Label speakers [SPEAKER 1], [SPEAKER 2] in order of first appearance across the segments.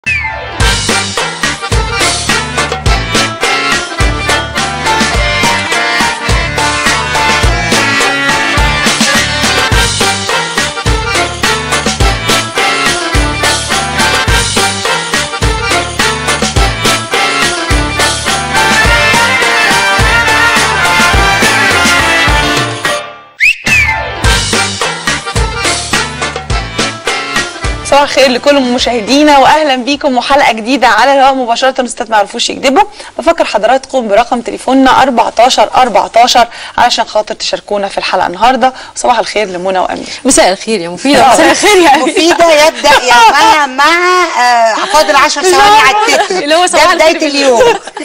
[SPEAKER 1] صباح الخير لكل مشاهدينا واهلا بيكم وحلقه جديده على الهواء مباشره ستات ما يعرفوش يكذبوا بفكر حضراتكم برقم تليفوننا 14 14 علشان خاطر تشاركونا في الحلقه النهارده صباح الخير لمنى وامير
[SPEAKER 2] مساء الخير يا مفيدة مساء الخير يا أميرة.
[SPEAKER 3] مفيدة يبدأ يومها مع آه، فاضل 10 ثواني على التتر
[SPEAKER 2] اللي هو صباح
[SPEAKER 3] ده بداية
[SPEAKER 2] الخير
[SPEAKER 3] اليوم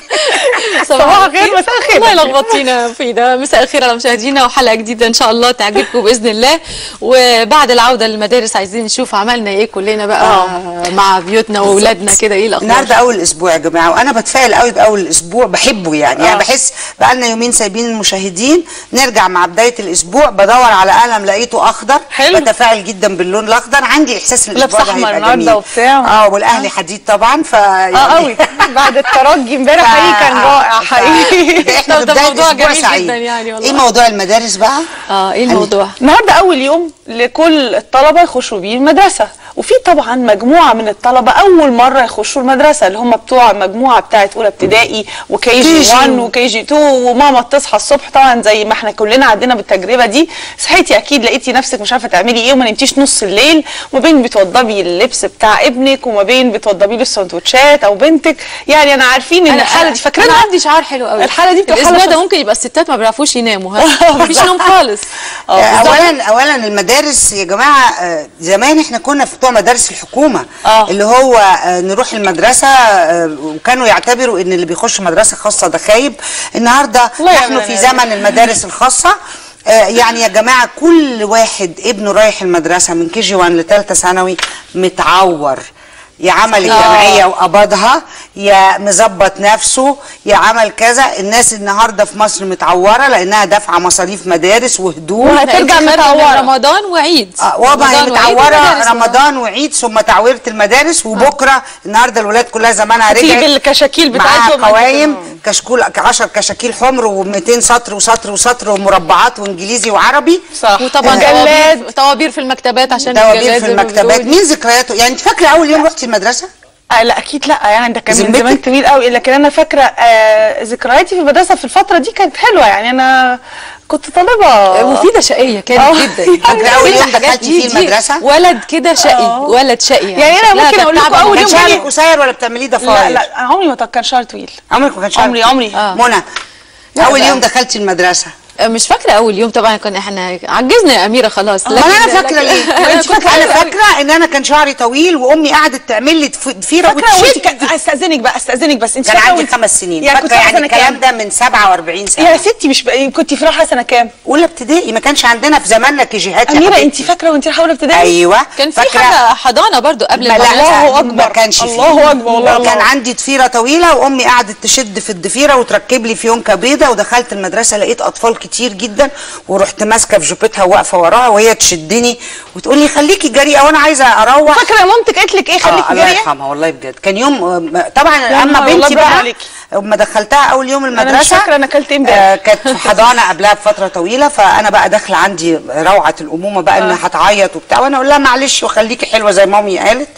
[SPEAKER 1] صباح الخير مساء الخير
[SPEAKER 2] الله يلخبطينا يا مفيدة مساء الخير على مشاهدينا وحلقة جديدة إن شاء الله تعجبكم بإذن الله وبعد العودة للمدارس عايزين نشوف عملنا إيه كلنا بقى مع بيوتنا وأولادنا كده إيه الأخبار
[SPEAKER 3] النهارده اول اسبوع يا جماعه وانا بتفائل قوي باول الاسبوع بحبه يعني يعني بحس بقالنا يومين سايبين المشاهدين نرجع مع بدايه الاسبوع بدور على قلم لقيته اخضر
[SPEAKER 1] حلو.
[SPEAKER 3] بتفائل جدا باللون الاخضر عندي احساس ان
[SPEAKER 1] لابس
[SPEAKER 3] الاسبوع ده
[SPEAKER 1] أحمر
[SPEAKER 3] هيبقى
[SPEAKER 1] النهاردة
[SPEAKER 3] جميل
[SPEAKER 1] وبتاع.
[SPEAKER 3] اه والاهلي حديد طبعا ف
[SPEAKER 1] اه قوي بعد الترجي امبارح حقيقي كان رائع حقيقي
[SPEAKER 3] احنا
[SPEAKER 2] طب ده
[SPEAKER 3] بنبدأ
[SPEAKER 2] موضوع
[SPEAKER 3] الأسبوع
[SPEAKER 2] جميل
[SPEAKER 3] سعيد.
[SPEAKER 2] جدا يعني والله.
[SPEAKER 3] ايه موضوع المدارس بقى
[SPEAKER 2] اه إيه الموضوع
[SPEAKER 1] النهارده اول يوم لكل الطلبه يخشوا بيه المدرسه وفي طبعا مجموعه من الطلبه اول مره يخشوا المدرسه اللي هم بتوع مجموعه بتاعه اولى ابتدائي وكي جي
[SPEAKER 3] KG
[SPEAKER 1] 1 وكي جي 2 وماما تصحى الصبح طبعا زي ما احنا كلنا عدينا بالتجربه دي صحيتي اكيد لقيتي نفسك مش عارفه تعملي ايه وما نمتيش نص الليل وما بين بتوضبي اللبس بتاع ابنك وما بين بتوضبي له السندوتشات او بنتك يعني انا عارفين ان الحاله دي
[SPEAKER 2] انا
[SPEAKER 1] فاكرينها
[SPEAKER 2] عندي شعار حلو قوي
[SPEAKER 1] الحالة دي بتبقى
[SPEAKER 2] الاسبوع
[SPEAKER 1] حالة
[SPEAKER 2] ده
[SPEAKER 1] خاصة.
[SPEAKER 2] ممكن يبقى الستات ما بيعرفوش يناموا ها مفيش نوم خالص
[SPEAKER 3] آه، اولا اولا المدارس يا جماعه آه، زمان احنا كنا في بتوع مدارس الحكومه
[SPEAKER 1] آه.
[SPEAKER 3] اللي هو آه، نروح المدرسه آه، وكانوا يعتبروا ان اللي بيخش مدرسه خاصه ده خايب النهارده
[SPEAKER 1] الله
[SPEAKER 3] نحن
[SPEAKER 1] يعمل
[SPEAKER 3] في
[SPEAKER 1] عليك.
[SPEAKER 3] زمن المدارس الخاصه آه، يعني يا جماعه كل واحد ابنه رايح المدرسه من كي جي 1 لثالثه ثانوي متعور يا عمل الجمعيه وقبضها يا مظبط نفسه يا عمل كذا الناس النهارده في مصر متعوره لانها دافعه مصاريف مدارس وهدوم
[SPEAKER 1] وهترجع
[SPEAKER 2] خارج من
[SPEAKER 1] متعورة.
[SPEAKER 2] رمضان وعيد
[SPEAKER 3] آه، واضح هي
[SPEAKER 2] رمضان وعيد
[SPEAKER 3] متعوره
[SPEAKER 2] ومدارس.
[SPEAKER 3] رمضان وعيد ثم تعويره المدارس وبكره النهارده الولاد كلها زمانها رجعت
[SPEAKER 1] تيجي بالكشاكيل بتاعتهم
[SPEAKER 3] معاها قوايم كشكول 10 كشاكيل حمر و200 سطر وسطر وسطر ومربعات وانجليزي وعربي
[SPEAKER 1] صح
[SPEAKER 2] وطبعا
[SPEAKER 1] جلاد
[SPEAKER 2] طوابير, طوابير في المكتبات عشان
[SPEAKER 3] دوابير
[SPEAKER 2] الجلاد
[SPEAKER 3] في
[SPEAKER 2] زي ما
[SPEAKER 3] المكتبات
[SPEAKER 2] بنقول.
[SPEAKER 3] مين ذكرياته يعني انت فاكره اول يوم رحتي المدرسه
[SPEAKER 1] آه لا اكيد لا يعني ده كان من
[SPEAKER 3] ذمتك؟
[SPEAKER 1] زمان طويل قوي لكن انا فاكره آه ذكرياتي في المدرسه في الفتره دي كانت حلوه يعني انا كنت طالبه
[SPEAKER 2] مفيدة شقية
[SPEAKER 1] آه.
[SPEAKER 2] كانت جدا
[SPEAKER 3] فاكرة أول
[SPEAKER 2] كل
[SPEAKER 3] يوم
[SPEAKER 2] الحاجات
[SPEAKER 3] دخلتي
[SPEAKER 2] دي-
[SPEAKER 3] فيه
[SPEAKER 2] دي
[SPEAKER 3] المدرسة؟
[SPEAKER 2] ولد كده شقي ولد شقي
[SPEAKER 1] يعني أنا
[SPEAKER 2] شكلها
[SPEAKER 1] ممكن
[SPEAKER 2] كانت
[SPEAKER 1] أقول لكم
[SPEAKER 2] تعبة
[SPEAKER 1] أول
[SPEAKER 3] كان
[SPEAKER 1] يوم
[SPEAKER 2] مع-
[SPEAKER 1] جالي-
[SPEAKER 3] شعرك قصير ولا بتعمليه
[SPEAKER 1] لا
[SPEAKER 3] ضفاير
[SPEAKER 1] لا عمري ما كان شعري طويل
[SPEAKER 3] عمرك ما كان شعرك
[SPEAKER 1] عمري عمري
[SPEAKER 2] آه.
[SPEAKER 3] منى
[SPEAKER 2] لا
[SPEAKER 3] اول
[SPEAKER 2] بقى.
[SPEAKER 3] يوم دخلتي المدرسه
[SPEAKER 2] مش فاكرة أول يوم طبعا كنا احنا عجزنا يا أميرة خلاص
[SPEAKER 3] ما انا فاكره ليه
[SPEAKER 2] أنا
[SPEAKER 3] انت
[SPEAKER 2] كنت
[SPEAKER 3] فاكره انا
[SPEAKER 2] حلوة أوي.
[SPEAKER 3] فاكره ان انا كان شعري طويل وامي قعدت تعمل لي ضف- ضفيره
[SPEAKER 1] فاكره وانت
[SPEAKER 3] وتشد
[SPEAKER 1] كان استاذنك بقى استاذنك بس انت
[SPEAKER 3] كان
[SPEAKER 1] فاكرة
[SPEAKER 3] عندي
[SPEAKER 1] وانت-
[SPEAKER 3] خمس سنين
[SPEAKER 1] يعني كنت
[SPEAKER 3] فاكره
[SPEAKER 1] في
[SPEAKER 3] يعني
[SPEAKER 1] سنه
[SPEAKER 3] الكلام
[SPEAKER 1] كام
[SPEAKER 3] ده من 47 سنه
[SPEAKER 1] يا ستي مش بقى كنت في رايحه سنه كام
[SPEAKER 3] اولى ابتدائي ما كانش عندنا في زماننا كيجيهات يا
[SPEAKER 1] اميره
[SPEAKER 3] حبيبتي.
[SPEAKER 1] انت فاكره وانت رايحه اولى ابتدائي
[SPEAKER 3] ايوه
[SPEAKER 2] كان في
[SPEAKER 3] فاكرة؟
[SPEAKER 2] حاجة حضانة برضو قبل
[SPEAKER 3] ما لا
[SPEAKER 2] المدرسة
[SPEAKER 1] الله
[SPEAKER 3] ما
[SPEAKER 1] أكبر.
[SPEAKER 3] كانش فيه.
[SPEAKER 1] الله أكبر، والله
[SPEAKER 3] كان
[SPEAKER 1] الله.
[SPEAKER 3] عندي ضفيره طويله وامي قعدت تشد في الضفيره وتركب لي فيونكه بيضه ودخلت المدرسه لقيت اطفال كتير جدا ورحت ماسكه في جوبتها واقفه وراها وهي تشدني وتقول لي خليكي جريئه وانا عايزه اروح
[SPEAKER 1] فاكره يا مامتك قالت لك ايه خليكي
[SPEAKER 3] آه الله
[SPEAKER 1] جريئه
[SPEAKER 3] يرحمها والله بجد كان يوم آه، طبعا
[SPEAKER 1] يا
[SPEAKER 3] اما
[SPEAKER 1] نهار، والله
[SPEAKER 3] بنتي
[SPEAKER 1] برافو
[SPEAKER 3] بقى
[SPEAKER 1] عليكي.
[SPEAKER 3] اما دخلتها اول يوم
[SPEAKER 1] مش
[SPEAKER 3] المدرسه
[SPEAKER 1] فاكرة أنا أكلت إيه امبارح.
[SPEAKER 3] آه كانت في حضانه قبلها بفتره طويله فانا بقى داخله عندي روعه الامومه بقى انها هتعيط وبتاع وانا اقول لها معلش وخليكي حلوه زي مامي قالت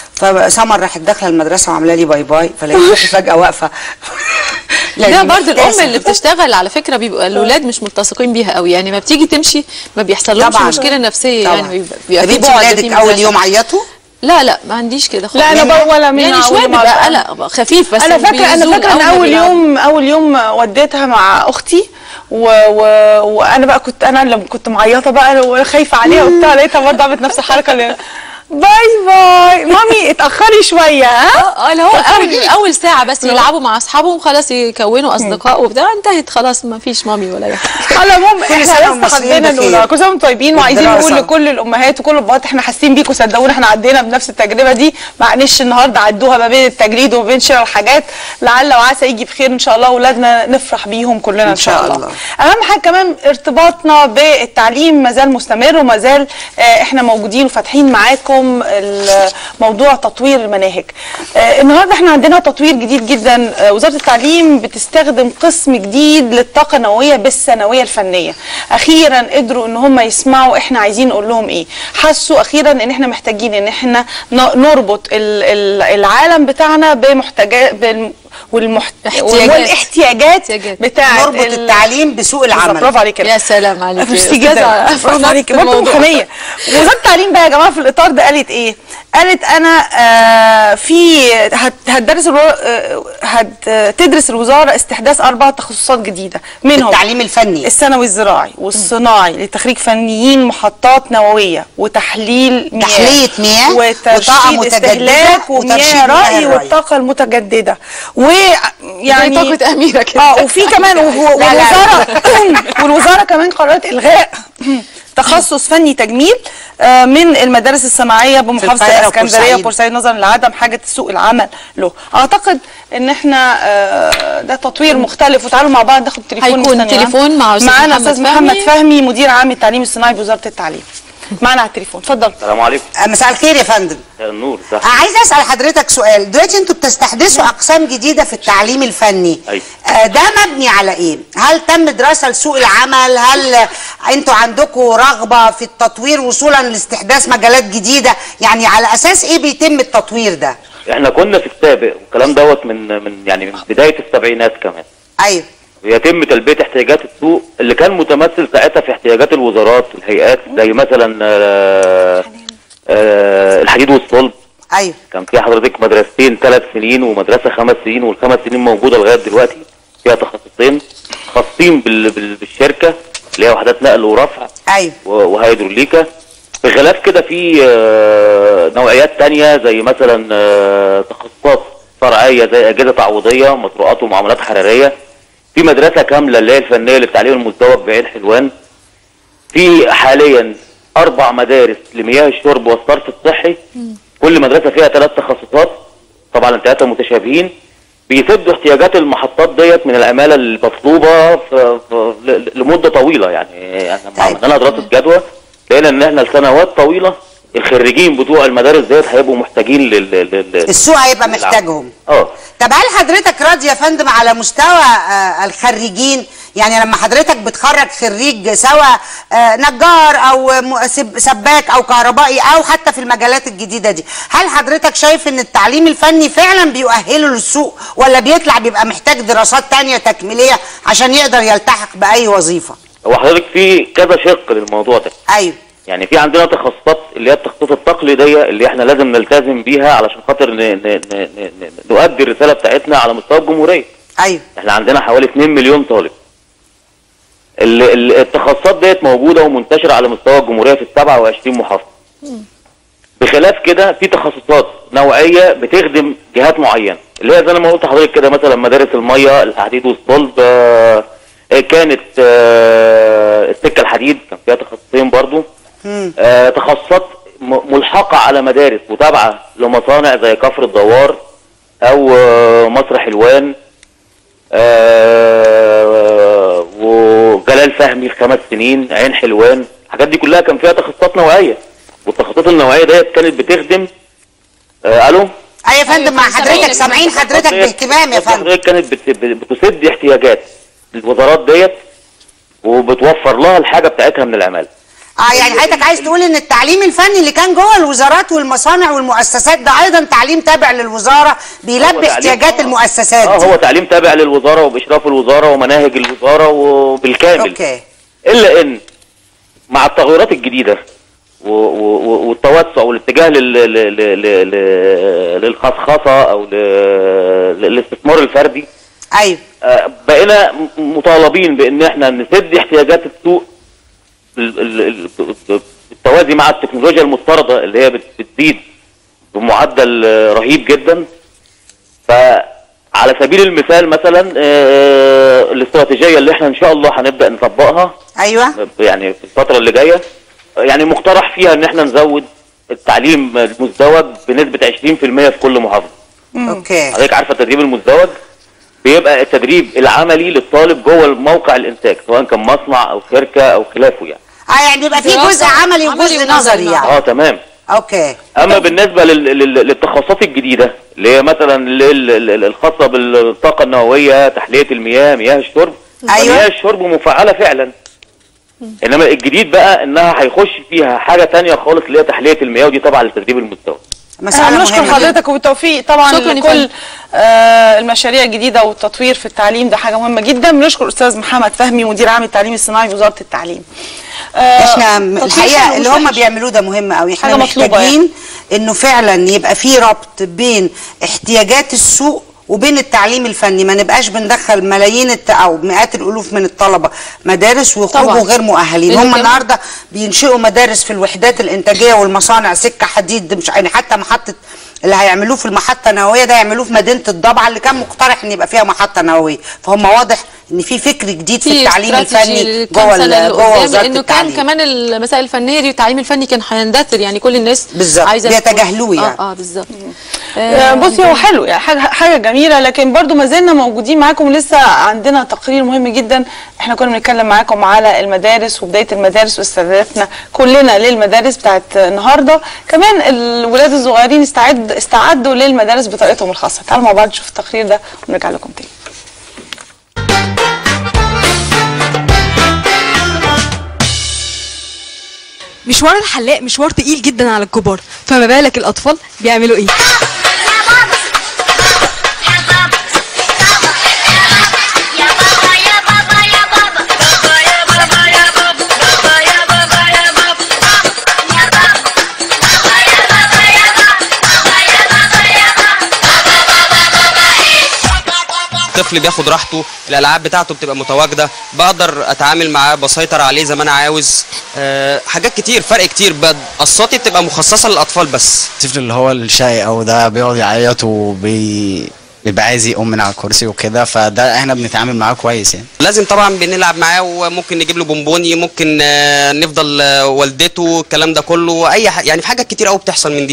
[SPEAKER 3] فسمر راحت داخله المدرسه وعامله لي باي باي فلقيت فجاه واقفه
[SPEAKER 2] ده برضو الام
[SPEAKER 3] محتاسة.
[SPEAKER 2] اللي بتشتغل على فكره بيبقى الاولاد مش ملتصقين بيها قوي يعني ما بتيجي تمشي ما بيحصل لهمش
[SPEAKER 3] طبعا
[SPEAKER 2] مشكله نفسيه
[SPEAKER 3] طبعا.
[SPEAKER 2] يعني بيبقى- بيبقى
[SPEAKER 3] طب
[SPEAKER 2] في
[SPEAKER 3] انت
[SPEAKER 2] بعد
[SPEAKER 3] ولادك
[SPEAKER 2] في
[SPEAKER 3] اول
[SPEAKER 2] مزاج.
[SPEAKER 3] يوم عيطوا
[SPEAKER 2] لا لا ما عنديش كده خالص
[SPEAKER 1] لا انا
[SPEAKER 3] منها؟
[SPEAKER 1] بقى ولا من
[SPEAKER 2] يعني شويه بيبقى قلق خفيف بس
[SPEAKER 1] انا فاكره انا
[SPEAKER 2] بيزول
[SPEAKER 1] فاكره ان
[SPEAKER 2] ما
[SPEAKER 1] اول
[SPEAKER 2] بيلعبوا.
[SPEAKER 1] يوم اول يوم وديتها مع اختي و... و... وانا بقى كنت انا لما كنت معيطه بقى وخايفه عليها وبتاع لقيتها برضه عملت نفس الحركه اللي باي باي مامي اتاخري شويه ها
[SPEAKER 2] اه اللي هو اول اول ساعه بس يلعبوا مع اصحابهم خلاص يكونوا اصدقاء وبتاع انتهت خلاص ما فيش مامي ولا اي حاجه
[SPEAKER 1] على العموم
[SPEAKER 3] كل
[SPEAKER 1] احنا
[SPEAKER 3] سنة
[SPEAKER 1] لسه
[SPEAKER 3] والمصريين
[SPEAKER 1] حبينا
[SPEAKER 3] بخير.
[SPEAKER 1] نقول كل سنه وانتم طيبين وعايزين
[SPEAKER 3] والدراسة.
[SPEAKER 1] نقول لكل الامهات وكل الابهات احنا حاسين بيكم صدقونا احنا عدينا بنفس التجربه دي معلش النهارده عدوها ما بين التجريد وما بين شراء الحاجات لعل وعسى يجي بخير ان شاء الله اولادنا نفرح بيهم كلنا ان,
[SPEAKER 3] إن
[SPEAKER 1] شاء
[SPEAKER 3] شاء
[SPEAKER 1] الله.
[SPEAKER 3] الله.
[SPEAKER 1] اهم حاجه كمان ارتباطنا بالتعليم ما زال مستمر وما زال آه، احنا موجودين وفاتحين معاكم لهم ال- موضوع تطوير المناهج آه، النهارده احنا عندنا تطوير جديد جدا آه، وزاره التعليم بتستخدم قسم جديد للطاقه النوويه بالثانويه الفنيه اخيرا قدروا ان هم يسمعوا احنا عايزين نقول لهم ايه حسوا اخيرا ان احنا محتاجين ان احنا ن- نربط ال- ال- العالم بتاعنا بمحتاجات بال- والمحت...
[SPEAKER 2] احتياجات.
[SPEAKER 1] والاحتياجات
[SPEAKER 2] احتياجات.
[SPEAKER 1] بتاعه
[SPEAKER 3] نربط
[SPEAKER 1] ال-
[SPEAKER 3] التعليم بسوق
[SPEAKER 1] بالظبط،
[SPEAKER 3] العمل
[SPEAKER 1] برافو عليك
[SPEAKER 2] يا سلام عليك يا
[SPEAKER 1] ميرسي
[SPEAKER 2] أستاذة.
[SPEAKER 1] جدا
[SPEAKER 2] في
[SPEAKER 1] برافو
[SPEAKER 2] نفس
[SPEAKER 1] عليك برضه
[SPEAKER 2] الموضوع.
[SPEAKER 1] محاميه وزاره التعليم بقى يا جماعه في الاطار ده قالت ايه؟ قالت انا آه في هت- هتدرس الو... آه، هتدرس الوزاره استحداث اربع تخصصات جديده منهم
[SPEAKER 3] التعليم الفني
[SPEAKER 1] الثانوي الزراعي والصناعي لتخريج فنيين محطات نوويه وتحليل مياه
[SPEAKER 3] تحلية مياه وطاقة
[SPEAKER 1] وترشيد
[SPEAKER 3] متجددة
[SPEAKER 1] استهلاك
[SPEAKER 3] وترشيد
[SPEAKER 1] ومياه
[SPEAKER 3] مياه
[SPEAKER 1] رأي
[SPEAKER 3] الري.
[SPEAKER 1] والطاقه المتجدده ويعني
[SPEAKER 2] زي طاقة أميرة كده.
[SPEAKER 1] اه وفي كمان و-
[SPEAKER 3] لا، لا.
[SPEAKER 1] والوزاره والوزاره كمان قررت الغاء تخصص فني تجميل آه، من المدارس الصناعيه بمحافظه
[SPEAKER 3] القاهرة
[SPEAKER 1] الاسكندريه
[SPEAKER 3] وبورسعيد.
[SPEAKER 1] وبورسعيد نظرا لعدم حاجه سوق العمل له اعتقد ان احنا آه، ده تطوير مختلف وتعالوا مع بعض ناخد تليفون
[SPEAKER 2] هيكون
[SPEAKER 1] مستني معانا.
[SPEAKER 2] تليفون مع أستاذ
[SPEAKER 1] معانا
[SPEAKER 2] محمد
[SPEAKER 1] استاذ محمد
[SPEAKER 2] فهمي.
[SPEAKER 1] فهمي مدير عام التعليم الصناعي بوزاره التعليم معانا على التليفون اتفضل
[SPEAKER 4] السلام عليكم
[SPEAKER 3] آه، مساء الخير يا فندم
[SPEAKER 4] مساء النور ده
[SPEAKER 3] آه، عايز اسال حضرتك سؤال دلوقتي انتوا بتستحدثوا اقسام جديده في التعليم الفني
[SPEAKER 4] أيوة.
[SPEAKER 3] آه، ده مبني على ايه هل تم دراسه لسوق العمل هل آه، انتوا عندكم رغبه في التطوير وصولا لاستحداث مجالات جديده يعني على اساس ايه بيتم التطوير ده
[SPEAKER 4] احنا كنا في السابق والكلام دوت من من يعني من بدايه السبعينات كمان
[SPEAKER 3] ايوه
[SPEAKER 4] ويتم تلبيه احتياجات السوق اللي كان متمثل ساعتها في احتياجات الوزارات الهيئات زي مثلا آه، آه، الحديد والصلب
[SPEAKER 3] ايوه
[SPEAKER 4] كان في حضرتك مدرستين ثلاث سنين ومدرسه خمس سنين والخمس سنين موجوده لغايه دلوقتي فيها تخصصين خاصين بال- بال- بالشركه اللي هي وحدات نقل ورفع
[SPEAKER 3] ايوه
[SPEAKER 4] و- وهيدروليكا بخلاف كده في آه، نوعيات تانية زي مثلا آه، تخصصات فرعية زي أجهزة تعويضية مطروحات ومعاملات حرارية في مدرسة كاملة اللي هي الفنية للتعليم المزدوج بعين حلوان في حاليا أربع مدارس لمياه الشرب والصرف الصحي كل مدرسة فيها ثلاث تخصصات طبعا الثلاثة متشابهين بيسدوا احتياجات المحطات ديت من العمالة المطلوبة في في ل- لمدة طويلة يعني يعني لما
[SPEAKER 3] طيب.
[SPEAKER 4] عملنا دراسة جدوى لقينا ان احنا لسنوات طويلة الخريجين بتوع المدارس ديت هيبقوا محتاجين لل لل- لل-
[SPEAKER 3] السوق هيبقى
[SPEAKER 4] للعمل.
[SPEAKER 3] محتاجهم
[SPEAKER 4] اه
[SPEAKER 3] طب هل حضرتك راضي يا فندم على مستوى آه، الخريجين يعني لما حضرتك بتخرج خريج سواء آه، نجار او م- سب- سباك او كهربائي او حتى في المجالات الجديده دي هل حضرتك شايف ان التعليم الفني فعلا بيؤهله للسوق ولا بيطلع بيبقى محتاج دراسات تانية تكميليه عشان يقدر يلتحق باي وظيفه
[SPEAKER 4] هو حضرتك في كذا شق للموضوع ده
[SPEAKER 3] ايوه
[SPEAKER 4] يعني في عندنا تخصصات اللي هي التخصصات التقليديه اللي احنا لازم نلتزم بيها علشان خاطر ن- ن- ن- ن- ن- نؤدي الرساله بتاعتنا على مستوى الجمهوريه
[SPEAKER 3] ايوه
[SPEAKER 4] احنا عندنا حوالي 2 مليون طالب ال- ال- التخصصات ديت موجوده ومنتشره على مستوى الجمهوريه في ال 27 محافظه بخلاف كده في تخصصات نوعيه بتخدم جهات معينه اللي هي زي ما قلت لحضرتك كده مثلا مدارس الميه الحديد والصلب آه، آه، كانت آه، السكه الحديد كان فيها تخصصين برضو آه، تخصصات م- ملحقه على مدارس وتابعه لمصانع زي كفر الدوار او آه، مصر حلوان آه، وجلال فهمي في خمس سنين عين حلوان الحاجات دي كلها كان فيها تخصصات نوعيه والتخصصات النوعيه ديت كانت بتخدم آه الو
[SPEAKER 3] ايوه يا فندم مع
[SPEAKER 2] أيوة،
[SPEAKER 3] حضرتك
[SPEAKER 2] سامعينك.
[SPEAKER 3] سامعين حضرتك
[SPEAKER 4] ديت-
[SPEAKER 3] باهتمام يا فندم
[SPEAKER 4] حضرتك كانت بت- بت- بتسد احتياجات الوزارات ديت وبتوفر لها الحاجه بتاعتها من العماله
[SPEAKER 3] اه يعني حضرتك عايز تقول ان التعليم الفني اللي كان جوه الوزارات والمصانع والمؤسسات ده ايضا تعليم تابع للوزاره
[SPEAKER 4] هو
[SPEAKER 3] بيلبي
[SPEAKER 4] تعليم-
[SPEAKER 3] احتياجات
[SPEAKER 4] آه.
[SPEAKER 3] المؤسسات
[SPEAKER 4] اه
[SPEAKER 3] دي.
[SPEAKER 4] هو تعليم تابع للوزاره وباشراف الوزاره ومناهج الوزاره وبالكامل
[SPEAKER 3] اوكي
[SPEAKER 4] الا ان مع التغيرات الجديده و- و- و- والتوسع والاتجاه لل- لل- لل- لل- للخصخصه او ل- للاستثمار الفردي
[SPEAKER 3] ايوه
[SPEAKER 4] آه، بقينا م- مطالبين بان احنا نسد احتياجات السوق ال- ال- ال- بالتوازي مع التكنولوجيا المفترضه اللي هي بت- بتزيد بمعدل آه، رهيب جدا فعلى سبيل المثال مثلا آه، الاستراتيجيه اللي احنا ان شاء الله هنبدا نطبقها
[SPEAKER 3] ايوه
[SPEAKER 4] يعني في الفترة اللي جاية يعني مقترح فيها ان احنا نزود التعليم المزدوج بنسبة 20% في كل محافظة
[SPEAKER 3] اوكي
[SPEAKER 4] حضرتك عارفة التدريب المزدوج بيبقى التدريب العملي للطالب جوه موقع الانتاج سواء كان مصنع او شركة او خلافه يعني
[SPEAKER 3] اه يعني بيبقى في
[SPEAKER 2] دراسة
[SPEAKER 3] جزء عملي
[SPEAKER 2] عملي
[SPEAKER 3] وجزء
[SPEAKER 2] ونظري.
[SPEAKER 3] نظري يعني
[SPEAKER 4] اه تمام
[SPEAKER 3] اوكي
[SPEAKER 4] اما بالنسبه لل- لل- للتخصصات الجديده اللي هي مثلا لل- لل- الخاصه بالطاقه النوويه تحليه المياه مياه الشرب
[SPEAKER 3] أيوة.
[SPEAKER 4] مياه الشرب مفعله فعلا انما الجديد بقى انها هيخش فيها حاجه تانية خالص اللي هي تحليه المياه ودي طبعا لتدريب المستوى
[SPEAKER 3] مسألة
[SPEAKER 1] احنا بنشكر
[SPEAKER 3] مهمة جدا.
[SPEAKER 1] حضرتك وبالتوفيق طبعا
[SPEAKER 2] شكراً يا
[SPEAKER 1] لكل
[SPEAKER 2] فندم.
[SPEAKER 1] آه المشاريع الجديده والتطوير في التعليم ده حاجه مهمه جدا بنشكر استاذ محمد فهمي مدير عام التعليم الصناعي بوزاره التعليم آه
[SPEAKER 3] احنا
[SPEAKER 1] تطوير
[SPEAKER 3] الحقيقه
[SPEAKER 1] حلو
[SPEAKER 3] اللي
[SPEAKER 1] مش
[SPEAKER 3] هم
[SPEAKER 1] وحش.
[SPEAKER 3] بيعملوه ده مهم قوي احنا
[SPEAKER 1] حاجة مطلوبة
[SPEAKER 3] محتاجين انه فعلا يبقى في ربط بين احتياجات السوق وبين التعليم الفني ما نبقاش بندخل ملايين الت... او مئات الالوف من الطلبه مدارس ويخرجوا
[SPEAKER 2] طبعاً.
[SPEAKER 3] غير مؤهلين
[SPEAKER 2] لأن
[SPEAKER 3] هم
[SPEAKER 2] كمان-
[SPEAKER 3] النهارده بينشئوا مدارس في الوحدات الانتاجيه والمصانع سكه حديد مش يعني حتى محطه اللي هيعملوه في المحطه النوويه ده يعملوه في مدينه الضبعه اللي كان مقترح ان يبقى فيها محطه نوويه فهم واضح ان في فكر جديد في التعليم
[SPEAKER 2] استراتيجي
[SPEAKER 3] الفني
[SPEAKER 2] لكام
[SPEAKER 3] جوه
[SPEAKER 2] سنة
[SPEAKER 3] ال- جوه
[SPEAKER 2] لقدام،
[SPEAKER 3] وزاره
[SPEAKER 2] لانه كان
[SPEAKER 3] التعليم
[SPEAKER 2] كمان المسائل الفنيه دي والتعليم الفني كان هيندثر يعني كل الناس
[SPEAKER 3] بالظبط،
[SPEAKER 2] عايزه
[SPEAKER 3] بيتجاهلوه
[SPEAKER 2] تخش.
[SPEAKER 3] يعني.
[SPEAKER 2] اه اه بالظبط
[SPEAKER 1] آه، بصي هو حلو يعني حاجه حاجه جميله لكن برضو ما زلنا موجودين معاكم ولسه عندنا تقرير مهم جدا احنا كنا بنتكلم معاكم على المدارس وبدايه المدارس واستعداداتنا كلنا للمدارس بتاعت النهارده كمان الولاد الصغيرين استعد استعدوا للمدارس بطريقتهم الخاصه تعالوا مع بعض نشوف التقرير ده ونرجع لكم تاني
[SPEAKER 5] مشوار الحلاق مشوار تقيل جدا على الكبار فما بالك الاطفال بيعملوا ايه
[SPEAKER 6] الطفل بياخد راحته الالعاب بتاعته بتبقى متواجده بقدر اتعامل معاه بسيطر عليه زي ما انا عاوز أه حاجات كتير فرق كتير بقى قصاتي بتبقى مخصصه للاطفال بس
[SPEAKER 7] الطفل اللي هو الشقي او ده بيقعد يعيط وبي بيبقى عايز يقوم من على الكرسي وكده فده احنا بنتعامل معاه كويس يعني
[SPEAKER 6] لازم طبعا بنلعب معاه وممكن نجيب له بونبوني ممكن آه، نفضل آه، والدته الكلام ده كله اي ح... يعني في حاجات كتير قوي بتحصل من دي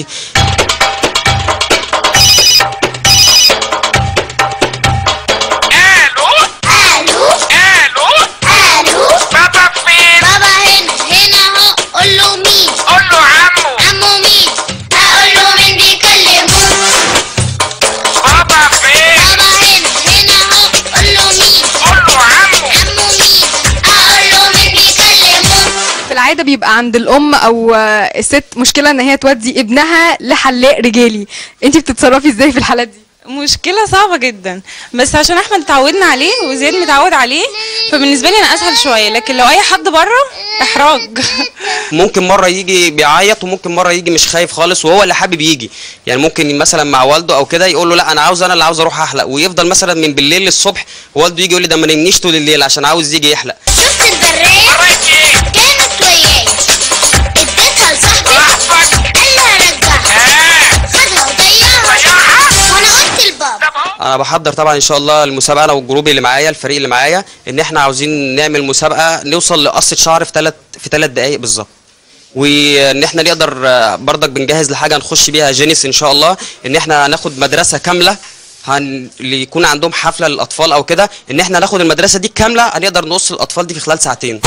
[SPEAKER 8] بابا فين؟ بابا هنا هنا اهو قول له مين؟ قول له عمو عمو مين؟ اقول له مين بيكلمه؟ بابا فين؟ بابا هنا هنا اهو قول له مين؟ قول له عمو عمو مين؟ اقول له مين بيكلمه؟
[SPEAKER 5] في العاده بيبقى عند الام او آه، الست مشكله ان هي تودي ابنها لحلاق رجالي انت بتتصرفي ازاي في الحالات دي
[SPEAKER 9] مشكلة صعبة جدا بس عشان احمد اتعودنا عليه وزياد متعود عليه فبالنسبة لي انا اسهل شوية لكن لو اي حد بره احراج
[SPEAKER 6] ممكن مره يجي بيعيط وممكن مره يجي مش خايف خالص وهو اللي حابب يجي يعني ممكن مثلا مع والده او كده يقول له لا انا عاوز انا اللي عاوز اروح احلق ويفضل مثلا من بالليل للصبح والده يجي يقول لي ده ما نمنيش طول الليل عشان عاوز يجي يحلق
[SPEAKER 8] شفت البرية؟ كانت وياي اديتها لصاحبي قال لي هرجعها خدها وضيعها وانا قلت لبابا
[SPEAKER 6] انا بحضر طبعا ان شاء الله المسابقه انا والجروب اللي معايا الفريق اللي معايا ان احنا عاوزين نعمل مسابقه نوصل لقصه شعر في ثلاث في ثلاث دقائق بالظبط وان احنا نقدر آه، برضك بنجهز لحاجه نخش بيها جينيس ان شاء الله ان احنا ناخد مدرسه كامله هن... اللي يكون عندهم حفله للاطفال او كده ان احنا ناخد المدرسه دي كامله هنقدر نوصل الاطفال دي في خلال ساعتين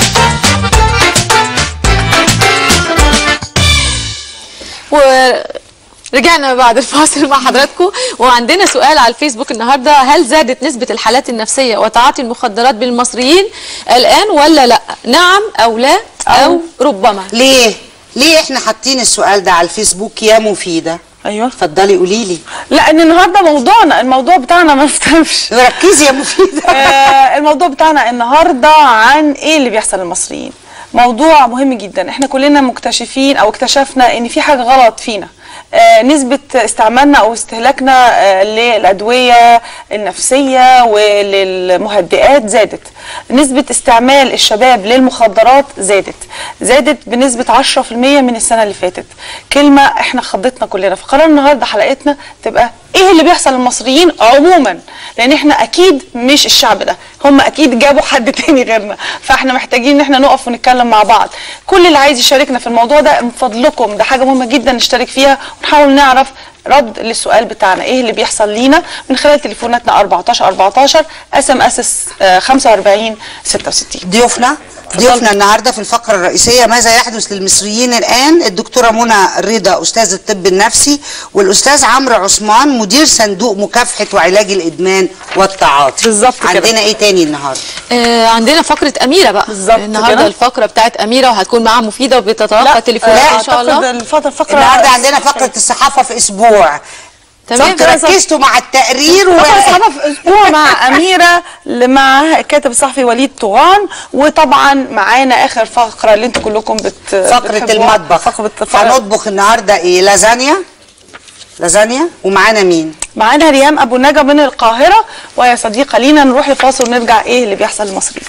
[SPEAKER 2] ورجعنا بعد الفاصل مع حضراتكم وعندنا سؤال على الفيسبوك النهارده هل زادت نسبة الحالات النفسية وتعاطي المخدرات بالمصريين الآن ولا لا؟ نعم أو لا أو ربما
[SPEAKER 3] ليه ليه احنا حاطين السؤال ده على الفيسبوك يا مفيده
[SPEAKER 1] ايوه
[SPEAKER 3] اتفضلي قولي لي
[SPEAKER 1] لا ان النهارده موضوعنا الموضوع بتاعنا ما افتهمش
[SPEAKER 3] ركزي يا مفيده
[SPEAKER 1] آه، الموضوع بتاعنا النهارده عن ايه اللي بيحصل للمصريين موضوع مهم جدا احنا كلنا مكتشفين او اكتشفنا ان في حاجه غلط فينا آه، نسبة استعمالنا أو استهلاكنا آه، للأدوية النفسية وللمهدئات زادت نسبة استعمال الشباب للمخدرات زادت زادت بنسبة 10% من السنة اللي فاتت كلمة احنا خضتنا كلنا فقرار النهاردة حلقتنا تبقى ايه اللي بيحصل للمصريين عموما لان احنا اكيد مش الشعب ده هم اكيد جابوا حد تاني غيرنا فاحنا محتاجين ان احنا نقف ونتكلم مع بعض كل اللي عايز يشاركنا في الموضوع ده من فضلكم ده حاجه مهمه جدا نشترك فيها ونحاول نعرف رد للسؤال بتاعنا ايه اللي بيحصل لينا من خلال تليفوناتنا 14 14 اس ام اس 45 66
[SPEAKER 3] ضيوفنا ضيوفنا النهارده في الفقره الرئيسيه ماذا يحدث للمصريين الان الدكتوره منى رضا استاذ الطب النفسي والاستاذ عمرو عثمان مدير صندوق مكافحه وعلاج الادمان والتعاطي
[SPEAKER 1] بالظبط كده.
[SPEAKER 3] عندنا ايه تاني النهارده
[SPEAKER 2] آه عندنا فقره اميره بقى
[SPEAKER 1] بالظبط
[SPEAKER 2] النهارده
[SPEAKER 1] كده.
[SPEAKER 2] الفقره بتاعت اميره وهتكون معاها مفيده وبتتلقى تليفونات ان شاء الله
[SPEAKER 1] الفقره الفقره
[SPEAKER 3] النهارده عندنا فقره الصحافه في اسبوع
[SPEAKER 2] تمام
[SPEAKER 3] فانتوا ركزتوا مع التقرير و...
[SPEAKER 1] فقرة صحافة في اسبوع مع اميره اللي مع الكاتب الصحفي وليد طوغان وطبعا معانا اخر فقره اللي انتوا كلكم بت
[SPEAKER 3] فقره
[SPEAKER 1] بتحبوها.
[SPEAKER 3] المطبخ
[SPEAKER 1] فقره فقرة
[SPEAKER 3] هنطبخ النهارده ايه لازانيا لازانيا ومعانا مين
[SPEAKER 1] معانا ريام ابو نجا من القاهره وهي صديقه لينا نروح لفاصل ونرجع ايه اللي بيحصل للمصريين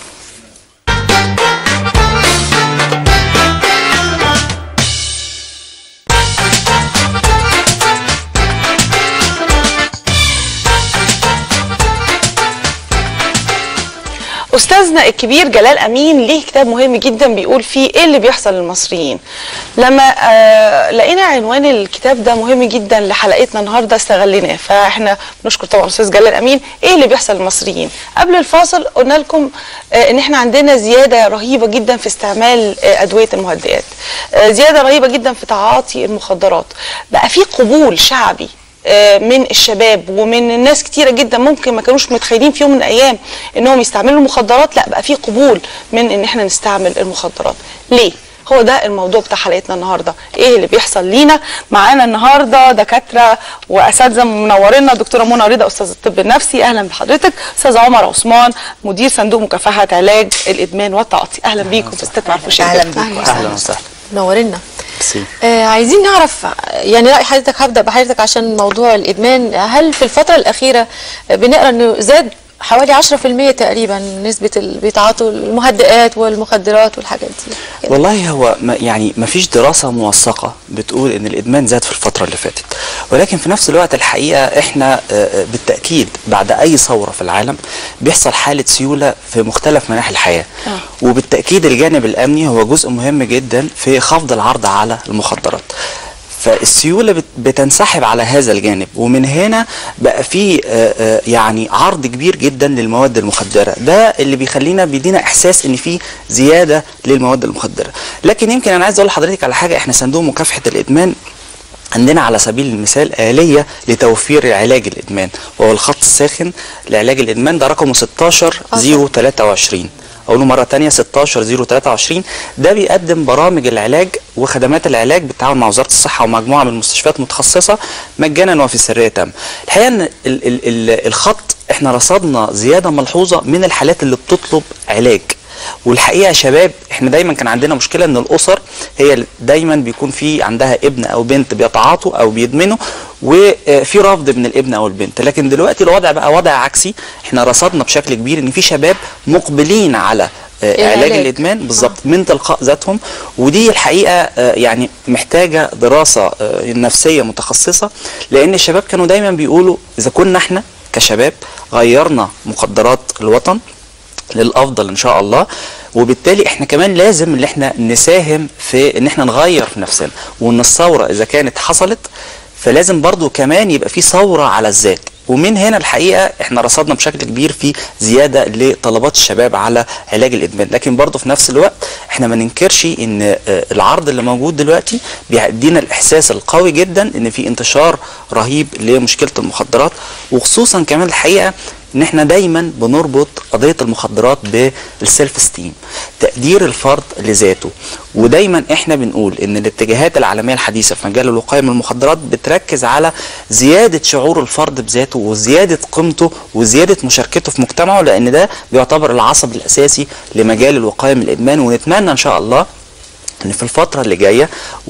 [SPEAKER 1] استاذنا الكبير جلال امين ليه كتاب مهم جدا بيقول فيه ايه اللي بيحصل للمصريين لما آه لقينا عنوان الكتاب ده مهم جدا لحلقتنا النهارده استغليناه فاحنا بنشكر طبعا استاذ جلال امين ايه اللي بيحصل للمصريين قبل الفاصل قلنا لكم آه ان احنا عندنا زياده رهيبه جدا في استعمال آه ادويه المهدئات آه زياده رهيبه جدا في تعاطي المخدرات بقى في قبول شعبي آه، من الشباب ومن الناس كتيره جدا ممكن ما كانوش متخيلين في يوم من الايام انهم يستعملوا المخدرات لا بقى في قبول من ان احنا نستعمل المخدرات ليه هو ده الموضوع بتاع حلقتنا النهارده ايه اللي بيحصل لينا معانا النهارده دكاتره واساتذه منورينا دكتوره منى رضا استاذ الطب النفسي اهلا بحضرتك استاذ عمر عثمان مدير صندوق مكافحه علاج الادمان والتعاطي اهلا بيكم في ستات معرفوش
[SPEAKER 3] اهلا بيكم
[SPEAKER 7] اهلا وسهلا
[SPEAKER 2] نورنا
[SPEAKER 7] ميرسي.
[SPEAKER 2] آه عايزين نعرف يعني رأي حضرتك هبدأ بحضرتك عشان موضوع الإدمان هل في الفترة الأخيرة بنقرأ إنه زاد حوالي 10% تقريبا نسبة اللي بيتعاطوا المهدئات والمخدرات والحاجات دي
[SPEAKER 10] والله هو ما يعني ما فيش دراسة موثقة بتقول ان الادمان زاد في الفترة اللي فاتت ولكن في نفس الوقت الحقيقة احنا آه، آه، بالتأكيد بعد اي ثورة في العالم بيحصل حالة سيولة في مختلف مناحي الحياة وبالتأكيد الجانب الامني هو جزء مهم جدا في خفض العرض على المخدرات فالسيوله بت- بتنسحب على هذا الجانب ومن هنا بقى في آه، آه، يعني عرض كبير جدا للمواد المخدره ده اللي بيخلينا بيدينا احساس ان في زياده للمواد المخدره لكن يمكن انا عايز اقول لحضرتك على حاجه احنا صندوق مكافحه الادمان عندنا على سبيل المثال آلية لتوفير علاج الإدمان وهو الخط الساخن لعلاج الإدمان ده رقمه 16 023 أقوله مرة تانية 16 023 ده بيقدم برامج العلاج وخدمات العلاج بالتعاون مع وزارة الصحة ومجموعة من المستشفيات المتخصصة مجانا وفي سرية تامة الحقيقة إن ال ال ال الخط احنا رصدنا زيادة ملحوظة من الحالات اللي بتطلب علاج والحقيقه يا شباب احنا دايما كان عندنا مشكله ان الاسر هي اللي دايما بيكون في عندها ابن او بنت بيتعاطوا او بيدمنوا وفي رفض من الابن او البنت لكن دلوقتي الوضع بقى وضع عكسي احنا رصدنا بشكل كبير ان في شباب مقبلين على آه، علاج
[SPEAKER 2] العلاج.
[SPEAKER 10] الادمان بالظبط من تلقاء ذاتهم ودي الحقيقه آه، يعني محتاجه دراسه آه، نفسيه متخصصه لان الشباب كانوا دايما بيقولوا اذا كنا احنا كشباب غيرنا مخدرات الوطن للافضل ان شاء الله وبالتالي احنا كمان لازم ان احنا نساهم في ان احنا نغير في نفسنا وان الثوره اذا كانت حصلت فلازم برضو كمان يبقى في ثوره على الذات ومن هنا الحقيقه احنا رصدنا بشكل كبير في زياده لطلبات الشباب على علاج الادمان لكن برضو في نفس الوقت احنا ما ننكرش ان آه، العرض اللي موجود دلوقتي بيدينا الاحساس القوي جدا ان في انتشار رهيب لمشكله المخدرات وخصوصا كمان الحقيقه ان احنا دايما بنربط قضيه المخدرات بالسيلف ستيم تقدير الفرد لذاته ودايما احنا بنقول ان الاتجاهات العالميه الحديثه في مجال الوقايه من المخدرات بتركز على زياده شعور الفرد بذاته وزياده قيمته وزياده مشاركته في مجتمعه لان ده بيعتبر العصب الاساسي لمجال الوقايه من الادمان ونتمنى ان شاء الله ان في الفتره اللي جايه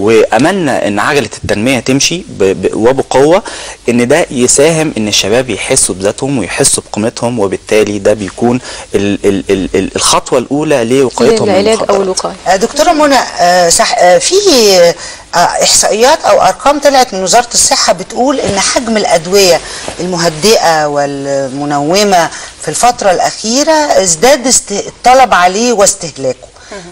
[SPEAKER 10] واملنا ان عجله التنميه تمشي ب- ب- وبقوه ان ده يساهم ان الشباب يحسوا بذاتهم ويحسوا بقيمتهم وبالتالي ده بيكون ال ال ال ال الخطوه الاولى لوقايتهم من
[SPEAKER 2] للعلاج أو
[SPEAKER 10] المخدرات.
[SPEAKER 2] الوقاية
[SPEAKER 3] آه، دكتوره منى آه، صح آه، في آه، احصائيات او ارقام طلعت من وزاره الصحه بتقول ان حجم الادويه المهدئه والمنومه في الفتره الاخيره ازداد است- الطلب عليه واستهلاكه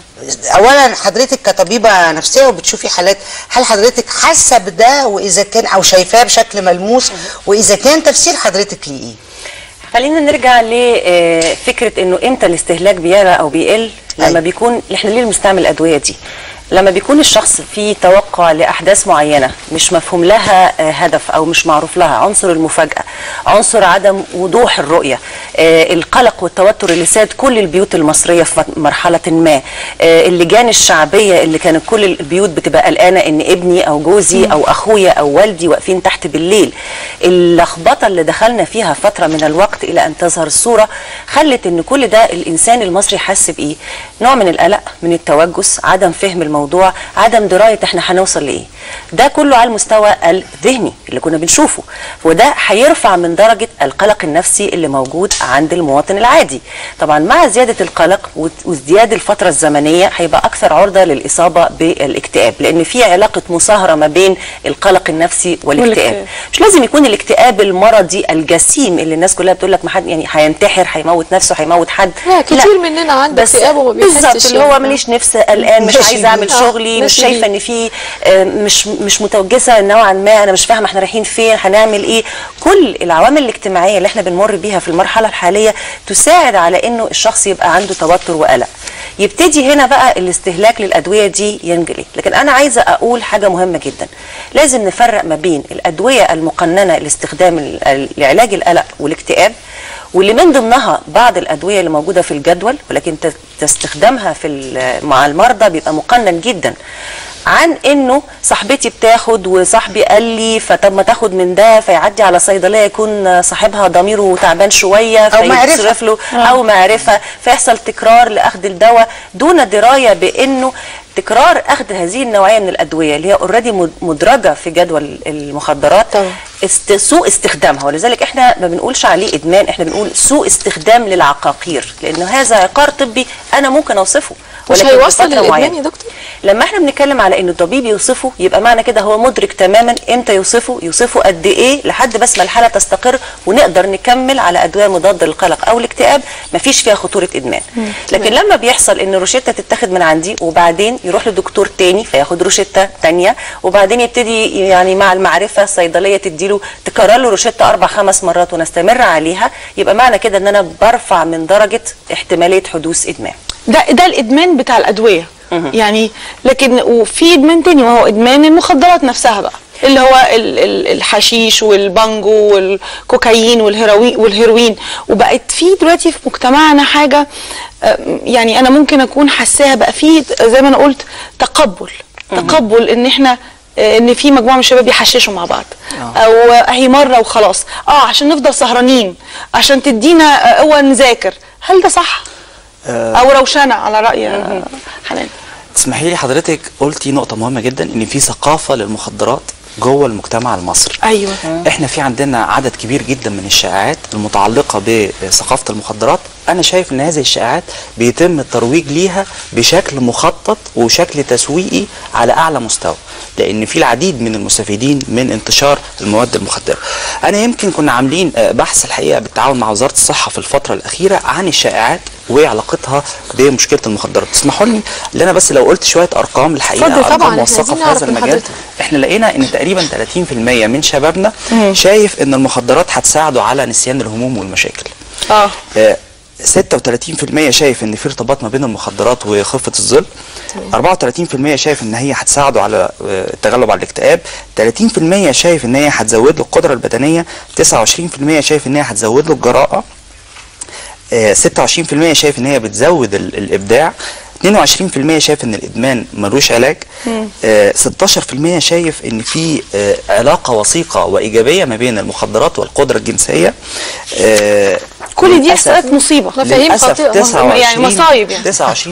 [SPEAKER 3] اولا حضرتك كطبيبه نفسيه وبتشوفي حالات هل حضرتك حاسه بده واذا كان او شايفاه بشكل ملموس واذا كان تفسير حضرتك ليه ايه
[SPEAKER 11] خلينا نرجع لفكرة انه امتى الاستهلاك بيعلى او بيقل لما بيكون احنا ليه بنستعمل الادويه دي لما بيكون الشخص في توقع لاحداث معينه مش مفهوم لها آه، هدف او مش معروف لها عنصر المفاجاه عنصر عدم وضوح الرؤيه آه، القلق والتوتر اللي ساد كل البيوت المصريه في مرحله ما آه، اللجان الشعبيه اللي كانت كل البيوت بتبقى قلقانه ان ابني او جوزي او اخويا او والدي واقفين تحت بالليل اللخبطه اللي دخلنا فيها فتره من الوقت الى ان تظهر الصوره خلت ان كل ده الانسان المصري حس بايه نوع من القلق من التوجس عدم فهم الموضوع عدم درايه احنا هنوصل لايه ده كله على المستوى الذهني اللي كنا بنشوفه وده هيرفع من درجه القلق النفسي اللي موجود عند المواطن العادي طبعا مع زياده القلق وازدياد الفتره الزمنيه هيبقى اكثر عرضه للاصابه بالاكتئاب لان في علاقه مصاهره ما بين القلق النفسي والاكتئاب
[SPEAKER 1] والاكتئاب.
[SPEAKER 11] مش لازم يكون الاكتئاب المرضي الجسيم اللي الناس كلها بتقول لك ما حد يعني هينتحر هيموت نفسه هيموت حد
[SPEAKER 2] لا كتير مننا عنده
[SPEAKER 11] بس
[SPEAKER 2] اكتئاب وما بيحسش
[SPEAKER 11] بالظبط اللي هو
[SPEAKER 2] يعني.
[SPEAKER 11] ماليش نفس قلقان مش
[SPEAKER 2] ماشي
[SPEAKER 11] عايزه اعمل
[SPEAKER 2] بيه. آه،
[SPEAKER 11] شغلي مش
[SPEAKER 2] ماشي
[SPEAKER 11] شايفه
[SPEAKER 2] بيه.
[SPEAKER 11] ان في آه، مش مش متوجسه نوعا ما انا مش فاهمه احنا رايحين فين هنعمل ايه كل العوامل الاجتماعيه اللي احنا بنمر بيها في المرحله الحاليه تساعد على انه الشخص يبقى عنده توتر وقلق يبتدي هنا بقى الاستهلاك للادويه دي ينجلي لكن انا عايزه اقول حاجه مهمه جدا لازم نفرق ما بين الادويه المقننه لاستخدام ال- ال- لعلاج القلق والاكتئاب واللي من ضمنها بعض الادويه اللي موجوده في الجدول ولكن ت- تستخدامها في ال- مع المرضى بيبقى مقنن جدا عن انه صاحبتي بتاخد وصاحبي قال لي فطب ما تاخد من ده فيعدي على صيدليه يكون صاحبها ضميره تعبان شويه
[SPEAKER 3] أو معرفة.
[SPEAKER 11] فيصرف له او معرفه فيحصل تكرار لاخذ الدواء دون درايه بانه تكرار اخذ هذه النوعيه من الادويه اللي هي اوريدي مدرجه في جدول المخدرات
[SPEAKER 2] طبعا.
[SPEAKER 11] است... سوء استخدامها ولذلك احنا ما بنقولش عليه ادمان احنا بنقول سوء استخدام للعقاقير لانه هذا عقار طبي انا ممكن اوصفه
[SPEAKER 2] مش
[SPEAKER 11] ولكن
[SPEAKER 2] هيوصل
[SPEAKER 11] بفترة
[SPEAKER 2] للادمان
[SPEAKER 11] معينة.
[SPEAKER 2] يا دكتور
[SPEAKER 11] لما احنا بنتكلم على ان الطبيب يوصفه يبقى معنى كده هو مدرك تماما امتى يوصفه يوصفه قد ايه لحد بس ما الحاله تستقر ونقدر نكمل على ادويه مضاده للقلق او الاكتئاب مفيش فيها خطوره ادمان لكن لما بيحصل ان روشته تتاخد من عندي وبعدين يروح لدكتور تاني فياخد روشته تانية وبعدين يبتدي يعني مع المعرفه الصيدليه تديله تكرر له روشته اربع خمس مرات ونستمر عليها يبقى معنى كده ان انا برفع من درجه احتماليه حدوث ادمان
[SPEAKER 1] ده ده الادمان بتاع الادويه يعني لكن وفي ادمان تاني وهو ادمان المخدرات نفسها بقى اللي هو ال- ال- الحشيش والبانجو والكوكايين والهيروين والهيروين وبقت في دلوقتي في مجتمعنا حاجه آم، يعني انا ممكن اكون حاساها بقى في زي ما انا قلت تقبل تقبل ان احنا آه، ان في مجموعه من الشباب يحششوا مع بعض او آه، اهي مره وخلاص اه عشان نفضل سهرانين عشان تدينا آه، قوه نذاكر هل ده صح او روشنه على راي آه، حنان
[SPEAKER 10] تسمحي لي حضرتك قلتي نقطة مهمة جدا ان في ثقافة للمخدرات جوه المجتمع المصري
[SPEAKER 1] ايوه
[SPEAKER 10] احنا في عندنا عدد كبير جدا من الشائعات المتعلقة بثقافة المخدرات انا شايف ان هذه الشائعات بيتم الترويج ليها بشكل مخطط وشكل تسويقي على اعلى مستوى لان في العديد من المستفيدين من انتشار المواد المخدره انا يمكن كنا عاملين آه، بحث الحقيقه بالتعاون مع وزاره الصحه في الفتره الاخيره عن الشائعات وعلاقتها بمشكله المخدرات تسمحوا لي ان انا بس لو قلت شويه ارقام الحقيقه
[SPEAKER 2] اتفضل
[SPEAKER 10] ارقام
[SPEAKER 2] طبعاً، إحنا
[SPEAKER 10] موثقه
[SPEAKER 2] عايزين
[SPEAKER 10] في
[SPEAKER 2] نعرف
[SPEAKER 10] هذا
[SPEAKER 2] من
[SPEAKER 10] المجال
[SPEAKER 2] حضرتك.
[SPEAKER 10] احنا لقينا ان تقريبا 30% من شبابنا شايف ان المخدرات هتساعده على نسيان الهموم والمشاكل
[SPEAKER 1] اه
[SPEAKER 10] آه، 36% شايف ان في ارتباط ما بين المخدرات وخفه الظل 34% شايف ان هي هتساعده على آه، التغلب على الاكتئاب 30% شايف ان هي هتزود له القدره البدنيه 29% شايف ان هي هتزود له الجراءه آه، 26% شايف ان هي بتزود ال- الابداع 22% شايف ان الادمان ملوش علاج آه، 16% شايف ان في آه، علاقه وثيقه وايجابيه ما بين المخدرات والقدره الجنسيه آه،
[SPEAKER 1] كل دي
[SPEAKER 10] للأسف-
[SPEAKER 1] احصائيات مصيبه
[SPEAKER 2] مفاهيم
[SPEAKER 10] للأسف
[SPEAKER 2] خاطئة.
[SPEAKER 10] 29
[SPEAKER 1] يعني مصايب يعني.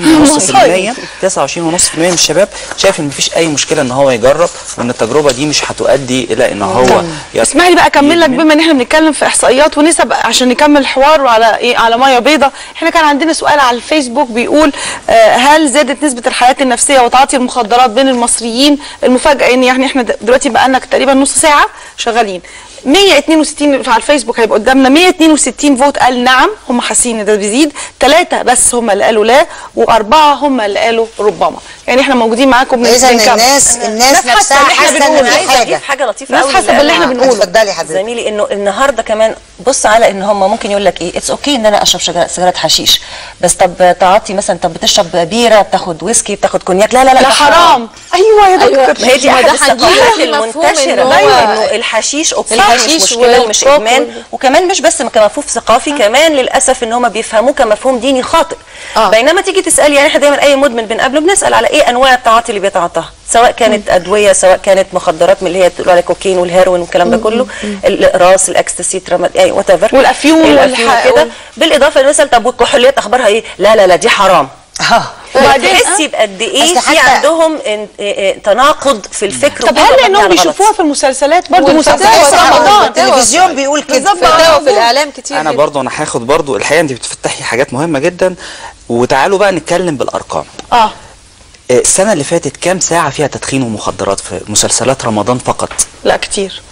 [SPEAKER 10] 29.5% 29.5% من الشباب شايف ان مفيش اي مشكله ان هو يجرب وان التجربه دي مش هتؤدي الى ان هو يت-
[SPEAKER 1] اسمعي لي بقى اكمل لك
[SPEAKER 10] يدمن.
[SPEAKER 1] بما ان احنا بنتكلم في احصائيات ونسب عشان نكمل الحوار وعلى ايه على ميه بيضة احنا كان عندنا سؤال على الفيسبوك بيقول آه هل زادت نسبه الحالات النفسيه وتعاطي المخدرات بين المصريين المفاجاه ان يعني احنا د- دلوقتي بقى لنا تقريبا نص ساعه شغالين 162 على الفيسبوك هيبقى قدامنا 162 فوت قال نعم هم حاسين ان ده بيزيد ثلاثه بس هم اللي قالوا لا واربعه هم اللي قالوا ربما يعني احنا موجودين معاكم
[SPEAKER 3] إذا
[SPEAKER 1] بنكمل.
[SPEAKER 3] الناس- الناس
[SPEAKER 1] حاسة
[SPEAKER 3] نفسها
[SPEAKER 1] باللي إحنا
[SPEAKER 3] حاسة إن
[SPEAKER 1] بنقوله.
[SPEAKER 3] في
[SPEAKER 11] عايزه
[SPEAKER 3] حاجة.
[SPEAKER 11] اضيف حاجه لطيفه
[SPEAKER 1] ناس
[SPEAKER 11] قوي
[SPEAKER 1] حاسة باللي إحنا بنقوله.
[SPEAKER 3] اتفضلي حضرتك
[SPEAKER 11] زميلي انه النهارده كمان بص على ان هم ممكن يقول لك ايه اتس اوكي ان انا اشرب شجرة- سيجاره حشيش بس طب تعاطي مثلا طب بتشرب بيره بتاخد ويسكي بتاخد كونياك لا لا لا
[SPEAKER 1] لا
[SPEAKER 11] ده
[SPEAKER 1] حرام ايوه يا
[SPEAKER 2] أيوة.
[SPEAKER 1] دكتور
[SPEAKER 11] ما هي دي
[SPEAKER 2] ما
[SPEAKER 11] احد
[SPEAKER 2] ده هنجيله
[SPEAKER 11] الثقافات
[SPEAKER 2] في مفهوم
[SPEAKER 11] المنتشره
[SPEAKER 2] إن هو-
[SPEAKER 11] انه الحشيش اوكي
[SPEAKER 2] الحشيش
[SPEAKER 11] مش مشكله ومش
[SPEAKER 2] والكوك
[SPEAKER 11] ادمان
[SPEAKER 2] وال-
[SPEAKER 11] وكمان مش بس كمفهوم ثقافي كمان للاسف ان هم بيفهموه كمفهوم ديني خاطئ
[SPEAKER 2] آه.
[SPEAKER 11] بينما تيجي تسالي يعني احنا دايما اي مدمن بنقابله بنسال على ايه انواع التعاطي اللي بيتعاطاها سواء كانت ادويه سواء كانت مخدرات من اللي هي بتقول عليها كوكين والهيروين والكلام ده كله الاقراص الاكستسي تراماد اي وات ايفر
[SPEAKER 1] والأفيون والح-
[SPEAKER 11] كده
[SPEAKER 1] وال-
[SPEAKER 11] بالاضافه لنسال طب والكحوليات اخبارها ايه لا لا لا دي حرام
[SPEAKER 1] وبعدين
[SPEAKER 11] تحسي بقد ايه
[SPEAKER 3] أصل
[SPEAKER 11] في
[SPEAKER 3] حتى-
[SPEAKER 11] عندهم ان- إيه- إيه تناقض في الفكر
[SPEAKER 1] طب
[SPEAKER 11] وهم
[SPEAKER 1] هل
[SPEAKER 11] مبني
[SPEAKER 1] لانهم
[SPEAKER 11] على غلط.
[SPEAKER 1] بيشوفوها في المسلسلات برضه
[SPEAKER 2] والفتاوى
[SPEAKER 1] مسلسلات
[SPEAKER 2] طبعاً.
[SPEAKER 1] رمضان
[SPEAKER 3] التلفزيون بيقول كده
[SPEAKER 1] بالظبط
[SPEAKER 2] فتاوى في الاعلام كتير
[SPEAKER 10] انا
[SPEAKER 2] جدا.
[SPEAKER 10] برضو انا هاخد برضو الحقيقه انت بتفتحي حاجات مهمه جدا وتعالوا بقى نتكلم بالارقام
[SPEAKER 1] اه
[SPEAKER 10] آه، السنه اللي فاتت كام ساعه فيها تدخين ومخدرات في مسلسلات رمضان فقط
[SPEAKER 1] لا كتير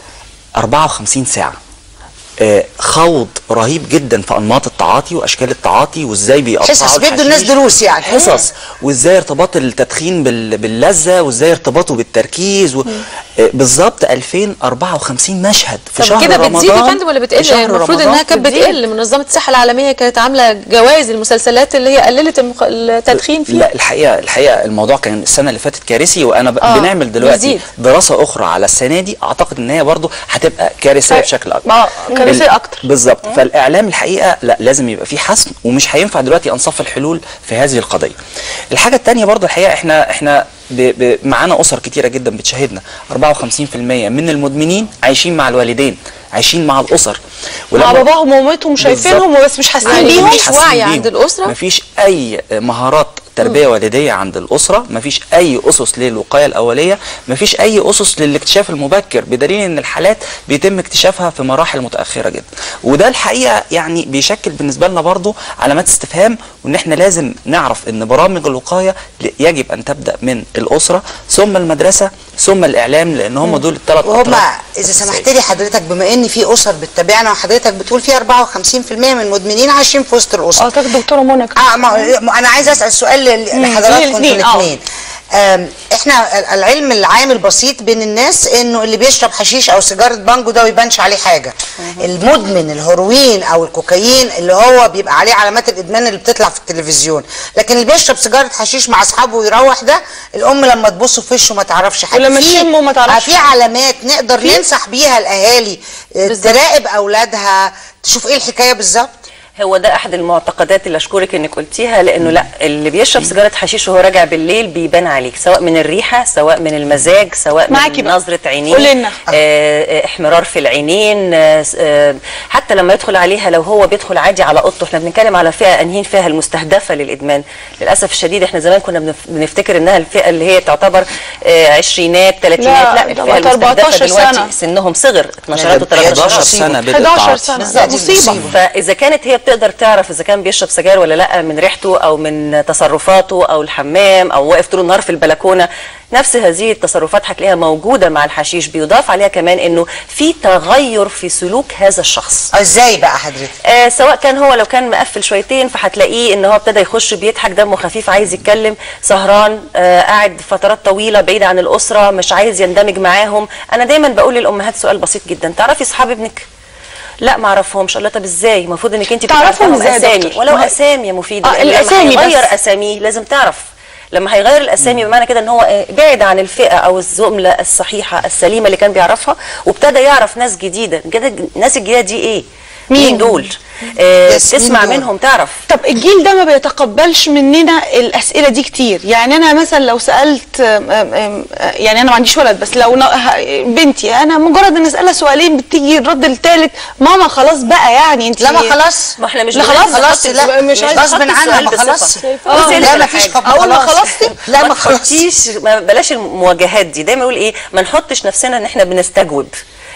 [SPEAKER 10] 54 ساعه آه، خوض رهيب جدا في انماط التعاطي واشكال التعاطي وازاي بيقطعوا
[SPEAKER 3] حصص بيدوا الناس
[SPEAKER 10] الحشيش.
[SPEAKER 3] دروس يعني
[SPEAKER 10] حصص وازاي ارتباط التدخين بال- باللذه وازاي ارتباطه بالتركيز و... آه، بالظبط 2054 مشهد في
[SPEAKER 2] طب
[SPEAKER 10] شهر
[SPEAKER 2] كده
[SPEAKER 10] رمضان
[SPEAKER 2] بتزيد يا فندم ولا
[SPEAKER 10] في
[SPEAKER 2] بتقل
[SPEAKER 10] شهر
[SPEAKER 2] المفروض
[SPEAKER 10] رمضان
[SPEAKER 2] انها كانت
[SPEAKER 1] بتزيد.
[SPEAKER 2] بتقل منظمه الصحه العالميه كانت عامله جوائز المسلسلات اللي هي قللت المخ... التدخين فيها
[SPEAKER 10] لا الحقيقه الحقيقه الموضوع كان السنه اللي فاتت كارثي وانا ب...
[SPEAKER 2] آه،
[SPEAKER 10] بنعمل دلوقتي
[SPEAKER 2] بيزيد.
[SPEAKER 10] دراسه اخرى على السنه دي اعتقد ان هي برضو هتبقى كارثيه
[SPEAKER 1] طيب.
[SPEAKER 10] بشكل اكبر
[SPEAKER 1] ما كارثية
[SPEAKER 10] ال-
[SPEAKER 1] أكتر.
[SPEAKER 10] بالظبط فالاعلام الحقيقه لا لازم يبقى فيه حسم ومش هينفع دلوقتي انصاف الحلول في هذه القضيه الحاجه الثانيه برضو الحقيقه احنا احنا ب... ب... معانا اسر كتيره جدا بتشاهدنا 54% من المدمنين عايشين مع الوالدين عايشين مع الاسر
[SPEAKER 1] مع باباهم ومامتهم شايفينهم
[SPEAKER 10] بالظبط.
[SPEAKER 1] وبس مش حاسين
[SPEAKER 2] يعني
[SPEAKER 1] بيهم
[SPEAKER 2] مش وعي عند الأسرة؟
[SPEAKER 10] مفيش اي مهارات تربيه والديه عند الاسره مفيش اي اسس للوقايه الاوليه مفيش اي اسس للاكتشاف المبكر بدليل ان الحالات بيتم اكتشافها في مراحل متاخره جدا وده الحقيقه يعني بيشكل بالنسبه لنا برضو علامات استفهام وان احنا لازم نعرف ان برامج الوقايه ل- يجب ان تبدا من الاسره ثم المدرسه ثم الاعلام لان هم دول الثلاث
[SPEAKER 3] وهم اذا سمحت لي حضرتك بما ان في اسر بتتابعنا وحضرتك بتقول في 54% من المدمنين عايشين في وسط الاسر
[SPEAKER 1] اعتقد دكتوره منى
[SPEAKER 3] اه ما ما انا عايزه اسال سؤال ل-
[SPEAKER 1] مم،
[SPEAKER 3] لحضراتكم انتوا
[SPEAKER 1] للاتنين، آه.
[SPEAKER 3] الاثنين آم، احنا ال- العلم العام البسيط بين الناس انه اللي بيشرب حشيش او سيجاره بانجو ده ما يبانش عليه حاجه المدمن الهيروين او الكوكايين اللي هو بيبقى عليه علامات الادمان اللي بتطلع في التلفزيون لكن اللي بيشرب سيجاره حشيش مع اصحابه ويروح ده الام لما تبص في وشه ما تعرفش حاجه
[SPEAKER 1] ولما
[SPEAKER 3] في-
[SPEAKER 1] تشمه ما تعرفش
[SPEAKER 3] آه، في علامات نقدر ننصح بيها الاهالي آه، تراقب اولادها تشوف ايه الحكايه بالظبط
[SPEAKER 11] هو ده احد المعتقدات اللي اشكرك انك قلتيها لانه لا اللي بيشرب سيجاره حشيش وهو راجع بالليل بيبان عليك سواء من الريحه سواء من المزاج سواء
[SPEAKER 1] معاكي
[SPEAKER 11] من
[SPEAKER 1] بقى.
[SPEAKER 11] نظره عينين
[SPEAKER 1] قولي لنا.
[SPEAKER 11] آه، آه، احمرار في العينين آه، س- آه، حتى لما يدخل عليها لو هو بيدخل عادي على اوضته احنا بنتكلم على فئه انهين فئه المستهدفه للادمان للاسف الشديد احنا زمان كنا بنف- بنفتكر انها الفئه اللي هي تعتبر آه، عشرينات ثلاثينات
[SPEAKER 1] لا،
[SPEAKER 11] لا,
[SPEAKER 1] ده
[SPEAKER 11] الفئه
[SPEAKER 1] بقت 14
[SPEAKER 11] المستهدفه دلوقتي
[SPEAKER 1] سنة.
[SPEAKER 11] سنهم صغر 12 و
[SPEAKER 10] 11
[SPEAKER 11] 13
[SPEAKER 10] سنه بدأت
[SPEAKER 1] 11
[SPEAKER 10] تعاطي.
[SPEAKER 1] سنه
[SPEAKER 3] بالظبط،
[SPEAKER 1] ده مصيبه
[SPEAKER 11] فاذا كانت هي بتقدر تعرف اذا كان بيشرب سجاير ولا لا من ريحته او من تصرفاته او الحمام او واقف طول النهار في البلكونه نفس هذه التصرفات هتلاقيها موجوده مع الحشيش بيضاف عليها كمان انه في تغير في سلوك هذا الشخص
[SPEAKER 3] ازاي بقى حضرتك
[SPEAKER 11] آه سواء كان هو لو كان مقفل شويتين فهتلاقيه ان هو ابتدى يخش بيضحك دمه خفيف عايز يتكلم سهران آه قاعد فترات طويله بعيد عن الاسره مش عايز يندمج معاهم انا دايما بقول للامهات سؤال بسيط جدا تعرفي اصحاب ابنك لا ما اعرفهمش الله طب ازاي المفروض انك انت
[SPEAKER 1] تعرفهم
[SPEAKER 11] تعرفيهم
[SPEAKER 1] ازاي يا
[SPEAKER 11] اسامي
[SPEAKER 1] دكتور؟
[SPEAKER 11] ولو
[SPEAKER 1] ما هو-
[SPEAKER 11] اسامي يا مفيده
[SPEAKER 1] آه،
[SPEAKER 11] لأن لما
[SPEAKER 1] الأسامي بس.
[SPEAKER 11] هيغير اساميه لازم تعرف لما هيغير الاسامي بمعنى كده ان هو آه، بعد عن الفئه او الزمله الصحيحه السليمه اللي كان بيعرفها وابتدى يعرف ناس جديده كده الناس الجديده دي ايه مين دول آه
[SPEAKER 3] يس، مين
[SPEAKER 11] تسمع
[SPEAKER 3] دول؟
[SPEAKER 11] منهم تعرف
[SPEAKER 1] طب الجيل ده ما بيتقبلش مننا الاسئله دي كتير يعني انا مثلا لو سالت أم، أم، أم، يعني انا ما عنديش ولد بس لو ن- ه- بنتي انا مجرد ان اسالها سؤالين بتيجي الرد الثالث ماما خلاص بقى يعني انت
[SPEAKER 3] لا ما خلاص
[SPEAKER 11] ما احنا مش
[SPEAKER 1] لا
[SPEAKER 11] بنقول
[SPEAKER 1] خلاص
[SPEAKER 3] خلاص لا
[SPEAKER 1] مش عايزة
[SPEAKER 3] غصب
[SPEAKER 11] نحط
[SPEAKER 3] عنها
[SPEAKER 11] السؤال
[SPEAKER 3] ما
[SPEAKER 11] بصفة.
[SPEAKER 3] خلاص
[SPEAKER 11] آه.
[SPEAKER 3] لا ما
[SPEAKER 11] بصي
[SPEAKER 3] فيش
[SPEAKER 11] على حاجة.
[SPEAKER 3] اول ما
[SPEAKER 1] خلاص.
[SPEAKER 3] خلصتي لا
[SPEAKER 11] ما
[SPEAKER 3] ما خلاص
[SPEAKER 11] تحطيش ما بلاش المواجهات دي دايما يقول ايه ما نحطش نفسنا ان احنا بنستجوب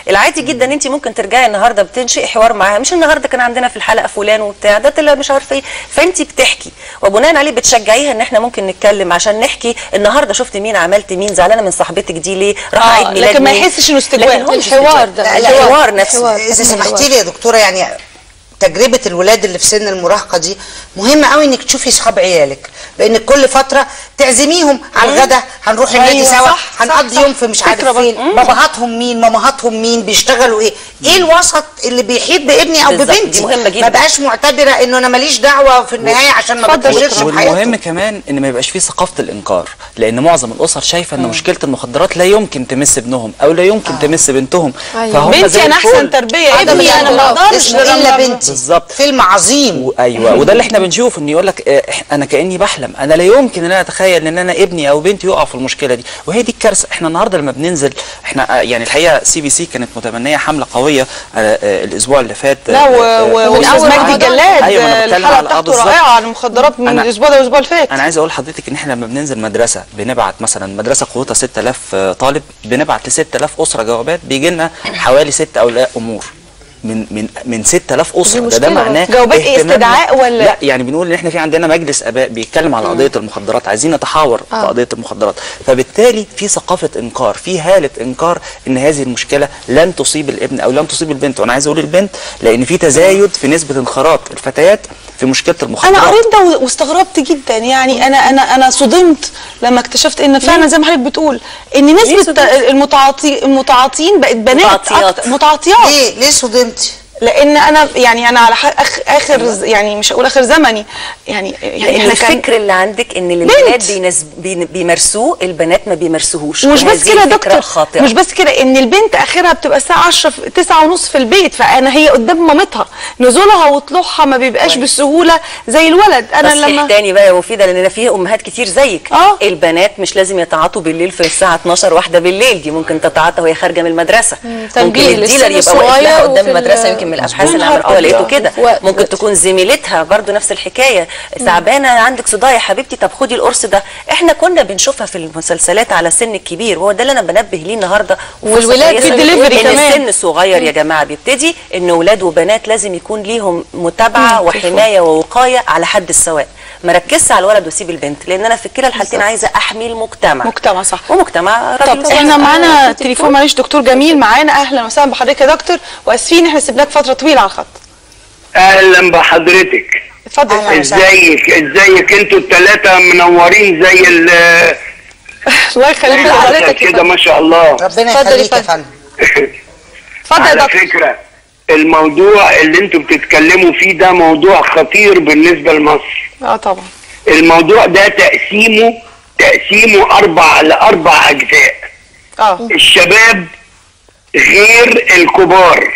[SPEAKER 11] العادي جدا ان انت ممكن ترجعي النهارده بتنشئي حوار معاها مش النهارده كان عندنا في الحلقه فلان وبتاع ده طلع مش عارفه ايه فانت بتحكي وبناء عليه بتشجعيها ان احنا ممكن نتكلم عشان نحكي النهارده شفت مين عملت مين زعلانه من صاحبتك دي ليه راح
[SPEAKER 1] آه،
[SPEAKER 11] عيد ميلاد
[SPEAKER 1] لكن ما
[SPEAKER 11] مين؟
[SPEAKER 1] يحسش إنه استجواب.
[SPEAKER 11] لكن هو مش
[SPEAKER 2] الحوار
[SPEAKER 11] استجواب.
[SPEAKER 2] ده،
[SPEAKER 11] لا
[SPEAKER 2] الحوار.
[SPEAKER 11] الحوار نفسه
[SPEAKER 2] الحوار.
[SPEAKER 3] اذا سمحتي لي يا دكتوره يعني تجربه الولاد اللي في سن المراهقه دي مهم قوي انك تشوفي اصحاب عيالك بانك كل فتره تعزميهم على الغدا هنروح النادي
[SPEAKER 1] أيوة،
[SPEAKER 3] سوا
[SPEAKER 1] صح، صح،
[SPEAKER 3] هنقضي
[SPEAKER 1] صح.
[SPEAKER 3] يوم في مش عارف
[SPEAKER 1] فكرة
[SPEAKER 3] فين
[SPEAKER 1] برضه.
[SPEAKER 3] باباهاتهم مين مامهاتهم مين بيشتغلوا ايه ايه الوسط اللي بيحيط بابني او
[SPEAKER 11] بالظبط، دي
[SPEAKER 3] ببنتي
[SPEAKER 11] مهمة جدا.
[SPEAKER 3] ما بقاش معتبره انه انا ماليش دعوه في النهايه عشان ما
[SPEAKER 1] اتفضل
[SPEAKER 3] بتفجرش في
[SPEAKER 10] والمهم
[SPEAKER 3] حياتهم
[SPEAKER 10] كمان ان ما يبقاش فيه ثقافه الانكار لان معظم الاسر شايفه ان مشكله المخدرات لا يمكن تمس ابنهم او لا يمكن تمس بنتهم
[SPEAKER 2] أيوة.
[SPEAKER 10] فهم زي
[SPEAKER 1] بنتي انا
[SPEAKER 10] الفل.
[SPEAKER 1] احسن تربيه
[SPEAKER 2] عدم
[SPEAKER 1] ابني انا ما
[SPEAKER 2] الاعتراف.
[SPEAKER 1] اقدرش
[SPEAKER 3] اسمه الا
[SPEAKER 1] لما-
[SPEAKER 3] بنتي
[SPEAKER 10] بالظبط.
[SPEAKER 3] فيلم عظيم
[SPEAKER 10] و- ايوه وده اللي احنا بنشوفه ان يقول لك انا كاني بحلم انا لا يمكن ان انا اتخيل ان انا ابني او بنتي يقع في المشكله دي وهي دي الكارثه احنا النهارده لما بننزل احنا آه، يعني الحقيقه سي بي سي كانت متبنيه حمله قويه آه، آه، الاسبوع اللي فات
[SPEAKER 1] لا
[SPEAKER 10] آه،
[SPEAKER 1] و-
[SPEAKER 10] آه،
[SPEAKER 1] و-
[SPEAKER 2] ومن
[SPEAKER 1] واستاذ
[SPEAKER 2] أول
[SPEAKER 1] مجدي
[SPEAKER 2] رمضان.
[SPEAKER 1] الجلاد
[SPEAKER 10] أيوة، أنا بتكلم
[SPEAKER 1] الحلقه
[SPEAKER 10] على- آه،
[SPEAKER 1] بتاعته
[SPEAKER 10] بالظبط.
[SPEAKER 1] رائعه عن المخدرات من
[SPEAKER 10] أنا-
[SPEAKER 1] الاسبوع ده والاسبوع اللي فات
[SPEAKER 10] انا عايز اقول لحضرتك ان احنا لما بننزل مدرسه بنبعت مثلا مدرسه قوتها 6000 طالب بنبعت ل 6000 اسره جوابات بيجي لنا حوالي ست اولياء امور من من من 6000 اسره ده ده
[SPEAKER 2] مشكلة
[SPEAKER 10] معناه
[SPEAKER 1] جوابات إيه؟
[SPEAKER 10] اهتمامنا-
[SPEAKER 1] استدعاء ولا-
[SPEAKER 10] لا يعني بنقول ان احنا في عندنا مجلس اباء بيتكلم على قضيه المخدرات عايزين نتحاور في
[SPEAKER 2] آه.
[SPEAKER 10] قضيه المخدرات فبالتالي في ثقافه انكار في هاله انكار ان هذه المشكله لن تصيب الابن او لن تصيب البنت وانا عايز اقول البنت لان في تزايد في نسبه انخراط الفتيات في مشكله المخدرات
[SPEAKER 1] انا قريت ده و- واستغربت جدا يعني انا انا انا صدمت لما اكتشفت ان فعلا زي ما حضرتك بتقول ان نسبه
[SPEAKER 11] صدمت؟
[SPEAKER 1] المتعاطي المتعاطين بقت بنات
[SPEAKER 11] متعاطيات.
[SPEAKER 1] أكتر- متعاطيات
[SPEAKER 3] ليه ليه صدمتي
[SPEAKER 1] لان انا يعني انا على ح- أخ اخر ز- يعني مش هقول اخر زمني يعني يعني
[SPEAKER 11] يعني
[SPEAKER 1] احنا كان
[SPEAKER 11] الفكر اللي عندك ان الولاد بينز... بين- بيمارسوه البنات ما بيمارسوهوش
[SPEAKER 1] ومش بس
[SPEAKER 11] وهذه
[SPEAKER 1] كده يا
[SPEAKER 11] فكرة
[SPEAKER 1] دكتور
[SPEAKER 11] خاطئة
[SPEAKER 1] مش بس كده ان البنت اخرها بتبقى الساعه 10 في- 9 ونص في البيت فانا هي قدام مامتها نزولها وطلوعها ما بيبقاش بالسهوله زي الولد انا
[SPEAKER 11] تصحيح
[SPEAKER 1] لما
[SPEAKER 11] تاني بقى يا مفيده لان في امهات كتير زيك
[SPEAKER 1] آه.
[SPEAKER 11] البنات مش لازم يتعاطوا بالليل في الساعه 12 واحده بالليل دي ممكن تتعاطى وهي خارجه من المدرسه
[SPEAKER 2] تنبيه
[SPEAKER 11] ممكن الديلر
[SPEAKER 2] للسن
[SPEAKER 11] يبقى واقف لها
[SPEAKER 2] الصغير
[SPEAKER 11] قدام
[SPEAKER 2] وفي
[SPEAKER 11] المدرسه
[SPEAKER 2] ال-
[SPEAKER 11] يمكن من الابحاث اللي
[SPEAKER 1] نهار
[SPEAKER 11] عملوها لقيته
[SPEAKER 1] أبيض.
[SPEAKER 11] كده
[SPEAKER 2] في وقت-
[SPEAKER 11] ممكن تكون زميلتها برضو نفس الحكايه تعبانه عندك صداع يا حبيبتي طب خدي القرص ده احنا كنا بنشوفها في المسلسلات على سن الكبير هو ده اللي انا بنبه ليه النهارده وفرصة
[SPEAKER 2] والولاد
[SPEAKER 11] كويسة
[SPEAKER 1] في delivery
[SPEAKER 11] ان
[SPEAKER 1] كمان.
[SPEAKER 11] السن صغير يا جماعه بيبتدي ان ولاد وبنات لازم يكون ليهم متابعه وحمايه ووقايه على حد السواء ما ركزش على الولد وسيب البنت لان انا في كلا الحالتين عايزه احمي المجتمع
[SPEAKER 1] مجتمع صح
[SPEAKER 11] ومجتمع
[SPEAKER 1] طب
[SPEAKER 11] راجل
[SPEAKER 1] احنا
[SPEAKER 11] وست.
[SPEAKER 1] معانا تليفون معلش دكتور جميل معانا اهلا وسهلا بحضرتك يا دكتور واسفين احنا سيبناك فتره طويله على الخط
[SPEAKER 12] اهلا بحضرتك
[SPEAKER 1] اتفضل
[SPEAKER 12] ازيك ازيك انتوا الثلاثه منورين زي ال
[SPEAKER 1] الله يخليك
[SPEAKER 12] العسل
[SPEAKER 1] حضرتك
[SPEAKER 12] كده ما شاء الله
[SPEAKER 3] ربنا
[SPEAKER 1] اتفضل يا
[SPEAKER 3] يخليك يا
[SPEAKER 1] فندم.
[SPEAKER 3] فندم
[SPEAKER 1] اتفضل يا
[SPEAKER 12] على
[SPEAKER 1] دكتور
[SPEAKER 12] فكره الموضوع اللي انتوا بتتكلموا فيه ده موضوع خطير بالنسبه لمصر
[SPEAKER 1] اه طبعا
[SPEAKER 12] الموضوع ده تقسيمه تقسيمه اربع لاربع اجزاء
[SPEAKER 1] اه
[SPEAKER 12] الشباب غير الكبار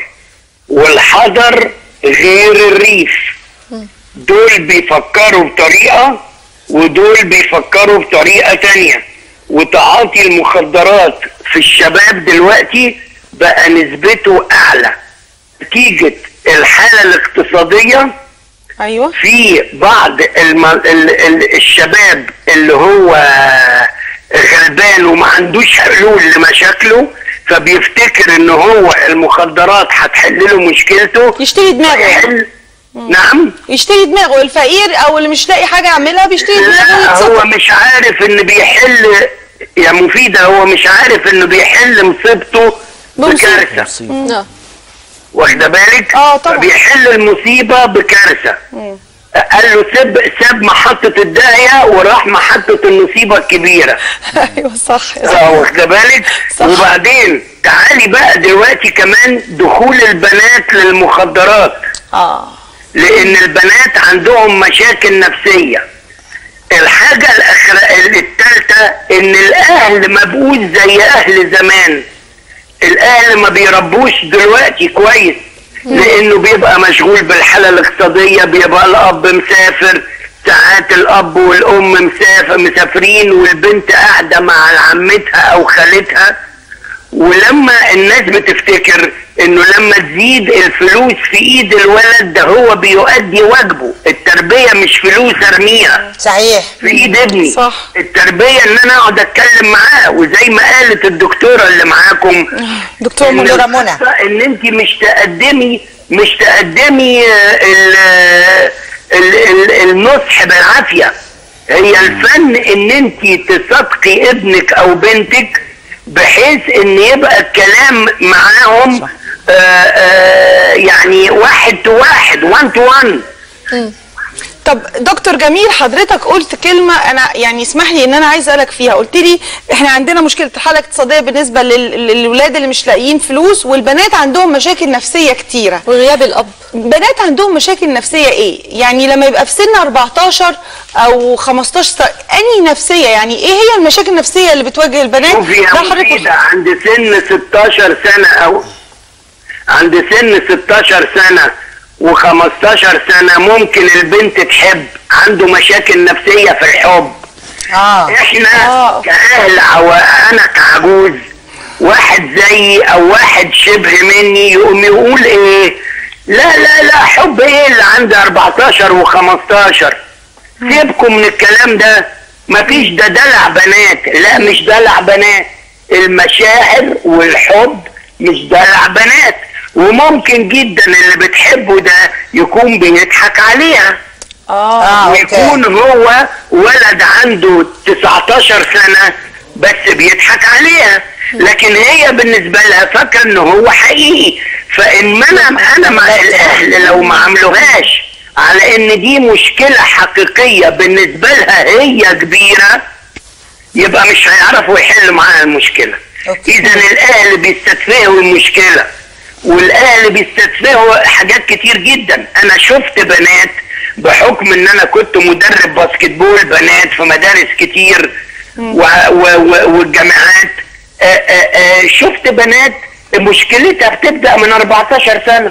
[SPEAKER 12] والحضر غير الريف دول بيفكروا بطريقة ودول بيفكروا بطريقة تانية وتعاطي المخدرات في الشباب دلوقتي بقى نسبته أعلى نتيجة الحالة الاقتصادية
[SPEAKER 1] ايوه
[SPEAKER 12] في بعض الم... ال... ال... الشباب اللي هو غلبان وما عندوش حلول لمشاكله فبيفتكر ان هو المخدرات هتحل له مشكلته
[SPEAKER 1] يشتري دماغه
[SPEAKER 12] فيحل نعم
[SPEAKER 1] يشتري دماغه الفقير او اللي مش لاقي حاجه يعملها بيشتري دماغه
[SPEAKER 12] لا هو
[SPEAKER 1] ويتصرف
[SPEAKER 12] مش عارف ان بيحل يا مفيدة هو مش عارف انه بيحل مصيبته
[SPEAKER 1] بمصيبة.
[SPEAKER 12] بكارثة
[SPEAKER 2] آه.
[SPEAKER 12] واخده بالك؟
[SPEAKER 1] اه طبعا.
[SPEAKER 12] فبيحل المصيبة بكارثة قال له ساب ساب محطة الداهية وراح محطة المصيبة الكبيرة
[SPEAKER 1] ايوه صح
[SPEAKER 12] اه واخده بالك
[SPEAKER 1] صح.
[SPEAKER 12] وبعدين تعالي بقى دلوقتي كمان دخول البنات للمخدرات
[SPEAKER 1] اه
[SPEAKER 12] لان البنات عندهم مشاكل نفسية الحاجة الأخرى التالتة ان الاهل ما بقوش زي اهل زمان الاهل ما بيربوش دلوقتي كويس لانه بيبقى مشغول بالحالة الاقتصادية بيبقى الاب مسافر ساعات الاب والام مسافر مسافرين والبنت قاعدة مع عمتها او خالتها ولما الناس بتفتكر انه لما تزيد الفلوس في ايد الولد ده هو بيؤدي واجبه التربيه مش فلوس ارميها
[SPEAKER 3] صحيح
[SPEAKER 12] في ايد ابني صح التربيه ان انا اقعد اتكلم معاه وزي ما قالت الدكتوره اللي معاكم
[SPEAKER 1] دكتور
[SPEAKER 12] إن
[SPEAKER 3] منيرة منى.
[SPEAKER 12] القصة ان انت مش تقدمي مش تقدمي آه، ال ال ال النصح بالعافيه هي الفن ان انت تصدقي ابنك او بنتك بحيث ان يبقى الكلام معاهم آه آه يعني واحد تو واحد وان تو وان
[SPEAKER 1] طب دكتور جميل حضرتك قلت كلمة أنا يعني اسمح لي إن أنا عايز أسألك فيها قلت لي إحنا عندنا مشكلة الحالة الاقتصادية بالنسبة لل- للولاد اللي مش لاقيين فلوس والبنات عندهم مشاكل نفسية كتيرة
[SPEAKER 2] وغياب الأب
[SPEAKER 1] بنات عندهم مشاكل نفسية إيه؟ يعني لما يبقى في سن 14 أو 15 سنة أنهي نفسية يعني إيه هي المشاكل النفسية اللي بتواجه البنات؟
[SPEAKER 12] شوفي يا
[SPEAKER 1] ده حضرتك
[SPEAKER 12] مفيدة عند سن 16 سنة أو عند سن 16 سنة و15 سنة ممكن البنت تحب عنده مشاكل نفسية في الحب
[SPEAKER 3] اه
[SPEAKER 12] احنا كأهل أو أنا كعجوز واحد زيي أو واحد شبه مني يقوم يقول إيه لا لا لا حب إيه اللي عندي 14 و15 سيبكم من الكلام ده مفيش ده دلع بنات لا مش دلع بنات المشاعر والحب مش دلع بنات وممكن جدا اللي بتحبه ده يكون بيضحك عليها
[SPEAKER 3] آه،
[SPEAKER 12] ويكون هو ولد عنده 19 سنة بس بيضحك عليها لكن هي بالنسبة لها فاكرة ان هو حقيقي فان ما انا انا مع الاهل لو ما عملوهاش على ان دي مشكلة حقيقية بالنسبة لها هي كبيرة يبقى مش هيعرفوا يحلوا معاها المشكلة اذا الاهل بيستدفئوا المشكلة والاهل بيستدفئوا حاجات كتير جدا انا شفت بنات بحكم ان انا كنت مدرب باسكت بول بنات في مدارس كتير و و و والجامعات آه، آه، آه، شفت بنات مشكلتها بتبدا من 14 سنه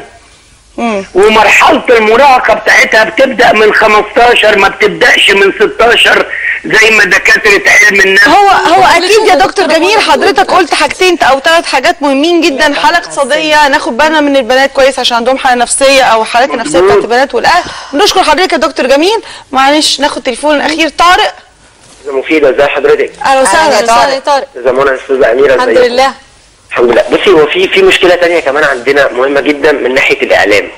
[SPEAKER 12] ومرحلة المراهقة بتاعتها بتبدأ من 15 ما بتبدأش من 16 زي ما دكاترة علم النفس
[SPEAKER 1] هو هو اكيد يا دكتور جميل حضرتك قلت حاجتين او ثلاث حاجات مهمين جدا حاله اقتصاديه ناخد بالنا من البنات كويس عشان عندهم حاله نفسيه او حالات النفسيه بتاعت البنات والاهل بنشكر حضرتك يا دكتور جميل معلش ناخد تليفون الاخير طارق
[SPEAKER 13] مفيدة ازي حضرتك؟
[SPEAKER 1] اهلا وسهلا
[SPEAKER 2] أهلا وسهلا يا طارق
[SPEAKER 13] ازي منى استاذة أميرة
[SPEAKER 2] الحمد
[SPEAKER 13] ازيكم؟
[SPEAKER 2] لله
[SPEAKER 13] الحمد لله بصي هو في في مشكلة تانية كمان عندنا مهمة جدا من ناحية الإعلام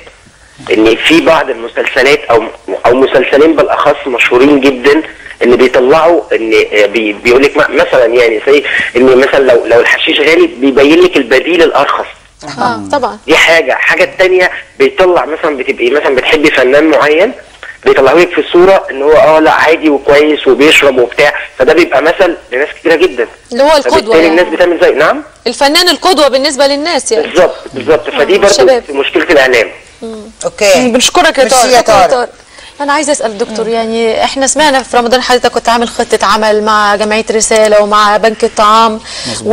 [SPEAKER 13] إن في بعض المسلسلات أو أو مسلسلين بالأخص مشهورين جدا اللي بيطلعوا ان بي بيقول لك مثلا يعني زي ان مثلا لو لو الحشيش غالي بيبين لك البديل الارخص
[SPEAKER 2] اه طبعا
[SPEAKER 13] دي حاجه حاجه التانية بيطلع مثلا بتبقي مثلا بتحبي فنان معين بيطلعوا لك في الصوره ان هو اه لا عادي وكويس وبيشرب وبتاع فده بيبقى مثل لناس كتيره جدا
[SPEAKER 2] اللي هو القدوة
[SPEAKER 13] فبالتالي
[SPEAKER 2] يعني.
[SPEAKER 13] الناس بتعمل زي نعم
[SPEAKER 2] الفنان القدوة بالنسبة للناس يعني
[SPEAKER 13] بالظبط بالظبط فدي برضه
[SPEAKER 2] الشباب.
[SPEAKER 13] مشكله الاعلام
[SPEAKER 3] اوكي
[SPEAKER 1] بنشكرك يا
[SPEAKER 3] ميرسي
[SPEAKER 1] طارق
[SPEAKER 3] يا
[SPEAKER 2] دكتور
[SPEAKER 3] طارق
[SPEAKER 2] انا عايزه اسال دكتور يعني احنا سمعنا في رمضان حضرتك كنت عامل خطه عمل مع جمعيه رساله ومع بنك الطعام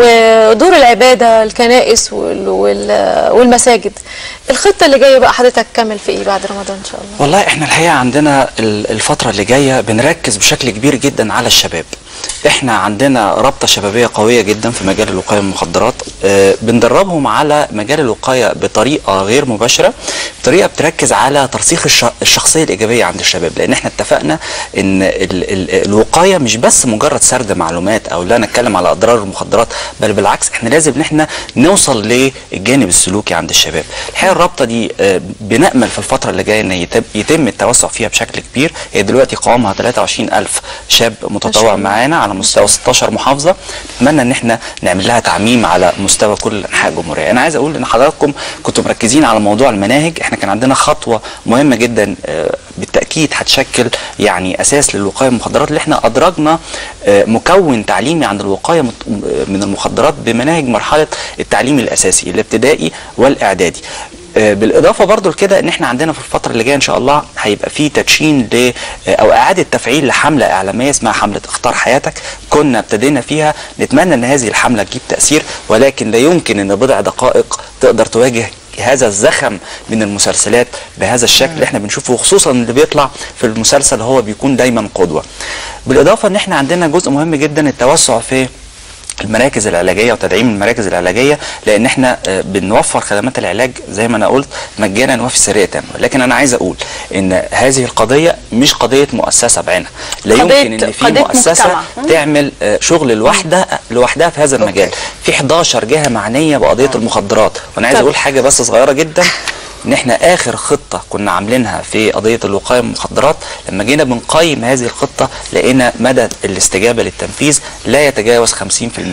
[SPEAKER 2] ودور العباده الكنائس وال وال والمساجد الخطه اللي جايه بقى حضرتك كمل في ايه بعد رمضان ان شاء الله
[SPEAKER 10] والله احنا الحقيقه عندنا ال- الفتره اللي جايه بنركز بشكل كبير جدا على الشباب احنا عندنا رابطه شبابيه قويه جدا في مجال الوقايه من المخدرات اه بندربهم على مجال الوقايه بطريقه غير مباشره بطريقه بتركز على ترسيخ الش- الشخصيه الايجابيه عند الشباب لان احنا اتفقنا ان ال ال الوقايه مش بس مجرد سرد معلومات او لا نتكلم على اضرار المخدرات بل بالعكس احنا لازم ان احنا نوصل للجانب السلوكي عند الشباب الحقيقه الرابطه دي اه بنامل في الفتره اللي جايه ان يتم, يتم التوسع فيها بشكل كبير هي دلوقتي قوامها 23000 شاب متطوع معانا على مستوى 16 محافظه نتمنى ان احنا نعمل لها تعميم على مستوى كل انحاء الجمهوريه انا عايز اقول ان حضراتكم كنتوا مركزين على موضوع المناهج احنا كان عندنا خطوه مهمه جدا آه، بالتاكيد هتشكل يعني اساس للوقايه من المخدرات اللي احنا ادرجنا آه، مكون تعليمي عن الوقايه مت- من المخدرات بمناهج مرحله التعليم الاساسي الابتدائي والاعدادي آه، بالاضافه برضو لكده ان احنا عندنا في الفتره اللي جايه ان شاء الله هيبقى في تدشين ل آه، او اعاده تفعيل لحمله اعلاميه اسمها حمله اختار حياتك كنا ابتدينا فيها نتمنى ان هذه الحمله تجيب تاثير ولكن لا يمكن ان بضع دقائق تقدر تواجه هذا الزخم من المسلسلات بهذا الشكل اللي احنا بنشوفه وخصوصا اللي بيطلع في المسلسل هو بيكون دايما قدوه بالاضافه ان احنا عندنا جزء مهم جدا التوسع في المراكز العلاجيه وتدعيم المراكز العلاجيه لان احنا آه، بنوفر خدمات العلاج زي ما انا قلت مجانا وفي سريه تامه لكن انا عايز اقول ان هذه القضيه مش قضيه مؤسسه بعينها لا
[SPEAKER 1] قضية-
[SPEAKER 10] يمكن ان في
[SPEAKER 1] قضية
[SPEAKER 10] مؤسسه
[SPEAKER 1] مجتمع.
[SPEAKER 10] تعمل آه، شغل لوحدها لوحدها في هذا المجال في 11 جهه معنيه بقضيه المخدرات وانا عايز
[SPEAKER 1] طب.
[SPEAKER 10] اقول حاجه بس صغيره جدا ان احنا اخر خطه كنا عاملينها في قضيه الوقايه من المخدرات لما جينا بنقيم هذه الخطه لقينا مدى الاستجابه للتنفيذ لا يتجاوز 50%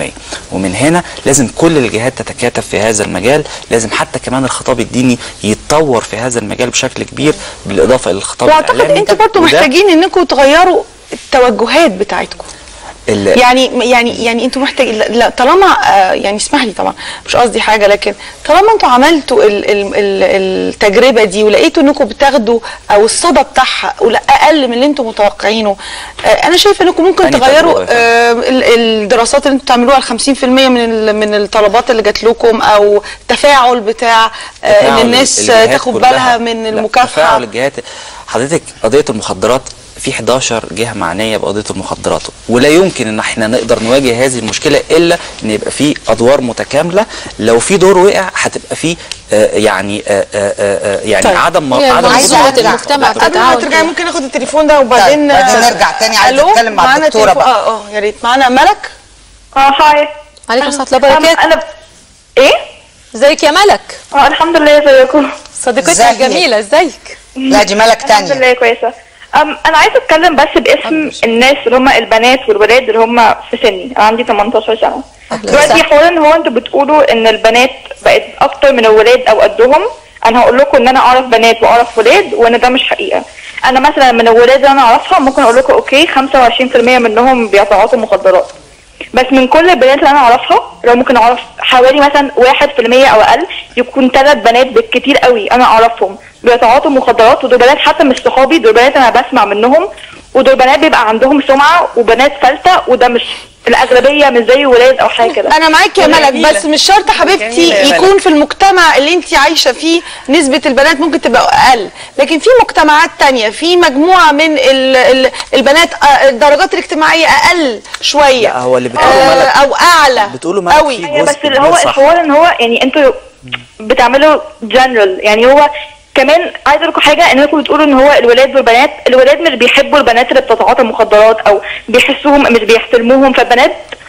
[SPEAKER 10] ومن هنا لازم كل الجهات تتكاتف في هذا المجال لازم حتى كمان الخطاب الديني يتطور في هذا المجال بشكل كبير بالاضافه الى الخطاب
[SPEAKER 1] واعتقد
[SPEAKER 10] الاعلامي
[SPEAKER 1] انتوا برضو
[SPEAKER 10] وده
[SPEAKER 1] محتاجين انكم تغيروا التوجهات بتاعتكم
[SPEAKER 10] ال-
[SPEAKER 1] يعني يعني يعني انتوا محتاج لا- لا طالما آه، يعني اسمح لي طبعا مش قصدي حاجه لكن طالما انتوا عملتوا ال ال ال التجربه دي ولقيتوا انكم بتاخدوا او الصدى بتاعها ولا اقل من اللي انتوا متوقعينه آه، انا شايفه انكم ممكن
[SPEAKER 10] أنهي
[SPEAKER 1] تغيروا
[SPEAKER 10] تجربة يا
[SPEAKER 1] آه، ال- الدراسات اللي انتوا بتعملوها ال 50% من ال- من الطلبات اللي جات لكم او التفاعل بتاع آه، ان
[SPEAKER 10] تفاعل
[SPEAKER 1] الناس
[SPEAKER 10] الجهات
[SPEAKER 1] تاخد
[SPEAKER 10] كلها.
[SPEAKER 1] بالها من
[SPEAKER 10] لا،
[SPEAKER 1] المكافحه
[SPEAKER 10] تفاعل الجهات حضرتك قضيه المخدرات في 11 جهه معنيه بقضيه المخدرات ولا يمكن ان احنا نقدر نواجه هذه المشكله الا ان يبقى في ادوار متكامله لو في دور وقع هتبقى في آه يعني آه آه آه يعني
[SPEAKER 1] طيب.
[SPEAKER 10] عدم
[SPEAKER 1] هي
[SPEAKER 10] عدم
[SPEAKER 1] عايزة
[SPEAKER 10] وجود
[SPEAKER 1] أرجع.
[SPEAKER 2] المجتمع
[SPEAKER 1] قبل ما
[SPEAKER 2] تتعاون
[SPEAKER 1] ترجعي
[SPEAKER 2] كده.
[SPEAKER 1] ممكن ناخد التليفون ده وبعدين
[SPEAKER 3] طيب، بعدين
[SPEAKER 1] آه،
[SPEAKER 3] نرجع تاني، عايزة
[SPEAKER 1] ألو؟
[SPEAKER 3] أتكلم مع
[SPEAKER 1] معانا
[SPEAKER 3] الدكتورة
[SPEAKER 1] تليفون-
[SPEAKER 3] بقى.
[SPEAKER 1] اه اه يا ريت معانا ملك
[SPEAKER 14] اه هاي
[SPEAKER 2] عليكم السلام ورحمه الله وبركاته
[SPEAKER 14] انا ايه
[SPEAKER 2] ازيك يا ملك
[SPEAKER 14] اه الحمد لله ازيكم
[SPEAKER 2] صديقتنا
[SPEAKER 3] ازيك؟
[SPEAKER 2] الجميله ازيك
[SPEAKER 3] لا دي ملك
[SPEAKER 14] الحمد
[SPEAKER 3] تانية
[SPEAKER 14] لله كويسه أم انا عايزه اتكلم بس باسم الناس اللي هم البنات والولاد اللي هم في سني انا عندي 18 سنه دلوقتي حوار ان هو انتوا بتقولوا ان البنات بقت اكتر من الولاد او قدهم انا هقول لكم ان انا اعرف بنات واعرف ولاد وان ده مش حقيقه انا مثلا من الولاد اللي انا اعرفها ممكن اقول لكم اوكي 25% منهم بيتعاطوا مخدرات بس من كل البنات اللي انا اعرفها لو ممكن اعرف حوالي مثلا واحد في المية او اقل يكون ثلاث بنات بالكتير قوي انا اعرفهم بيتعاطوا مخدرات ودول بنات حتى مش صحابي دول بنات انا بسمع منهم ودول بنات بيبقى عندهم سمعة وبنات فلتة وده مش الاغلبيه مش زي ولاد او حاجه كده
[SPEAKER 1] انا معاكي يا ملك بس مش شرط حبيبتي
[SPEAKER 14] جميلة يا
[SPEAKER 1] يكون
[SPEAKER 14] ملك.
[SPEAKER 1] في المجتمع اللي انت عايشه فيه نسبه البنات ممكن تبقى اقل لكن في مجتمعات تانية في مجموعه من ال ال البنات آه، الدرجات الاجتماعيه اقل شويه
[SPEAKER 10] لا هو اللي بتقوله
[SPEAKER 1] آه،
[SPEAKER 10] ملك
[SPEAKER 1] او اعلى
[SPEAKER 10] بتقوله ملك
[SPEAKER 1] قوي
[SPEAKER 10] فيه
[SPEAKER 14] أيوة
[SPEAKER 10] جزء
[SPEAKER 14] بس اللي
[SPEAKER 10] كبير
[SPEAKER 14] هو
[SPEAKER 10] صح.
[SPEAKER 14] الحوار ان هو يعني انتوا بتعملوا جنرال يعني هو كمان عايز اقول لكم حاجه ان انتوا بتقولوا ان هو الولاد والبنات الولاد مش بيحبوا البنات اللي بتتعاطى مخدرات او بيحسوهم مش بيحترموهم فالبنات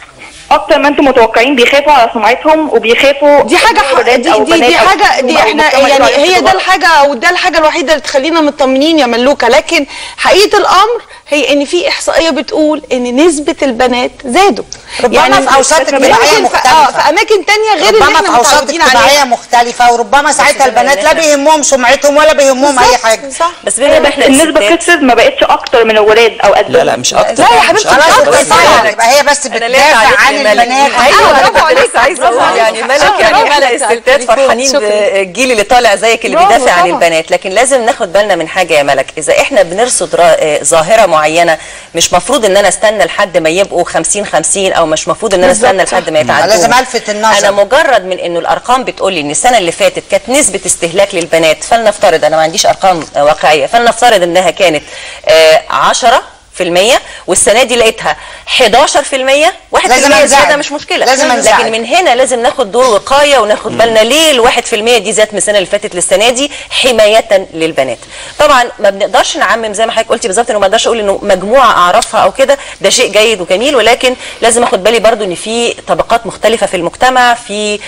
[SPEAKER 14] اكتر ما انتم متوقعين بيخافوا على سمعتهم وبيخافوا
[SPEAKER 1] دي حاجه ح- دي دي, دي حاجه دي احنا يعني هي ده الحاجه وده الحاجه الوحيده اللي تخلينا مطمنين يا ملوكه لكن حقيقه الامر هي ان في احصائيه بتقول ان نسبه البنات زادوا
[SPEAKER 3] ربما في أوساط
[SPEAKER 1] يمكن
[SPEAKER 3] اجتماعية
[SPEAKER 1] في-
[SPEAKER 3] مختلفة.
[SPEAKER 1] اه في اماكن تانية غير اللي
[SPEAKER 3] ربما
[SPEAKER 1] احنا
[SPEAKER 3] في اوساط
[SPEAKER 1] متعودين
[SPEAKER 3] اجتماعيه
[SPEAKER 1] عليها
[SPEAKER 3] مختلفه وربما ساعتها البنات لا بيهمهم سمعتهم ولا بيهمهم اي حاجه
[SPEAKER 1] صح
[SPEAKER 11] بس
[SPEAKER 14] بس النسبه كترت ما بقتش اكتر من الولاد او قد
[SPEAKER 10] لا لا مش اكتر
[SPEAKER 3] لا يا
[SPEAKER 10] مش
[SPEAKER 3] حبيبتي
[SPEAKER 10] أكتر.
[SPEAKER 3] خلاص
[SPEAKER 10] بس
[SPEAKER 3] كفايه يبقى هي بس بتدافع عن البنات
[SPEAKER 15] ايوه
[SPEAKER 3] برافو
[SPEAKER 15] برافو
[SPEAKER 3] عليك.
[SPEAKER 15] عليك عايزه
[SPEAKER 3] برافو
[SPEAKER 15] اقول
[SPEAKER 3] عليك.
[SPEAKER 15] يعني ملك
[SPEAKER 3] شكراً.
[SPEAKER 15] يعني
[SPEAKER 3] برافو
[SPEAKER 15] احنا
[SPEAKER 3] عليك.
[SPEAKER 15] الستات فرحانين
[SPEAKER 3] شكراً.
[SPEAKER 15] بالجيل اللي طالع زيك اللي
[SPEAKER 3] برافو
[SPEAKER 15] بيدافع عن
[SPEAKER 3] طبعاً.
[SPEAKER 15] البنات لكن لازم ناخد بالنا من حاجه يا ملك اذا احنا بنرصد را- آه، ظاهره معينه مش مفروض ان انا استنى لحد ما يبقوا 50 50 او مش مفروض ان انا
[SPEAKER 3] بالظبط،
[SPEAKER 15] استنى
[SPEAKER 3] صح.
[SPEAKER 15] لحد ما
[SPEAKER 3] مم.
[SPEAKER 15] يتعدوا
[SPEAKER 3] لازم ألفت النظر.
[SPEAKER 15] انا مجرد من انه الارقام بتقول لي ان السنه اللي فاتت كانت نسبه استهلاك للبنات فلنفترض انا ما عنديش ارقام آه، واقعيه فلنفترض انها كانت آه، 10 في المية والسنة دي لقيتها 11 في المية واحد في
[SPEAKER 3] لازم
[SPEAKER 15] المية
[SPEAKER 3] أنزعج.
[SPEAKER 15] زيادة مش مشكلة
[SPEAKER 3] لازم أنزعج.
[SPEAKER 15] لكن من هنا لازم ناخد دور وقاية وناخد بالنا ليه الواحد في المية دي زادت من السنة اللي فاتت للسنة دي حماية للبنات طبعا ما بنقدرش نعمم زي ما حضرتك قلتي بالظبط انه ما اقدرش اقول انه مجموعة اعرفها او كده ده شيء جيد وجميل ولكن لازم اخد بالي برضو ان في طبقات مختلفة في المجتمع في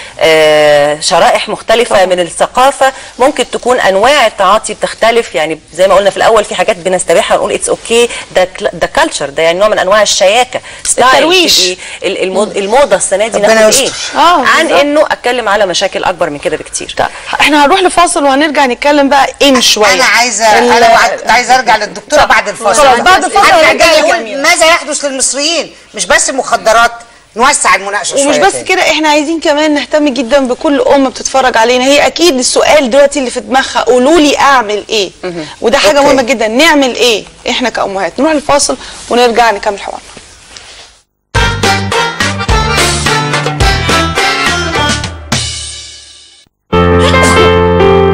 [SPEAKER 15] آه شرائح مختلفة من الثقافة ممكن تكون انواع التعاطي بتختلف يعني زي ما قلنا في الاول في حاجات بنستبيحها ونقول اتس اوكي ده كل- ده كلتشر ده يعني نوع من انواع الشياكة ستايل
[SPEAKER 1] الترويش.
[SPEAKER 15] تبقي ال- الموض- الموضة السنة دي
[SPEAKER 1] ربنا
[SPEAKER 15] ناخد
[SPEAKER 1] يستر.
[SPEAKER 15] ايه
[SPEAKER 1] آه،
[SPEAKER 15] عن
[SPEAKER 1] بالظبط.
[SPEAKER 15] انه اتكلم على مشاكل اكبر من كده بكتير
[SPEAKER 1] احنا هنروح لفاصل وهنرجع نتكلم بقى ان شويه
[SPEAKER 3] انا عايزه
[SPEAKER 1] ال-
[SPEAKER 3] انا وعد- كنت عايزه ارجع للدكتوره بعد الفاصل
[SPEAKER 1] خلاص، بعد الفاصل
[SPEAKER 3] أنا
[SPEAKER 1] هنرجع
[SPEAKER 3] جاي
[SPEAKER 1] لك.
[SPEAKER 3] أقول ماذا يحدث للمصريين مش بس المخدرات نوسع المناقشه شويه
[SPEAKER 1] ومش بس
[SPEAKER 3] تاني.
[SPEAKER 1] كده احنا عايزين كمان نهتم جدا بكل ام بتتفرج علينا هي اكيد السؤال دلوقتي اللي في دماغها قولوا لي اعمل ايه وده حاجه
[SPEAKER 3] أوكي.
[SPEAKER 1] مهمه جدا نعمل ايه احنا كامهات نروح الفاصل ونرجع نكمل حوارنا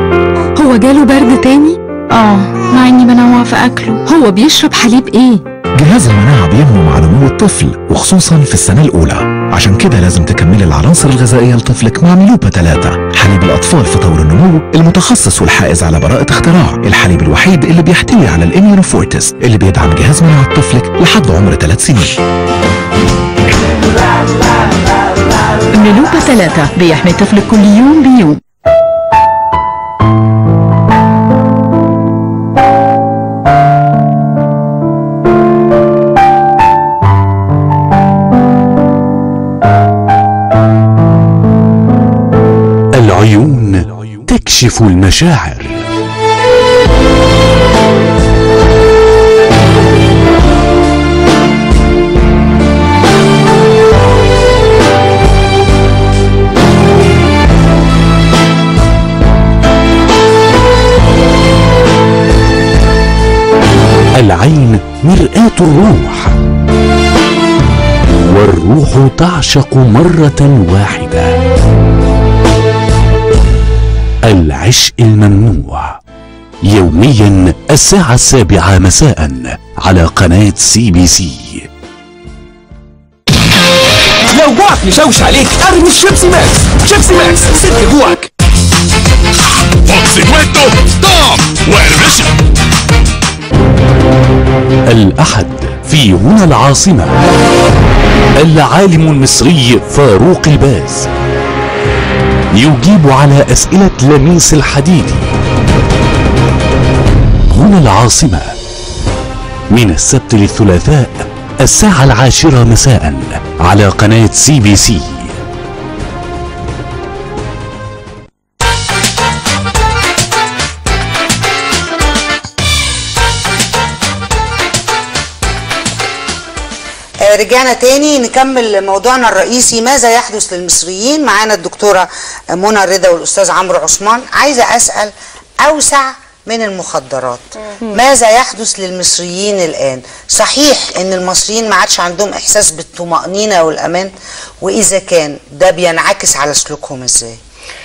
[SPEAKER 16] هو جاله برد تاني؟ اه مع اني بنوع في اكله هو بيشرب حليب ايه؟ جهاز المناعة بينمو مع نمو الطفل وخصوصا في السنة الأولى عشان كده لازم تكملي العناصر الغذائية لطفلك مع ميلوبا 3 حليب الأطفال في طور النمو المتخصص والحائز على براءة اختراع الحليب الوحيد اللي بيحتوي على الإميونوفورتس اللي بيدعم جهاز مناعة طفلك لحد عمر 3 سنين
[SPEAKER 17] ميلوبا 3 بيحمي طفلك كل يوم بيوم
[SPEAKER 18] العيون تكشف المشاعر العين مرآة الروح والروح تعشق مرة واحدة العشق الممنوع يوميا الساعة السابعة مساء على قناة سي بي سي
[SPEAKER 19] لو جوعك مشوش عليك ارمي الشيبسي ماكس شيبسي ماكس سد جوعك
[SPEAKER 18] Conseguento, top وارمشة الأحد في هنا العاصمة العالم المصري فاروق الباز يجيب على أسئلة لميس الحديدي هنا العاصمة من السبت للثلاثاء الساعة العاشرة مساء على قناة سي بي سي
[SPEAKER 3] آه، رجعنا تاني نكمل موضوعنا الرئيسي ماذا يحدث للمصريين معانا الدكتورة منى رضا والأستاذ عمرو عثمان عايزة أسأل أوسع من المخدرات ماذا يحدث للمصريين الآن صحيح أن المصريين ما عادش عندهم إحساس بالطمأنينة والأمان وإذا كان ده بينعكس على سلوكهم إزاي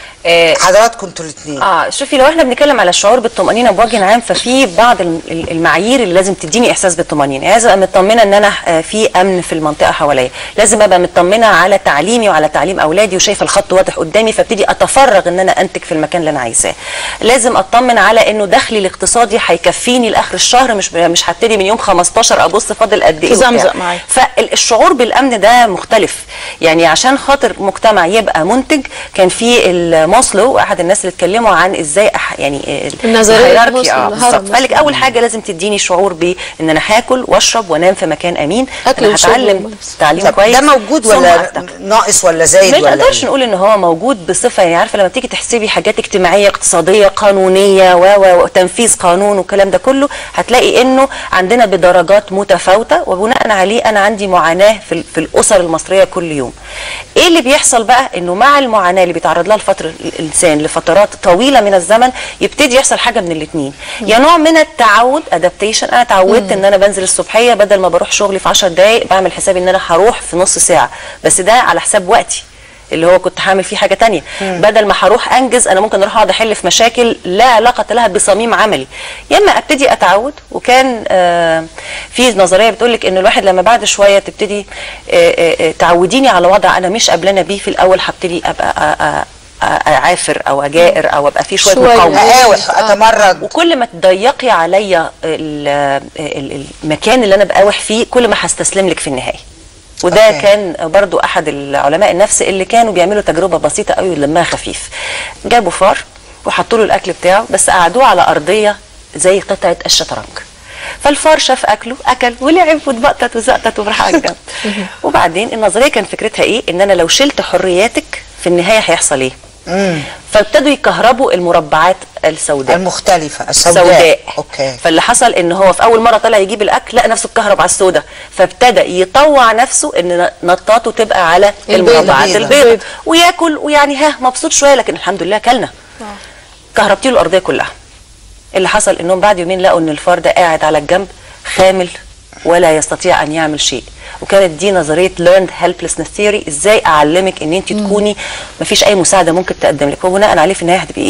[SPEAKER 3] حضراتكم انتوا الاثنين
[SPEAKER 15] اه شوفي لو احنا بنتكلم على الشعور بالطمانينه بوجه عام ففي بعض الم- ال- المعايير اللي لازم تديني احساس بالطمانينه يعني لازم ابقى مطمنه ان انا آه، في امن في المنطقه حواليا لازم ابقى مطمنه على تعليمي وعلى تعليم اولادي وشايفه الخط واضح قدامي فابتدي اتفرغ ان انا انتج في المكان اللي انا عايزاه لازم اطمن على انه دخلي الاقتصادي هيكفيني لاخر الشهر مش مش هبتدي من يوم 15 ابص فاضل قد ايه
[SPEAKER 1] تزمزق
[SPEAKER 15] وبتاع.
[SPEAKER 1] معايا.
[SPEAKER 15] فالشعور بالامن ده مختلف يعني عشان خاطر مجتمع يبقى منتج كان في الماسلو واحد الناس اللي اتكلموا عن ازاي أح يعني
[SPEAKER 2] النظرية
[SPEAKER 15] الهيراركي،
[SPEAKER 2] ماسلو،
[SPEAKER 15] اه
[SPEAKER 2] الهرم
[SPEAKER 15] بالظبط
[SPEAKER 2] ماسلو.
[SPEAKER 15] بالك اول حاجه لازم تديني شعور بان انا هاكل واشرب وانام في مكان امين
[SPEAKER 2] أكل
[SPEAKER 15] انا
[SPEAKER 2] وشرب
[SPEAKER 15] هتعلم
[SPEAKER 2] وملبس.
[SPEAKER 15] تعليم
[SPEAKER 3] طب
[SPEAKER 15] كويس
[SPEAKER 3] ده موجود
[SPEAKER 15] ثم
[SPEAKER 3] ولا
[SPEAKER 15] أرتقي.
[SPEAKER 3] ناقص ولا زايد
[SPEAKER 15] ما
[SPEAKER 3] ولا
[SPEAKER 15] نقدرش
[SPEAKER 3] إيه؟
[SPEAKER 15] نقول ان هو موجود بصفه يعني عارفه لما تيجي تحسبي حاجات اجتماعيه اقتصاديه قانونيه و و وتنفيذ قانون والكلام ده كله هتلاقي انه عندنا بدرجات متفاوته وبناء عليه انا عندي معاناه في, ال- في الاسر المصريه كل يوم. ايه اللي بيحصل بقى انه مع المعاناه اللي بيتعرض لها الفتره الانسان لفترات طويله من الزمن يبتدي يحصل حاجه من الاثنين يا نوع من التعود ادابتيشن انا اتعودت ان انا بنزل الصبحيه بدل ما بروح شغلي في 10 دقائق بعمل حسابي ان انا هروح في نص ساعه بس ده على حساب وقتي اللي هو كنت هعمل فيه حاجه تانية
[SPEAKER 20] مم.
[SPEAKER 15] بدل ما هروح انجز انا ممكن اروح اقعد احل في مشاكل لا علاقه لها بصميم عملي يا اما ابتدي اتعود وكان آه في نظريه بتقول لك ان الواحد لما بعد شويه تبتدي آه آه آه تعوديني على وضع انا مش قابلانه بيه في الاول هبتدي ابقى آه آه آه، اعافر او اجائر او ابقى في شويه
[SPEAKER 3] شوية.
[SPEAKER 15] مقاومه
[SPEAKER 3] أقاوح، أتمرد.
[SPEAKER 15] وكل ما تضيقي عليا ال- ال- المكان اللي انا بقاوح فيه كل ما هستسلم لك في النهايه وده
[SPEAKER 3] أوكي.
[SPEAKER 15] أوكي. كان برضو احد العلماء النفس اللي كانوا بيعملوا تجربه بسيطه قوي ودمها خفيف جابوا فار وحطوا له الاكل بتاعه بس قعدوه على ارضيه زي قطعه الشطرنج فالفار شاف اكله اكل ولعب واتبقطت وزقطت وراح على الجنب وبعدين النظريه كان فكرتها ايه ان انا لو شلت حرياتك في النهايه هيحصل ايه فابتدوا يكهربوا المربعات السوداء
[SPEAKER 3] المختلفة السوداء
[SPEAKER 15] سوداء
[SPEAKER 3] اوكي
[SPEAKER 15] فاللي حصل ان هو في اول مره طلع يجيب الاكل لقى نفسه اتكهرب على السوداء فابتدى يطوع نفسه ان نطاطه تبقى على
[SPEAKER 2] البيضة.
[SPEAKER 15] المربعات
[SPEAKER 2] البيضة.
[SPEAKER 15] البيض وياكل ويعني ها مبسوط شويه لكن الحمد لله كلنا كهربتي له الارضيه كلها اللي حصل انهم بعد يومين لقوا ان الفار ده قاعد على الجنب خامل ولا يستطيع ان يعمل شيء وكانت دي نظريه learned helplessness theory ازاي اعلمك ان انت تكوني مفيش اي مساعده ممكن تقدم لك وبناء عليه في النهايه هتبقي ايه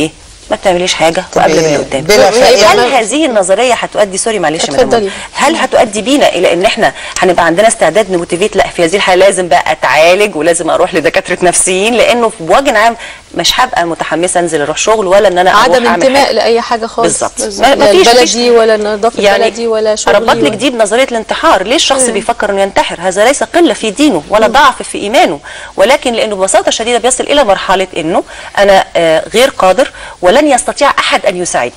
[SPEAKER 15] ما بتعمليش حاجه وقبل من اللي قدامك
[SPEAKER 3] بلا فائدة.
[SPEAKER 15] هل هذه النظريه هتؤدي سوري معلش يا مدام
[SPEAKER 2] اتفضلي.
[SPEAKER 15] منى. هل هتؤدي بينا الى ان احنا هنبقى عندنا استعداد نموتيفيت لا في هذه الحاله لازم بقى اتعالج ولازم اروح لدكاتره نفسيين لانه بوجه عام مش هبقى متحمسه انزل اروح شغل ولا ان انا اروح
[SPEAKER 2] عدم
[SPEAKER 15] أعمل
[SPEAKER 2] انتماء
[SPEAKER 15] حاجة.
[SPEAKER 2] لاي حاجه خالص
[SPEAKER 15] بالظبط
[SPEAKER 2] لا
[SPEAKER 15] ما فيش
[SPEAKER 2] البلدي ولا نظافه
[SPEAKER 15] يعني
[SPEAKER 2] بلدي ولا شغلي
[SPEAKER 15] ربط لك
[SPEAKER 2] ولا-
[SPEAKER 15] دي بنظريه الانتحار ليه الشخص
[SPEAKER 2] مم.
[SPEAKER 15] بيفكر انه ينتحر هذا ليس قله في دينه ولا ضعف في ايمانه ولكن لانه ببساطه شديده بيصل الى مرحله انه انا آه، غير قادر ولن يستطيع احد ان يساعدني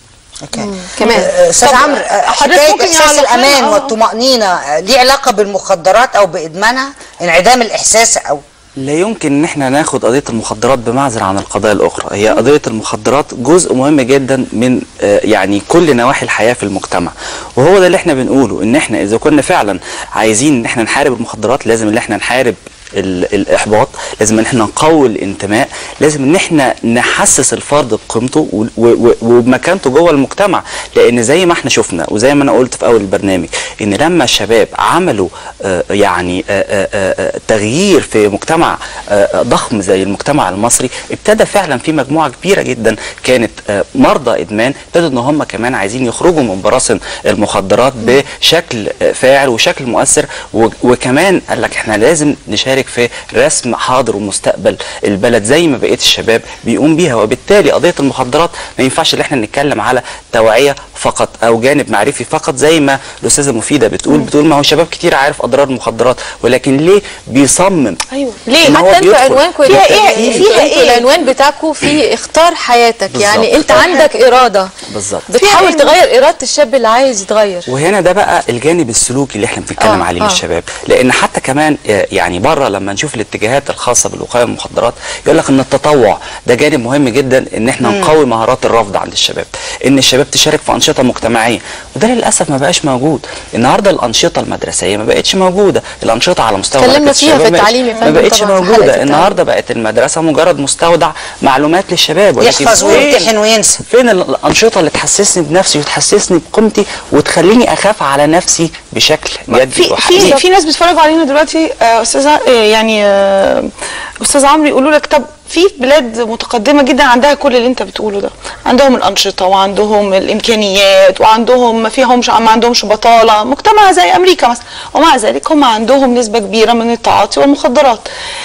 [SPEAKER 2] كمان
[SPEAKER 3] آه، استاذ
[SPEAKER 1] طب
[SPEAKER 3] عمرو آه،
[SPEAKER 1] حضرتك
[SPEAKER 3] حكايه
[SPEAKER 1] ممكن
[SPEAKER 3] احساس
[SPEAKER 1] يعلق لنا؟
[SPEAKER 3] الامان
[SPEAKER 1] آه.
[SPEAKER 3] والطمانينه آه، ليه علاقه بالمخدرات او بادمانها انعدام الاحساس او
[SPEAKER 10] لا يمكن ان احنا ناخد قضيه المخدرات بمعزل عن القضايا الاخرى هي قضيه المخدرات جزء مهم جدا من آه، يعني كل نواحي الحياه في المجتمع وهو ده اللي احنا بنقوله ان احنا اذا كنا فعلا عايزين ان احنا نحارب المخدرات لازم ان احنا نحارب ال- الاحباط لازم ان احنا نقوي الانتماء لازم ان احنا نحسس الفرد بقيمته و- و- و- وبمكانته جوه المجتمع لان زي ما احنا شفنا وزي ما انا قلت في اول البرنامج ان لما الشباب عملوا آه، يعني آه، آه، آه، تغيير في مجتمع آه، ضخم زي المجتمع المصري ابتدى فعلا في مجموعه كبيره جدا كانت آه، مرضى ادمان ابتدوا ان هم كمان عايزين يخرجوا من براثن المخدرات بشكل آه، فاعل وشكل مؤثر و- وكمان قال لك احنا لازم نشارك في رسم حاضر ومستقبل البلد زي ما بقيه الشباب بيقوم بيها وبالتالي قضيه المخدرات ما ينفعش ان احنا نتكلم على توعيه فقط او جانب معرفي فقط زي ما الاستاذه مفيده بتقول بتقول ما هو شباب كتير عارف اضرار المخدرات ولكن ليه بيصمم
[SPEAKER 1] ايوه
[SPEAKER 2] ليه
[SPEAKER 10] إن هو
[SPEAKER 2] حتى انتوا
[SPEAKER 10] بيدخل.
[SPEAKER 2] عنوانكم
[SPEAKER 10] فيها
[SPEAKER 2] فيها
[SPEAKER 10] إيه؟
[SPEAKER 2] ايه
[SPEAKER 10] فيها
[SPEAKER 2] انتوا
[SPEAKER 10] إيه؟
[SPEAKER 2] العنوان بتاعكم في اختار حياتك
[SPEAKER 10] بالظبط.
[SPEAKER 2] يعني انت
[SPEAKER 10] اختار
[SPEAKER 2] عندك اراده
[SPEAKER 10] بالظبط
[SPEAKER 2] بتحاول تغير اراده الشاب اللي عايز يتغير
[SPEAKER 10] وهنا ده بقى الجانب السلوكي اللي احنا بنتكلم
[SPEAKER 2] آه،
[SPEAKER 10] عليه
[SPEAKER 2] آه.
[SPEAKER 10] للشباب لان حتى كمان آه، يعني بره لما نشوف الاتجاهات الخاصه بالوقايه من المخدرات يقول لك ان التطوع ده جانب مهم جدا ان احنا
[SPEAKER 2] مم.
[SPEAKER 10] نقوي مهارات الرفض عند الشباب ان الشباب تشارك في انشطه مجتمعيه وده للاسف ما بقاش موجود النهارده الانشطه المدرسيه ما بقتش موجوده الانشطه على مستوى
[SPEAKER 2] اتكلمنا
[SPEAKER 10] مركز
[SPEAKER 2] فيها
[SPEAKER 10] الشباب
[SPEAKER 2] في
[SPEAKER 10] ما بقتش-
[SPEAKER 2] التعليم يا
[SPEAKER 10] ما
[SPEAKER 2] فندم
[SPEAKER 10] بقتش
[SPEAKER 2] طبعاً، في حلقة
[SPEAKER 10] موجوده
[SPEAKER 2] التعليم.
[SPEAKER 10] النهارده بقت المدرسه مجرد مستودع معلومات للشباب ولكن
[SPEAKER 3] يحفظ
[SPEAKER 10] فين-
[SPEAKER 3] ويمتحن وينسى
[SPEAKER 10] فين الانشطه اللي تحسسني بنفسي وتحسسني بقيمتي وتخليني اخاف على نفسي بشكل جدي
[SPEAKER 1] في
[SPEAKER 10] وحقيقي
[SPEAKER 1] في في ناس بيتفرجوا علينا دلوقتي آه، استاذ ع- آه، يعني آه، استاذ عمرو يقولوا لك طب في بلاد متقدمه جدا عندها كل اللي انت بتقوله ده عندهم الانشطه وعندهم الامكانيات وعندهم ما فيهمش ما عندهمش بطاله مجتمع زي امريكا مثلا ومع ذلك هم عندهم نسبه كبيره من التعاطي والمخدرات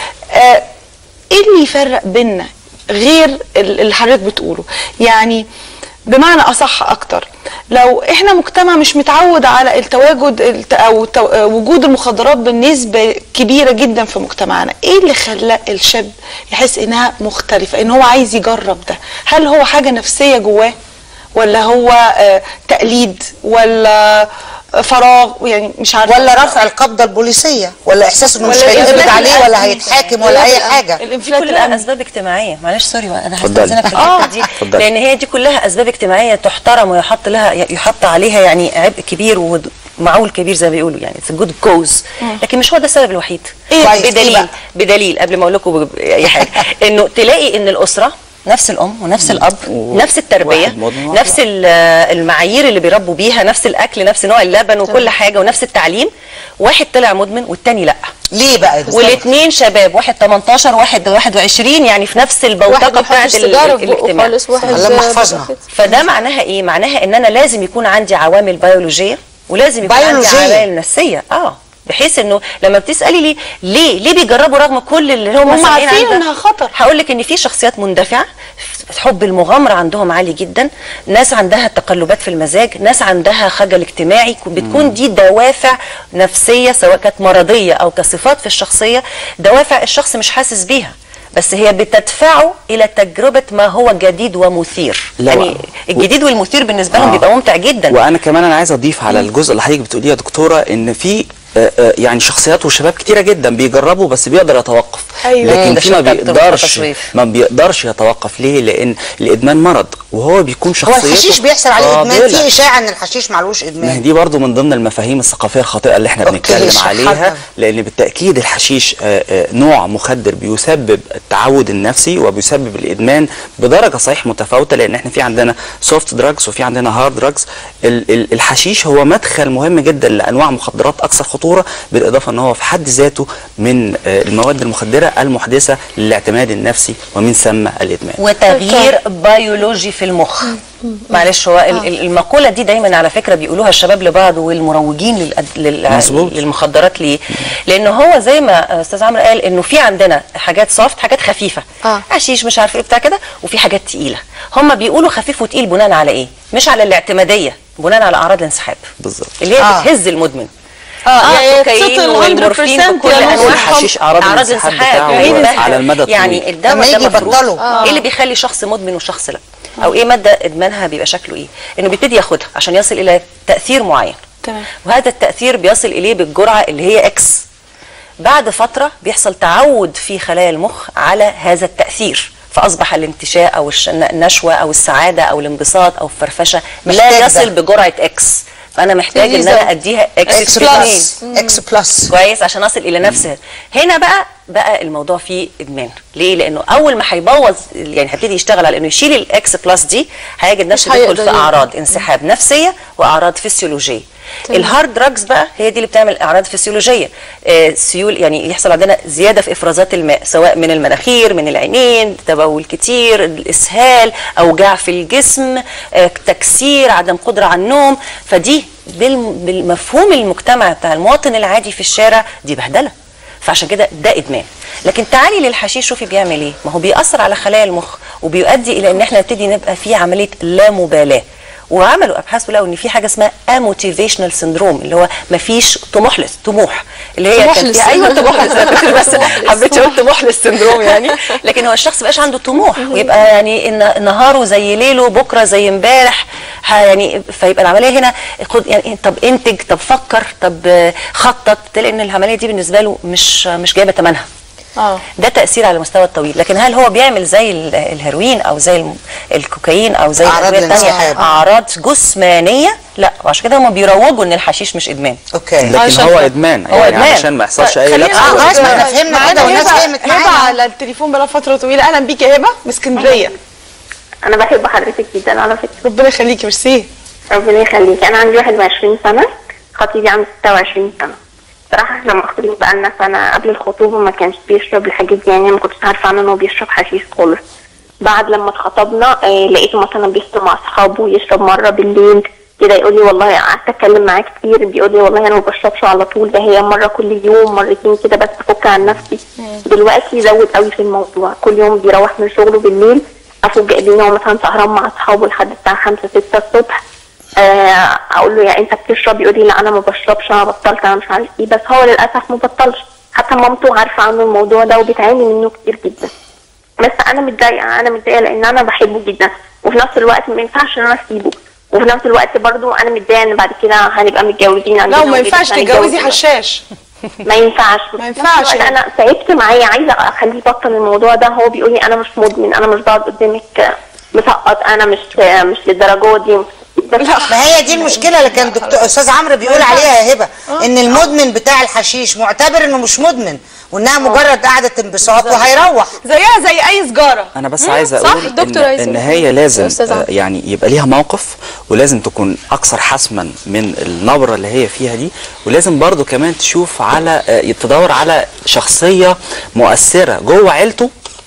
[SPEAKER 1] آه، ايه اللي يفرق بيننا غير ال- اللي حضرتك بتقوله يعني بمعنى اصح اكتر لو احنا مجتمع مش متعود على التواجد الت- او التو- آه، وجود المخدرات بنسبه كبيره جدا في مجتمعنا ايه اللي خلى الشاب يحس انها مختلفه ان هو عايز يجرب ده هل هو حاجه نفسيه جواه ولا هو آه، تقليد ولا فراغ يعني مش عارفه
[SPEAKER 3] ولا رفع القبضه البوليسيه ولا احساس انه مش
[SPEAKER 1] ولا
[SPEAKER 3] هيتقبض
[SPEAKER 1] الإنفلات
[SPEAKER 3] عليه ولا
[SPEAKER 1] الأمني.
[SPEAKER 3] هيتحاكم ولا اي حاجه
[SPEAKER 15] دي كلها اسباب اجتماعيه معلش سوري انا
[SPEAKER 3] اتفضلي.
[SPEAKER 15] هستاذنك في
[SPEAKER 3] آه.
[SPEAKER 15] الحته دي
[SPEAKER 3] اتفضلي.
[SPEAKER 15] لان هي دي كلها اسباب اجتماعيه تحترم ويحط لها يحط عليها يعني عبء كبير ومعول كبير زي ما بيقولوا يعني اتس جود كوز
[SPEAKER 1] مم.
[SPEAKER 15] لكن مش هو ده السبب الوحيد
[SPEAKER 1] إيه؟ كويس. إيه
[SPEAKER 15] بدليل
[SPEAKER 1] بقى؟
[SPEAKER 15] بدليل قبل ما اقول لكم اي حاجه انه تلاقي ان الاسره نفس الام ونفس الاب نفس التربيه
[SPEAKER 10] واحد مدمن واحد
[SPEAKER 15] نفس ال- المعايير اللي بيربوا بيها نفس الاكل نفس نوع اللبن وكل حاجه ونفس التعليم واحد طلع مدمن والتاني لا
[SPEAKER 3] ليه بقى ده؟
[SPEAKER 15] والاثنين شباب واحد 18 واحد 21 يعني في نفس
[SPEAKER 2] واحد
[SPEAKER 15] البوتقه
[SPEAKER 2] ما
[SPEAKER 15] بتاعت
[SPEAKER 2] بيحطش
[SPEAKER 15] ال-
[SPEAKER 2] سيجارة في بقه
[SPEAKER 15] الاجتماع
[SPEAKER 2] خالص، واحد
[SPEAKER 3] اللهم احفظنا.
[SPEAKER 15] فده معناها ايه معناها ان انا لازم يكون عندي عوامل بيولوجيه ولازم يكون عندي
[SPEAKER 3] بيولوجية.
[SPEAKER 15] عوامل نفسيه اه بحيث انه لما بتسالي لي ليه ليه بيجربوا رغم كل اللي هم
[SPEAKER 1] هم
[SPEAKER 15] سامعين
[SPEAKER 1] عارفين
[SPEAKER 15] عن ده؟
[SPEAKER 1] إنها خطر.
[SPEAKER 15] هقول لك ان في شخصيات مندفعه حب المغامره عندهم عالي جدا ناس عندها تقلبات في المزاج ناس عندها خجل اجتماعي بتكون دي دوافع نفسيه سواء كانت مرضيه او كصفات في الشخصيه دوافع الشخص مش حاسس بيها بس هي بتدفعه الى تجربه ما هو جديد ومثير
[SPEAKER 10] لا،
[SPEAKER 15] يعني الجديد والمثير بالنسبه لهم
[SPEAKER 10] آه.
[SPEAKER 15] بيبقى ممتع جدا
[SPEAKER 10] وانا كمان انا عايز اضيف على الجزء اللي حضرتك بتقوليه يا دكتوره ان في آه، آه، يعني شخصيات وشباب كتيره جدا بيجربوا بس بيقدر يتوقف
[SPEAKER 1] أيوة.
[SPEAKER 10] لكن
[SPEAKER 15] ده
[SPEAKER 10] في ما
[SPEAKER 15] شتات
[SPEAKER 10] بيقدرش
[SPEAKER 15] وتصويف.
[SPEAKER 10] ما بيقدرش يتوقف ليه لان الادمان مرض وهو بيكون
[SPEAKER 3] هو
[SPEAKER 10] شخصيته
[SPEAKER 3] الحشيش بيحصل عليه ادمان
[SPEAKER 10] قابلة.
[SPEAKER 3] في اشاعه ان الحشيش معلوش
[SPEAKER 10] ما هي
[SPEAKER 3] ادمان
[SPEAKER 10] دي برضو من ضمن المفاهيم الثقافية الخاطئة اللي احنا
[SPEAKER 3] أوكي،
[SPEAKER 10] بنتكلم
[SPEAKER 3] اشرحها
[SPEAKER 10] عليها
[SPEAKER 3] لنا.
[SPEAKER 10] لأن بالتأكيد الحشيش آه، آه، نوع مخدر بيسبب التعود النفسي وبيسبب الإدمان بدرجة صحيح متفاوتة لأن احنا في عندنا سوفت دراجز وفي عندنا هارد دراجز الحشيش هو مدخل مهم جدا لأنواع مخدرات أكثر خطورة بالإضافة أن هو في حد ذاته من آه، المواد المخدرة المحدثه للاعتماد النفسي ومن ثم الادمان
[SPEAKER 15] وتغيير بيولوجي في المخ معلش هو ال- ال- المقوله دي دايما على فكره بيقولوها الشباب لبعض والمروجين للأد- لل-
[SPEAKER 10] مظبوط.
[SPEAKER 15] للمخدرات ليه لان هو زي ما استاذ عمرو قال انه في عندنا حاجات سوفت حاجات خفيفه
[SPEAKER 2] آه.
[SPEAKER 15] حشيش مش عارف ايه بتاع كده وفي حاجات تقيله هم بيقولوا خفيف وتقيل بناء على ايه مش على الاعتماديه بناء على اعراض الانسحاب
[SPEAKER 10] بالظبط
[SPEAKER 15] اللي هي
[SPEAKER 1] آه.
[SPEAKER 15] بتهز المدمن
[SPEAKER 1] اه يعني
[SPEAKER 15] كوكايين
[SPEAKER 1] تسطل
[SPEAKER 15] والمورفين
[SPEAKER 1] 100%
[SPEAKER 15] بكل
[SPEAKER 1] يا
[SPEAKER 15] انواعهم
[SPEAKER 1] نص.
[SPEAKER 10] الحشيش أعراض الانسحاب بتاعه
[SPEAKER 15] يعني
[SPEAKER 10] على المدى الطويل.
[SPEAKER 15] يعني الدواء
[SPEAKER 3] لما
[SPEAKER 15] ده
[SPEAKER 3] يجي
[SPEAKER 15] مفروض
[SPEAKER 3] يبطله.
[SPEAKER 15] ايه اللي بيخلي شخص مدمن وشخص لا او ايه ماده ادمانها بيبقى شكله ايه انه بيبتدي ياخدها عشان يصل الى تاثير معين
[SPEAKER 1] تمام
[SPEAKER 15] وهذا التاثير بيصل اليه بالجرعه اللي هي اكس بعد فتره بيحصل تعود في خلايا المخ على هذا التاثير فاصبح الانتشاء او الش- النشوه او السعاده او الانبساط او الفرفشه
[SPEAKER 3] محتاج
[SPEAKER 15] لا
[SPEAKER 3] ده.
[SPEAKER 15] يصل بجرعه اكس فانا محتاج ان
[SPEAKER 2] لذيذة.
[SPEAKER 15] انا اديها اكس,
[SPEAKER 3] اكس
[SPEAKER 15] اتنين.
[SPEAKER 3] بلس اكس بلس
[SPEAKER 15] كويس عشان اصل الى نفس هنا بقى بقى الموضوع فيه ادمان ليه لانه اول ما هيبوظ يعني هيبتدي يشتغل على انه يشيل الاكس بلس دي هيجد نفسه
[SPEAKER 2] مش
[SPEAKER 15] بيدخل
[SPEAKER 2] هيقدر
[SPEAKER 15] في
[SPEAKER 2] يقدر.
[SPEAKER 15] اعراض انسحاب نفسيه واعراض فسيولوجيه
[SPEAKER 2] تمام.
[SPEAKER 15] الهارد دراجز بقى هي دي اللي بتعمل اعراض فسيولوجيه آه سيول يعني يحصل عندنا زياده في افرازات الماء سواء من المناخير من العينين تبول كتير الاسهال اوجاع في الجسم آه تكسير عدم قدره على النوم فدي بالم- بالمفهوم المجتمع بتاع المواطن العادي في الشارع دي بهدله فعشان كده ده ادمان لكن تعالي للحشيش شوفي بيعمل ايه ما هو بيأثر على خلايا المخ وبيؤدي الى ان احنا نبتدي نبقى في عمليه لا مبالاه وعملوا ابحاث ولقوا ان في حاجه اسمها اموتيفيشنال سندروم اللي هو مفيش طموحلس طموح اللي هي كان
[SPEAKER 2] طموحلس.
[SPEAKER 15] في ايوه طموحلس أنا كنت بس حبيت اقول طموحلس سندروم يعني لكن هو الشخص مبقاش عنده طموح ويبقى يعني إن نهاره زي ليله بكره زي امبارح ه- يعني فيبقى العمليه هنا خد يعني طب انتج طب فكر طب آه، خطط تلاقي ان العمليه دي بالنسبه له مش مش جايبه ثمنها
[SPEAKER 1] اه
[SPEAKER 15] ده تاثير على المستوى الطويل لكن هل هو بيعمل زي ال- الهيروين او زي الم- الكوكايين او زي
[SPEAKER 3] أعراض
[SPEAKER 15] الادويه الثانيه
[SPEAKER 3] الانسحاب.
[SPEAKER 15] اعراض جسمانيه لا وعشان كده هم بيروجوا ان الحشيش مش ادمان
[SPEAKER 3] اوكي
[SPEAKER 10] لكن هو ادمان
[SPEAKER 15] هو
[SPEAKER 10] يعني
[SPEAKER 15] إدمان.
[SPEAKER 10] علشان ما يحصلش اي
[SPEAKER 1] خلينا
[SPEAKER 10] لبس
[SPEAKER 1] ناخد-
[SPEAKER 3] خلاص ما احنا فهمنا
[SPEAKER 1] معانا
[SPEAKER 3] كده والناس
[SPEAKER 1] هبة-
[SPEAKER 3] فهمت
[SPEAKER 1] هبة
[SPEAKER 3] معانا
[SPEAKER 1] على التليفون بقى فتره طويله اهلا بيكي يا هبه من اسكندريه
[SPEAKER 14] انا بحب حضرتك جدا على فكره
[SPEAKER 1] ربنا يخليكي ميرسي
[SPEAKER 14] ربنا يخليك انا عندي 21 سنه خطيبي عنده 26 سنه صراحه احنا مخطوبين بقالنا سنه قبل الخطوبه ما كانش بيشرب الحاجات دي يعني أنا ما كنتش عارفه عنه انه بيشرب حشيش خالص بعد لما اتخطبنا آه لقيته مثلا بيشرب مع اصحابه يشرب مره بالليل كده يقول لي والله قعدت اتكلم معاه كتير بيقول لي والله انا ما بشربش على طول ده هي مره كل يوم مرتين كده بس افك عن نفسي دلوقتي زود قوي في الموضوع كل يوم بيروح من شغله بالليل افوجئ بيه إن هو مثلا سهران مع اصحابه لحد الساعه 5 6 الصبح آه، اقول له يا انت بتشرب يقول لي لا انا ما بشربش انا بطلت انا مش عارف ايه بس هو للاسف ما بطلش حتى مامته عارفه عنه الموضوع ده وبتعاني منه كتير جدا بس انا متضايقه انا متضايقه لان انا بحبه جدا وفي نفس الوقت ما ينفعش ان انا اسيبه وفي نفس الوقت برضو انا متضايقه ان بعد كده هنبقى متجوزين
[SPEAKER 1] لا
[SPEAKER 14] عندنا
[SPEAKER 1] وما
[SPEAKER 14] ولاد،
[SPEAKER 1] ينفعش
[SPEAKER 14] هنتجوز
[SPEAKER 1] تتجوزي
[SPEAKER 14] بقى.
[SPEAKER 1] حشاش
[SPEAKER 14] ما ينفعش
[SPEAKER 1] ما ينفعش يعني.
[SPEAKER 14] انا تعبت معاه عايزه اخليه يبطل الموضوع ده هو بيقول لي انا مش مدمن انا مش بقعد قدامك مسقط انا مش مش للدرجه دي بس
[SPEAKER 3] ما هي دي المشكله اللي كان دكتور استاذ عمرو بيقول عليها يا هبه ان المدمن بتاع الحشيش معتبر انه مش مدمن وانها مجرد قعده انبساط وهيروح
[SPEAKER 1] زيها زي اي سجاره
[SPEAKER 10] انا بس عايز
[SPEAKER 1] صح،
[SPEAKER 10] اقول
[SPEAKER 1] الدكتور
[SPEAKER 10] إن,
[SPEAKER 1] عايز
[SPEAKER 10] ان
[SPEAKER 1] يقول.
[SPEAKER 10] هي لازم
[SPEAKER 1] أستاذ
[SPEAKER 10] آه،
[SPEAKER 1] عمرو.
[SPEAKER 10] يعني يبقى ليها موقف ولازم تكون اكثر حسما من النبره اللي هي فيها دي ولازم برضو كمان تشوف على آه، تدور على شخصيه مؤثره جوه عيلته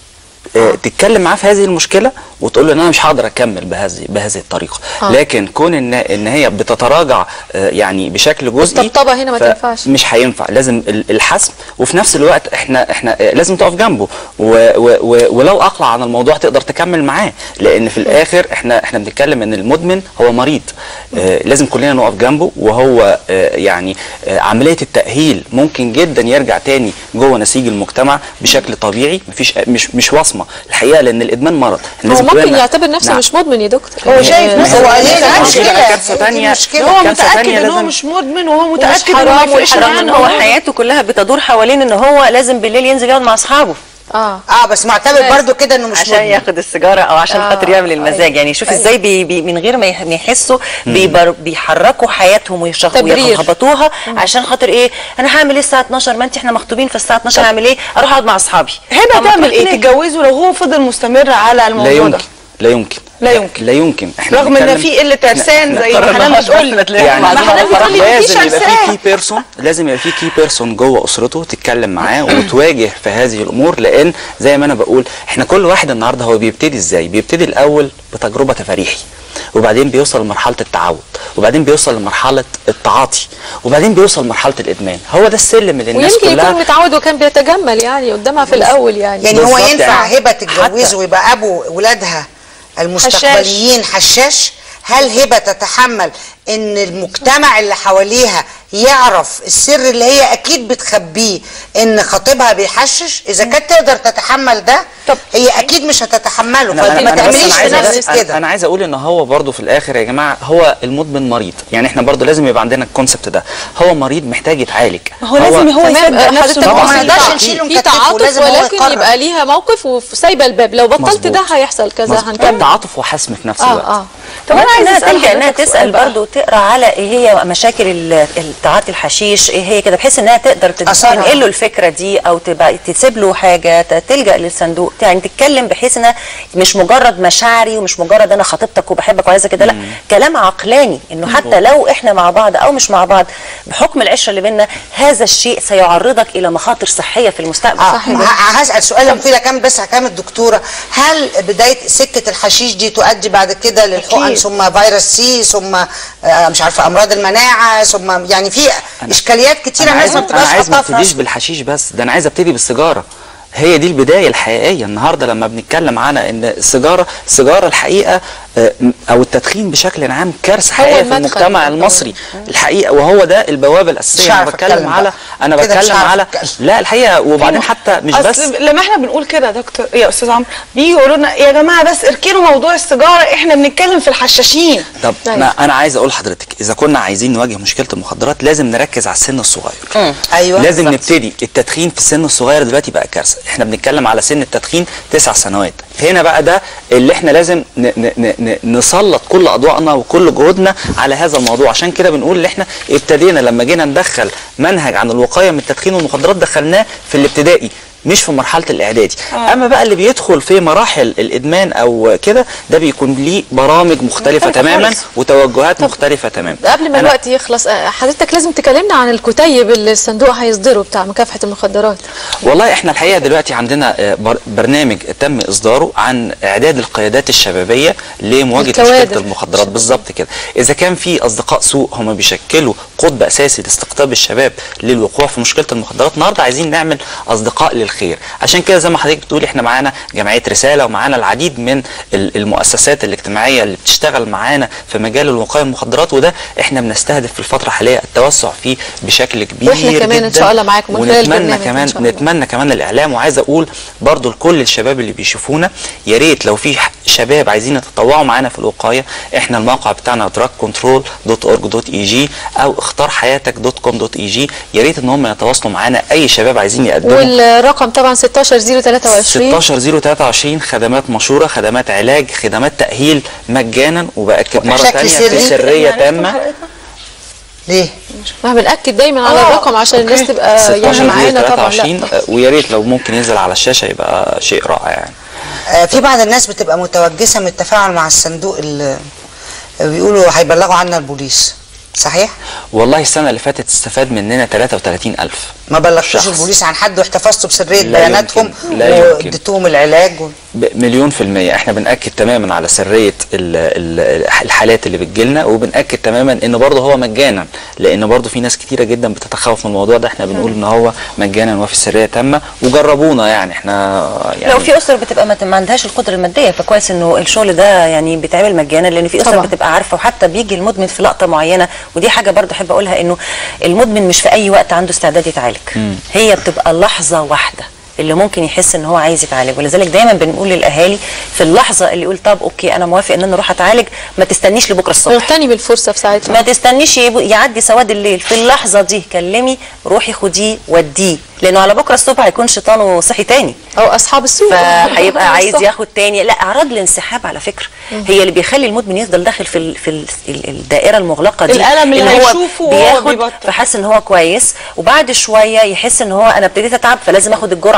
[SPEAKER 10] آه، تتكلم معاه في هذه المشكله وتقول له ان انا مش هقدر اكمل بهذه بهذه الطريقه
[SPEAKER 2] آه.
[SPEAKER 10] لكن كون ان ان هي بتتراجع آه، يعني بشكل جزئي
[SPEAKER 2] الطبطبة هنا ما
[SPEAKER 10] ف-
[SPEAKER 2] تنفعش.
[SPEAKER 10] مش هينفع لازم ال- الحسم وفي نفس الوقت احنا احنا آه، لازم تقف جنبه و و و ولو اقلع عن الموضوع تقدر تكمل معاه لان في الاخر احنا احنا بنتكلم ان المدمن هو مريض آه لازم كلنا نقف جنبه وهو آه يعني آه عمليه التاهيل ممكن جدا يرجع تاني جوه نسيج المجتمع بشكل طبيعي مفيش مش مش وصمه الحقيقه لان الادمان مرض احنا
[SPEAKER 2] هو
[SPEAKER 10] لازم
[SPEAKER 2] ممكن
[SPEAKER 10] كلنا-
[SPEAKER 2] يعتبر نفسه
[SPEAKER 10] نعم.
[SPEAKER 2] مش مدمن يا دكتور
[SPEAKER 1] هو شايف
[SPEAKER 2] آه،
[SPEAKER 1] نفسه
[SPEAKER 2] هو
[SPEAKER 1] هو
[SPEAKER 2] ليه
[SPEAKER 1] ليه
[SPEAKER 2] مشكلة؟
[SPEAKER 10] بقى كارثه ثانيه
[SPEAKER 1] هو
[SPEAKER 10] كارثة
[SPEAKER 1] متاكد
[SPEAKER 10] تانية
[SPEAKER 1] ان هو
[SPEAKER 10] لازم-
[SPEAKER 1] مش مدمن وهو
[SPEAKER 15] ومش
[SPEAKER 1] متاكد انه
[SPEAKER 15] حرام
[SPEAKER 1] ما يفرقش
[SPEAKER 15] وحرام ان
[SPEAKER 1] عنه
[SPEAKER 15] هو حياته كلها بتدور حوالين ان هو لازم بالليل ينزل يقعد مع اصحابه
[SPEAKER 2] اه
[SPEAKER 3] اه بس معتبر برضو كده انه مش
[SPEAKER 15] عشان
[SPEAKER 3] مدمن
[SPEAKER 15] ياخد السيجاره او عشان
[SPEAKER 3] آه،
[SPEAKER 15] خاطر يعمل المزاج يعني شوف ازاي بي بي من غير ما يح- ما يحسوا بيبر بيحركوا حياتهم ويشخ-
[SPEAKER 2] تبرير.
[SPEAKER 15] ويخبطوها عشان خاطر ايه انا هعمل ايه الساعه 12 ما انت احنا مخطوبين في الساعه 12 هعمل ايه اروح اقعد مع اصحابي
[SPEAKER 1] هبه
[SPEAKER 15] طب ما
[SPEAKER 1] تعمل
[SPEAKER 15] تروح
[SPEAKER 1] ايه
[SPEAKER 15] تنام.
[SPEAKER 1] تتجوزه لو هو فضل مستمر على
[SPEAKER 10] لا
[SPEAKER 1] الموضوع ده
[SPEAKER 10] يمكن لا يمكن
[SPEAKER 1] لا يمكن
[SPEAKER 10] لا يمكن احنا
[SPEAKER 1] رغم ان
[SPEAKER 10] بنتكلم-
[SPEAKER 1] في قله عرسان زي ما حنان بتقول
[SPEAKER 10] يعني
[SPEAKER 1] ما حنان بتقول لي مفيش
[SPEAKER 10] لازم يبقى في
[SPEAKER 1] عرسان
[SPEAKER 10] كي بيرسون لازم يبقى في كي بيرسون جوه اسرته تتكلم معاه وتواجه في هذه الامور لان زي ما انا بقول احنا كل واحد النهارده هو بيبتدي ازاي بيبتدي الاول بتجربه تفريحي وبعدين بيوصل لمرحله التعود وبعدين بيوصل لمرحله التعاطي وبعدين بيوصل لمرحله الادمان هو ده السلم اللي الناس
[SPEAKER 2] ويمكن
[SPEAKER 10] كلها
[SPEAKER 2] يكون متعود وكان بيتجمل يعني قدامها في الاول يعني
[SPEAKER 3] يعني هو
[SPEAKER 10] بالظبط
[SPEAKER 3] ينفع
[SPEAKER 10] يعني.
[SPEAKER 3] هبه تتجوزه ويبقى ابو ولادها المستقبليين حشاش هل هبه تتحمل ان المجتمع اللي حواليها يعرف السر اللي هي اكيد بتخبيه ان خطيبها بيحشش اذا كانت تقدر تتحمل ده طب هي اكيد مش هتتحمله
[SPEAKER 10] أنا-
[SPEAKER 3] فما
[SPEAKER 10] أنا- أنا بس
[SPEAKER 3] تعمليش
[SPEAKER 10] أنا
[SPEAKER 3] في
[SPEAKER 10] عايز أ-
[SPEAKER 3] نفسك
[SPEAKER 10] أنا-
[SPEAKER 3] كده
[SPEAKER 10] انا عايز اقول ان هو برضو في الاخر يا جماعه هو المدمن مريض يعني احنا برضو لازم يبقى عندنا الكونسبت ده هو مريض محتاج يتعالج
[SPEAKER 1] هو لازم هو
[SPEAKER 2] تمام
[SPEAKER 1] يصدق نفسه
[SPEAKER 2] حضرتك
[SPEAKER 1] إن هو
[SPEAKER 2] بس
[SPEAKER 1] مريض.
[SPEAKER 2] في
[SPEAKER 3] نقدرش
[SPEAKER 2] تع-
[SPEAKER 3] نشيله
[SPEAKER 2] في
[SPEAKER 3] ونكتفه،
[SPEAKER 2] تعاطف
[SPEAKER 3] لازم هو
[SPEAKER 2] ولكن
[SPEAKER 3] يقرر.
[SPEAKER 2] يبقى ليها موقف وسايبه الباب لو بطلت ده هيحصل كذا
[SPEAKER 10] مظبوط.
[SPEAKER 2] هنكمل
[SPEAKER 10] تعاطف وحسم في نفس
[SPEAKER 2] اه
[SPEAKER 10] الوقت
[SPEAKER 2] اه
[SPEAKER 15] طب انا عايزه
[SPEAKER 2] أسأل
[SPEAKER 15] تلجا انها
[SPEAKER 2] حضرتك
[SPEAKER 15] تسال
[SPEAKER 2] سؤال بقى.
[SPEAKER 15] برضو تقرا على ايه هي مشاكل ال- التعاطي الحشيش ايه هي كده بحيث انها تقدر تد-
[SPEAKER 3] أثرها.
[SPEAKER 15] تنقل له الفكره دي او تبقى تسيب له حاجه ت- تلجا للصندوق يعني تتكلم بحيث انها مش مجرد مشاعري ومش مجرد انا خطيبتك وبحبك وعايزه كده لا كلام عقلاني انه حتى لو احنا مع بعض او مش مع بعض بحكم العشره اللي بينا هذا الشيء سيعرضك الى مخاطر صحيه في المستقبل
[SPEAKER 3] آه ه- هسال سؤال مفيد كام بس كام الدكتوره هل بدايه سكه الحشيش دي تؤدي بعد كده للحقن
[SPEAKER 1] أكيد.
[SPEAKER 3] ثم فيروس سي ثم آه، مش عارفه امراض المناعه ثم يعني في اشكاليات كتيره
[SPEAKER 10] انا
[SPEAKER 3] الناس
[SPEAKER 10] عايز
[SPEAKER 3] ما
[SPEAKER 10] انا
[SPEAKER 3] بتبقاش
[SPEAKER 10] عايز ما
[SPEAKER 3] حاطاها في
[SPEAKER 10] ابتديش
[SPEAKER 3] راسها.
[SPEAKER 10] بالحشيش بس ده انا عايز ابتدي بالسيجاره هي دي البدايه الحقيقيه النهارده لما بنتكلم عنها ان السيجاره السيجاره الحقيقه آه، م- او التدخين بشكل عام كارثه
[SPEAKER 2] هو
[SPEAKER 10] حقيقيه في
[SPEAKER 2] المدخل.
[SPEAKER 10] المجتمع المصري الحقيقه وهو ده البوابه الاساسيه
[SPEAKER 3] مش
[SPEAKER 10] انا
[SPEAKER 3] عارفة
[SPEAKER 10] بتكلم
[SPEAKER 3] أتكلم
[SPEAKER 10] على
[SPEAKER 3] بقى.
[SPEAKER 10] انا
[SPEAKER 3] كده مش
[SPEAKER 10] بتكلم
[SPEAKER 3] عارفة
[SPEAKER 10] على
[SPEAKER 3] أتكلم.
[SPEAKER 10] لا الحقيقه وبعدين حتى مش بس
[SPEAKER 1] اصل لما احنا بنقول كده يا دكتور يا استاذ عمرو بيجي يقولوا لنا يا جماعه بس اركنوا موضوع السيجاره احنا بنتكلم في الحشاشين
[SPEAKER 10] طب ما انا عايز اقول لحضرتك اذا كنا عايزين نواجه مشكله المخدرات لازم نركز على السن الصغير
[SPEAKER 3] ايوه
[SPEAKER 10] لازم
[SPEAKER 3] بالظبط.
[SPEAKER 10] نبتدي التدخين في السن الصغير دلوقتي بقى كارثه احنا بنتكلم على سن التدخين تسع سنوات هنا بقى ده اللي احنا لازم ن ن ن ن نسلط كل اضواءنا وكل جهودنا على هذا الموضوع عشان كده بنقول ان احنا ابتدينا لما جينا ندخل منهج عن الوقايه من التدخين والمخدرات دخلناه في الابتدائي مش في مرحله الاعدادي
[SPEAKER 2] آه.
[SPEAKER 10] اما بقى اللي بيدخل في مراحل الادمان او كده ده بيكون ليه برامج مختلفه
[SPEAKER 2] مختلفة
[SPEAKER 10] تماما
[SPEAKER 2] خالص.
[SPEAKER 10] وتوجهات مختلفه تماما
[SPEAKER 2] قبل ما
[SPEAKER 10] أنا-
[SPEAKER 2] الوقت يخلص آه، حضرتك لازم تكلمنا عن الكتيب اللي الصندوق هيصدره بتاع مكافحه المخدرات
[SPEAKER 10] والله احنا الحقيقه دلوقتي عندنا آه، بر- برنامج تم اصداره عن اعداد القيادات الشبابيه لمواجهه
[SPEAKER 2] الكوادر.
[SPEAKER 10] مشكله المخدرات بالظبط كده اذا كان في اصدقاء سوء هم بيشكلوا قطب اساسي لاستقطاب الشباب للوقوع في مشكله المخدرات النهارده عايزين نعمل اصدقاء للخير عشان كده زي ما حضرتك بتقولي احنا معانا جمعيه رساله ومعانا العديد من ال- المؤسسات الاجتماعيه اللي بتشتغل معانا في مجال الوقايه من المخدرات وده احنا بنستهدف في الفتره الحاليه التوسع فيه بشكل كبير
[SPEAKER 2] وإحنا كمان إن
[SPEAKER 10] جداً.
[SPEAKER 2] شاء الله معاكم من خلال
[SPEAKER 10] ونتمنى
[SPEAKER 2] البرنامج إن
[SPEAKER 10] كمان
[SPEAKER 2] شاء الله.
[SPEAKER 10] نتمنى كمان الاعلام وعايز اقول برضو لكل الشباب اللي بيشوفونا يا ريت لو في ح- شباب عايزين يتطوعوا معانا في الوقايه احنا الموقع بتاعنا drugcontrol.org.eg او اختار حياتك.com.eg يا ريت ان هم يتواصلوا معانا اي شباب عايزين يقدموا
[SPEAKER 2] والرقم طبعا 16023
[SPEAKER 10] 16023 خدمات مشوره خدمات علاج خدمات تاهيل مجانا وباكد مره
[SPEAKER 2] بشكل
[SPEAKER 10] ثانيه
[SPEAKER 2] سري؟
[SPEAKER 10] في سريه تامه
[SPEAKER 3] ليه؟
[SPEAKER 2] ما بنأكد دايما على
[SPEAKER 1] آه،
[SPEAKER 2] الرقم عشان الناس
[SPEAKER 1] أوكي.
[SPEAKER 2] تبقى يعني معانا طبعا
[SPEAKER 10] 23
[SPEAKER 2] لا
[SPEAKER 10] ويا ريت لو ممكن ينزل على الشاشه يبقى شيء رائع يعني
[SPEAKER 3] آه، في بعض الناس بتبقى متوجسه من التفاعل مع الصندوق اللي بيقولوا هيبلغوا عنا البوليس صحيح؟
[SPEAKER 10] والله السنه اللي فاتت استفاد مننا 33000
[SPEAKER 3] ما بلغتوش
[SPEAKER 10] شخص.
[SPEAKER 3] البوليس عن حد واحتفظتوا بسريه
[SPEAKER 10] لا
[SPEAKER 3] بياناتهم
[SPEAKER 10] يمكن، لا يمكن.
[SPEAKER 3] واديتوهم العلاج و...
[SPEAKER 10] ب- مليون في المية احنا بنأكد تماما على سرية ال- ال- الحالات اللي بتجيلنا وبنأكد تماما ان برضه هو مجانا لان برضه في ناس كتيرة جدا بتتخوف من الموضوع ده احنا بنقول ان هو مجانا وفي سرية تامة وجربونا يعني احنا يعني
[SPEAKER 15] لو في اسر بتبقى ما ما عندهاش القدره الماديه فكويس انه الشغل ده يعني بيتعمل مجانا لان في اسر
[SPEAKER 2] طبعا.
[SPEAKER 15] بتبقى عارفه وحتى بيجي المدمن في لقطه معينه ودي حاجه برضه احب اقولها انه المدمن مش في اي وقت عنده استعداد يتعالج
[SPEAKER 10] مم.
[SPEAKER 15] هي بتبقى لحظه واحده اللي ممكن يحس ان هو عايز يتعالج ولذلك دايما بنقول للاهالي في اللحظه اللي يقول طب اوكي انا موافق ان انا اروح اتعالج ما تستنيش لبكره الصبح
[SPEAKER 2] اغتني بالفرصه في ساعتها
[SPEAKER 15] ما تستنيش يب- يعدي سواد الليل في اللحظه دي كلمي روحي خديه وديه لانه على بكره الصبح هيكون شيطانه صحي تاني
[SPEAKER 2] او اصحاب السوق
[SPEAKER 15] فهيبقى عايز
[SPEAKER 2] بالظبط.
[SPEAKER 15] ياخد تاني لا اعراض الانسحاب على فكره هي اللي بيخلي المدمن يفضل داخل في ال في ال ال الدائره المغلقه دي
[SPEAKER 1] الألم اللي
[SPEAKER 15] إن هو
[SPEAKER 1] هيشوفه وهو
[SPEAKER 15] بياخد
[SPEAKER 1] بيبطل.
[SPEAKER 15] فحس ان هو كويس وبعد شويه يحس ان هو انا ابتديت اتعب فلازم اخد الجرعه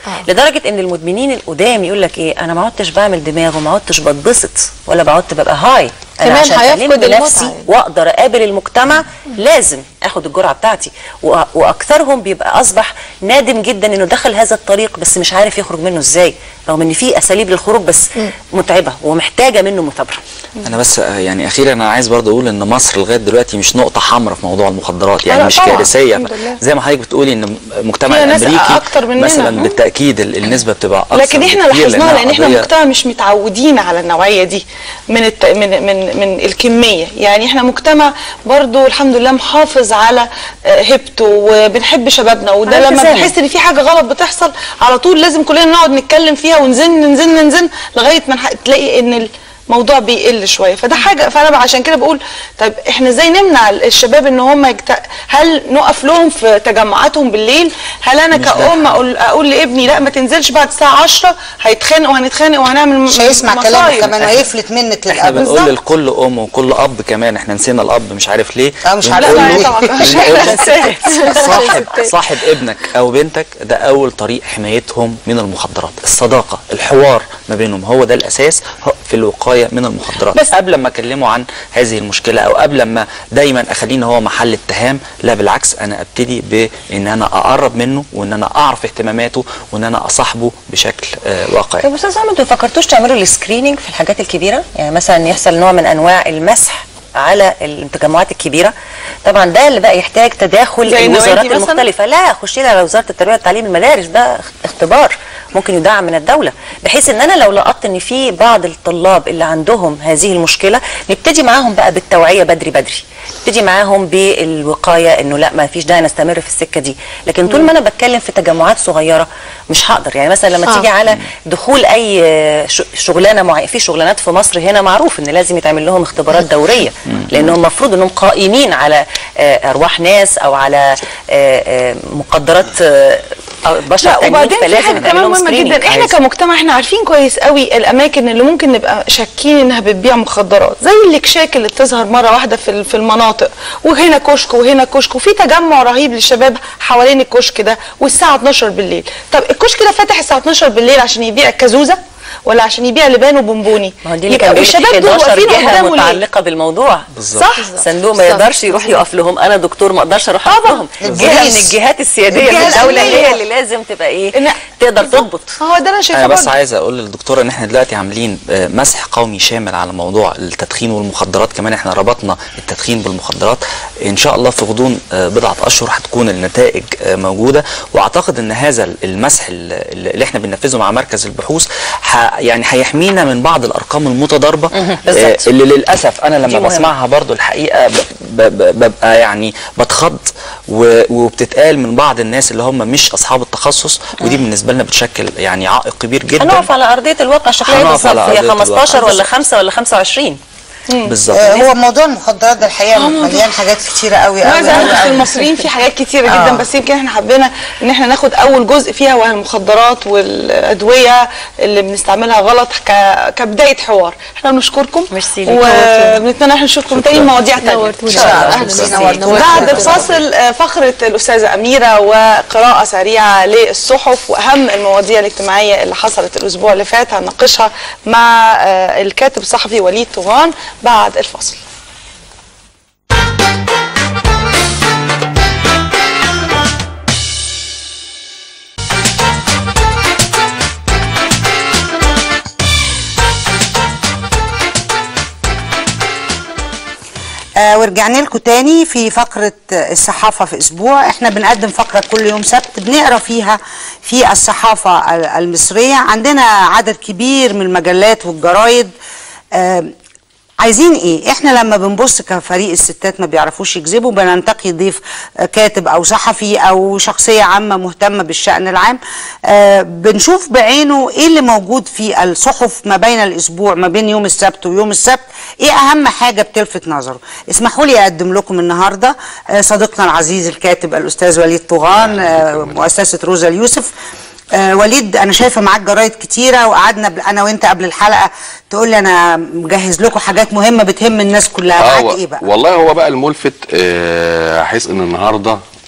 [SPEAKER 15] لدرجه ان المدمنين القدام يقول لك ايه انا ما عدتش بعمل دماغ وما عدتش بتبسط ولا بعدت ببقى هاي انا
[SPEAKER 2] كمان
[SPEAKER 15] عشان
[SPEAKER 2] هيفقد
[SPEAKER 15] ألم
[SPEAKER 2] المتعة
[SPEAKER 15] نفسي
[SPEAKER 2] يعني.
[SPEAKER 15] واقدر اقابل المجتمع لازم اخد الجرعه بتاعتي و- واكثرهم بيبقى اصبح نادم جدا انه دخل هذا الطريق بس مش عارف يخرج منه ازاي رغم ان في اساليب للخروج بس متعبه ومحتاجه منه مثابره
[SPEAKER 10] انا بس آه، يعني اخيرا انا عايز برضه اقول ان مصر لغايه دلوقتي مش نقطه حمراء في موضوع المخدرات يعني
[SPEAKER 1] لا
[SPEAKER 10] مش
[SPEAKER 1] طبعاً،
[SPEAKER 10] كارثيه
[SPEAKER 1] الحمد لله.
[SPEAKER 10] زي ما حضرتك بتقولي ان المجتمع
[SPEAKER 1] فيها ناس
[SPEAKER 10] الامريكي
[SPEAKER 1] أكتر مننا.
[SPEAKER 10] مثلا
[SPEAKER 1] مم.
[SPEAKER 10] بالتاكيد ال- النسبه بتبقى اكثر
[SPEAKER 1] لكن احنا
[SPEAKER 10] بكتير
[SPEAKER 1] لاحظناها
[SPEAKER 10] لأنها
[SPEAKER 1] لان احنا
[SPEAKER 10] قضية-
[SPEAKER 1] مجتمع مش متعودين على النوعيه دي من الت... من من من الكميه يعني احنا مجتمع برضو الحمد لله محافظ على آه، هيبته وبنحب شبابنا وده
[SPEAKER 15] على
[SPEAKER 1] لما
[SPEAKER 15] التزامن.
[SPEAKER 1] بنحس ان في حاجه غلط بتحصل على طول لازم كلنا نقعد نتكلم فيها ونزن نزن نزن لغايه ما نح- تلاقي ان الموضوع بيقل شويه فده حاجه فانا بقى عشان كده بقول طيب احنا ازاي نمنع الشباب ان هم يجت... هل نقف لهم في تجمعاتهم بالليل هل انا
[SPEAKER 3] مش ده
[SPEAKER 1] كأم اقول اقول لابني لا ما تنزلش بعد الساعه 10 هيتخانق وهنتخانق وهنعمل
[SPEAKER 3] مش هيسمع كلامك
[SPEAKER 1] مصايب.
[SPEAKER 3] كمان هيفلت منك
[SPEAKER 10] احنا
[SPEAKER 3] للابد
[SPEAKER 10] بنقول لكل ام وكل اب كمان احنا نسينا الاب مش عارف ليه
[SPEAKER 3] اه مش
[SPEAKER 10] بنقول
[SPEAKER 3] عارف
[SPEAKER 10] له-
[SPEAKER 3] ليه. طبعاً، مش
[SPEAKER 10] بنقول له
[SPEAKER 3] عارفة.
[SPEAKER 10] صاحب صاحب ابنك او بنتك ده اول طريق حمايتهم من المخدرات الصداقه الحوار ما بينهم هو ده الاساس هو في الوقايه من المخدرات بس قبل ما اكلمه عن هذه المشكله او قبل ما دايما اخليه ان هو محل اتهام لا بالعكس انا ابتدي بان انا اقرب منه وان انا اعرف اهتماماته وان انا اصاحبه بشكل آه واقعي
[SPEAKER 15] طيب استاذ احمد انتوا ما فكرتوش تعملوا السكريننج في الحاجات الكبيره يعني مثلا يحصل نوع من انواع المسح على التجمعات الكبيره طبعا ده اللي بقى يحتاج تداخل
[SPEAKER 1] زي النوادي
[SPEAKER 15] الوزارات
[SPEAKER 1] مثلاً؟
[SPEAKER 15] المختلفه لا خشي لي على وزاره التربيه والتعليم المدارس ده اختبار ممكن يدعم من الدوله بحيث ان انا لو لقطت ان في بعض الطلاب اللي عندهم هذه المشكله نبتدي معاهم بقى بالتوعيه بدري بدري نبتدي معاهم بالوقايه انه لا ما فيش داعي نستمر في السكه دي لكن طول ما انا بتكلم في تجمعات صغيره مش هقدر يعني مثلا لما
[SPEAKER 2] آه.
[SPEAKER 15] تيجي على دخول اي ش- شغلانه معينه في شغلانات في مصر هنا معروف ان لازم يتعمل لهم اختبارات دوريه لانهم المفروض انهم قائمين على آه، ارواح ناس او على آه، آه، مقدرات آه، أو بشر
[SPEAKER 1] لا
[SPEAKER 15] تانيين
[SPEAKER 1] وبعدين في
[SPEAKER 15] فلازم
[SPEAKER 1] حاجه
[SPEAKER 15] نعمل
[SPEAKER 1] كمان
[SPEAKER 15] لهم
[SPEAKER 1] مهمه
[SPEAKER 15] screening.
[SPEAKER 1] جدا احنا
[SPEAKER 15] عايز-
[SPEAKER 1] كمجتمع احنا عارفين كويس قوي الاماكن اللي ممكن نبقى شاكين انها بتبيع مخدرات زي الاكشاك اللي بتظهر مره واحده في ال- في المناطق وهنا كشك وهنا كشك وفي تجمع رهيب للشباب حوالين الكشك ده والساعه 12 بالليل طب الكشك ده فاتح الساعه 12 بالليل عشان يبيع كازوزه ولا عشان يبيع لبان وبونبوني
[SPEAKER 15] ما هو دي اللي
[SPEAKER 1] يبقى
[SPEAKER 15] كان بيقول
[SPEAKER 1] الشباب
[SPEAKER 15] في
[SPEAKER 1] دول
[SPEAKER 15] 11
[SPEAKER 1] واقفين
[SPEAKER 15] جهه
[SPEAKER 1] قدامه ليه
[SPEAKER 15] متعلقه بالموضوع
[SPEAKER 10] بالظبط.
[SPEAKER 15] صح صندوق ما
[SPEAKER 1] بالظبط.
[SPEAKER 15] يقدرش يروح يقف لهم انا دكتور ما اقدرش اروح اقف لهم جهه من
[SPEAKER 3] البوليس.
[SPEAKER 15] الجهات السياديه في
[SPEAKER 3] الجهة
[SPEAKER 15] الدوله
[SPEAKER 3] الأمنية.
[SPEAKER 15] هي اللي لازم تبقى ايه تقدر تضبط
[SPEAKER 1] هو ده انا شايفه
[SPEAKER 10] انا بس
[SPEAKER 1] برضه.
[SPEAKER 10] عايز اقول للدكتوره ان احنا دلوقتي عاملين آه، مسح قومي شامل على موضوع التدخين والمخدرات كمان احنا ربطنا التدخين بالمخدرات ان شاء الله في غضون آه، بضعه اشهر هتكون النتائج آه، موجوده واعتقد ان هذا المسح ال- اللي احنا بننفذه مع مركز البحوث ح- يعني هيحمينا من بعض الارقام المتضاربه آه،
[SPEAKER 15] بالظبط.
[SPEAKER 10] اللي للاسف انا
[SPEAKER 15] دي
[SPEAKER 10] لما
[SPEAKER 15] مهمة.
[SPEAKER 10] بسمعها برضو الحقيقه ب- ب- ب- ببقى يعني بتخض و- وبتتقال من بعض الناس اللي هم مش اصحاب التخصص ودي بالنسبه لنا بتشكل يعني عائق كبير جدا
[SPEAKER 15] هنقف على ارضيه الواقع شكلها
[SPEAKER 10] هنقف
[SPEAKER 15] بالظبط
[SPEAKER 10] على
[SPEAKER 15] هي
[SPEAKER 10] أرضية
[SPEAKER 15] 15
[SPEAKER 10] الواقع.
[SPEAKER 15] ولا 5 ولا 25
[SPEAKER 10] بالظبط
[SPEAKER 3] آه، هو موضوع المخدرات ده الحقيقه مليان حاجات كتيره قوي قوي
[SPEAKER 1] عايزه
[SPEAKER 3] قوي
[SPEAKER 1] اقول في
[SPEAKER 3] قوي.
[SPEAKER 1] المصريين في حاجات كتيره
[SPEAKER 3] آه.
[SPEAKER 1] جدا بس يمكن احنا حبينا ان احنا ناخد اول جزء فيها وهي المخدرات والادويه اللي بنستعملها غلط ك- كبدايه حوار احنا بنشكركم
[SPEAKER 15] ميرسي
[SPEAKER 1] وبنتمنى ان احنا نشوفكم تاني مواضيع تانية
[SPEAKER 2] نورتونا.
[SPEAKER 1] إن شاء الله.
[SPEAKER 2] أهلاً
[SPEAKER 1] أهلاً.
[SPEAKER 2] وسهلاً.
[SPEAKER 1] بعد الفاصل آه، فقره الاستاذه اميره وقراءه سريعه للصحف واهم المواضيع الاجتماعيه اللي حصلت الاسبوع اللي فات هنناقشها مع آه، الكاتب الصحفي وليد طغان بعد الفاصل
[SPEAKER 3] آه ورجعنا لكم تاني في فقرة آه، الصحافة في أسبوع احنا بنقدم فقرة كل يوم سبت بنقرا فيها في الصحافة ال- المصرية عندنا عدد كبير من المجلات والجرايد آه عايزين ايه احنا لما بنبص كفريق الستات ما بيعرفوش يكذبوا بننتقي ضيف آه، كاتب او صحفي او شخصيه عامه مهتمه بالشان العام آه، بنشوف بعينه ايه اللي موجود في الصحف ما بين الاسبوع ما بين يوم السبت ويوم السبت ايه اهم حاجه بتلفت نظره اسمحوا لي اقدم لكم النهارده آه، صديقنا العزيز الكاتب الاستاذ وليد طغان آه، مؤسسه روزا اليوسف آه وليد انا شايفه معاك جرايد كتيره وقعدنا ب- انا وانت قبل الحلقه تقول لي انا مجهز لكم حاجات مهمه بتهم الناس كلها
[SPEAKER 20] آه
[SPEAKER 3] معاك
[SPEAKER 20] و-
[SPEAKER 3] ايه بقى
[SPEAKER 20] والله هو بقى الملفت آه، حيث ان النهارده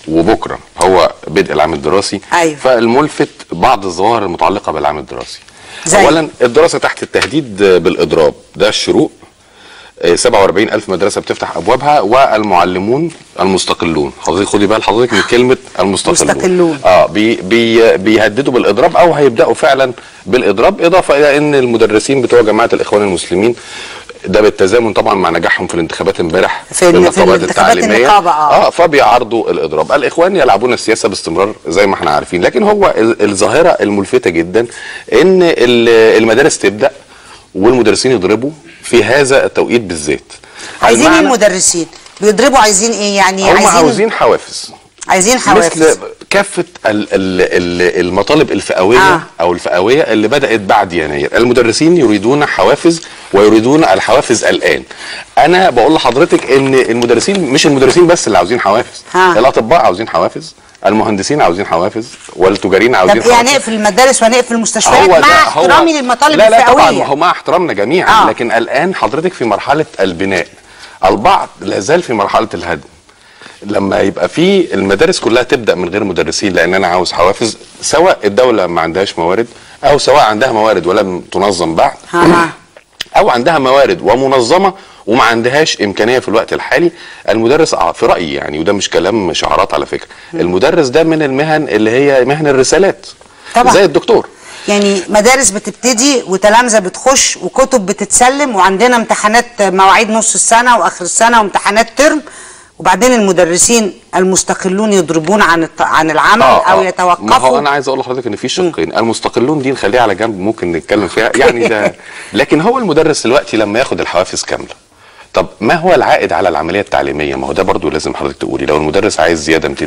[SPEAKER 20] وبكره هو بدء العام الدراسي
[SPEAKER 3] أيوة.
[SPEAKER 20] فالملفت بعض الظواهر المتعلقه بالعام الدراسي
[SPEAKER 3] زي؟
[SPEAKER 20] اولا الدراسه تحت التهديد بالاضراب ده الشروق آه، 47 ألف مدرسة بتفتح أبوابها والمعلمون المستقلون حضرتك خدي بال حضرتك من كلمة المستقلون
[SPEAKER 3] مستقلون.
[SPEAKER 20] اه بي بي بيهددوا بالإضراب أو هيبدأوا فعلا بالإضراب إضافة إلى أن المدرسين بتوع جماعة الإخوان المسلمين ده بالتزامن طبعا مع نجاحهم في الانتخابات امبارح
[SPEAKER 3] في ال- في
[SPEAKER 20] النقابات
[SPEAKER 3] الانتخابات
[SPEAKER 20] التعليميه
[SPEAKER 3] النقابة، آه.
[SPEAKER 20] اه فبيعارضوا الاضراب الاخوان يلعبون السياسه باستمرار زي ما احنا عارفين لكن هو ال- الظاهره الملفته جدا ان ال- المدارس تبدا والمدرسين يضربوا في هذا التوقيت بالذات
[SPEAKER 3] عايزين ايه
[SPEAKER 20] المعنى-
[SPEAKER 3] المدرسين بيضربوا عايزين ايه يعني
[SPEAKER 20] هم
[SPEAKER 3] عايزين
[SPEAKER 20] عاوزين حوافز
[SPEAKER 3] عايزين حوافز
[SPEAKER 20] مثل كافه ال ال ال المطالب الفئويه
[SPEAKER 3] آه.
[SPEAKER 20] آه. او الفئويه اللي بدات بعد يناير المدرسين يريدون حوافز ويريدون الحوافز الان انا بقول لحضرتك ان المدرسين مش المدرسين بس اللي عاوزين حوافز
[SPEAKER 3] ها.
[SPEAKER 20] الاطباء عاوزين حوافز المهندسين عاوزين حوافز والتجارين عاوزين
[SPEAKER 3] طب يعني
[SPEAKER 20] حوافز
[SPEAKER 3] نقفل المدارس ونقفل المستشفيات
[SPEAKER 20] هو
[SPEAKER 3] مع
[SPEAKER 20] ده- هو-
[SPEAKER 3] احترامي للمطالب
[SPEAKER 20] لا لا طبعا
[SPEAKER 3] الفئويه
[SPEAKER 20] هو مع احترامنا جميعا
[SPEAKER 3] آه.
[SPEAKER 20] آه. لكن الان حضرتك في مرحله البناء البعض لا زال في مرحله الهدم لما يبقى في المدارس كلها تبدا من غير مدرسين لان انا عاوز حوافز سواء الدوله ما عندهاش موارد او سواء عندها موارد ولم تنظم بعد
[SPEAKER 3] ها.
[SPEAKER 20] او عندها موارد ومنظمه وما عندهاش امكانيه في الوقت الحالي المدرس آه، في رايي يعني وده مش كلام شعارات على فكره المدرس ده من المهن اللي هي مهن الرسالات
[SPEAKER 3] طبعا.
[SPEAKER 20] زي الدكتور
[SPEAKER 3] يعني مدارس بتبتدي وتلامذه بتخش وكتب بتتسلم وعندنا امتحانات مواعيد نص السنه واخر السنه وامتحانات ترم وبعدين المدرسين المستقلون يضربون عن الت... عن العمل
[SPEAKER 20] آه،
[SPEAKER 3] او
[SPEAKER 20] آه. ما هو
[SPEAKER 3] يتوقفوا
[SPEAKER 20] انا عايز اقول لحضرتك ان في شقين المستقلون دي نخليها على جنب ممكن نتكلم فيها يعني ده لكن هو المدرس دلوقتي لما ياخد الحوافز كامله طب ما هو العائد على العمليه التعليميه ما هو ده برضو لازم حضرتك تقولي لو المدرس عايز زياده 200%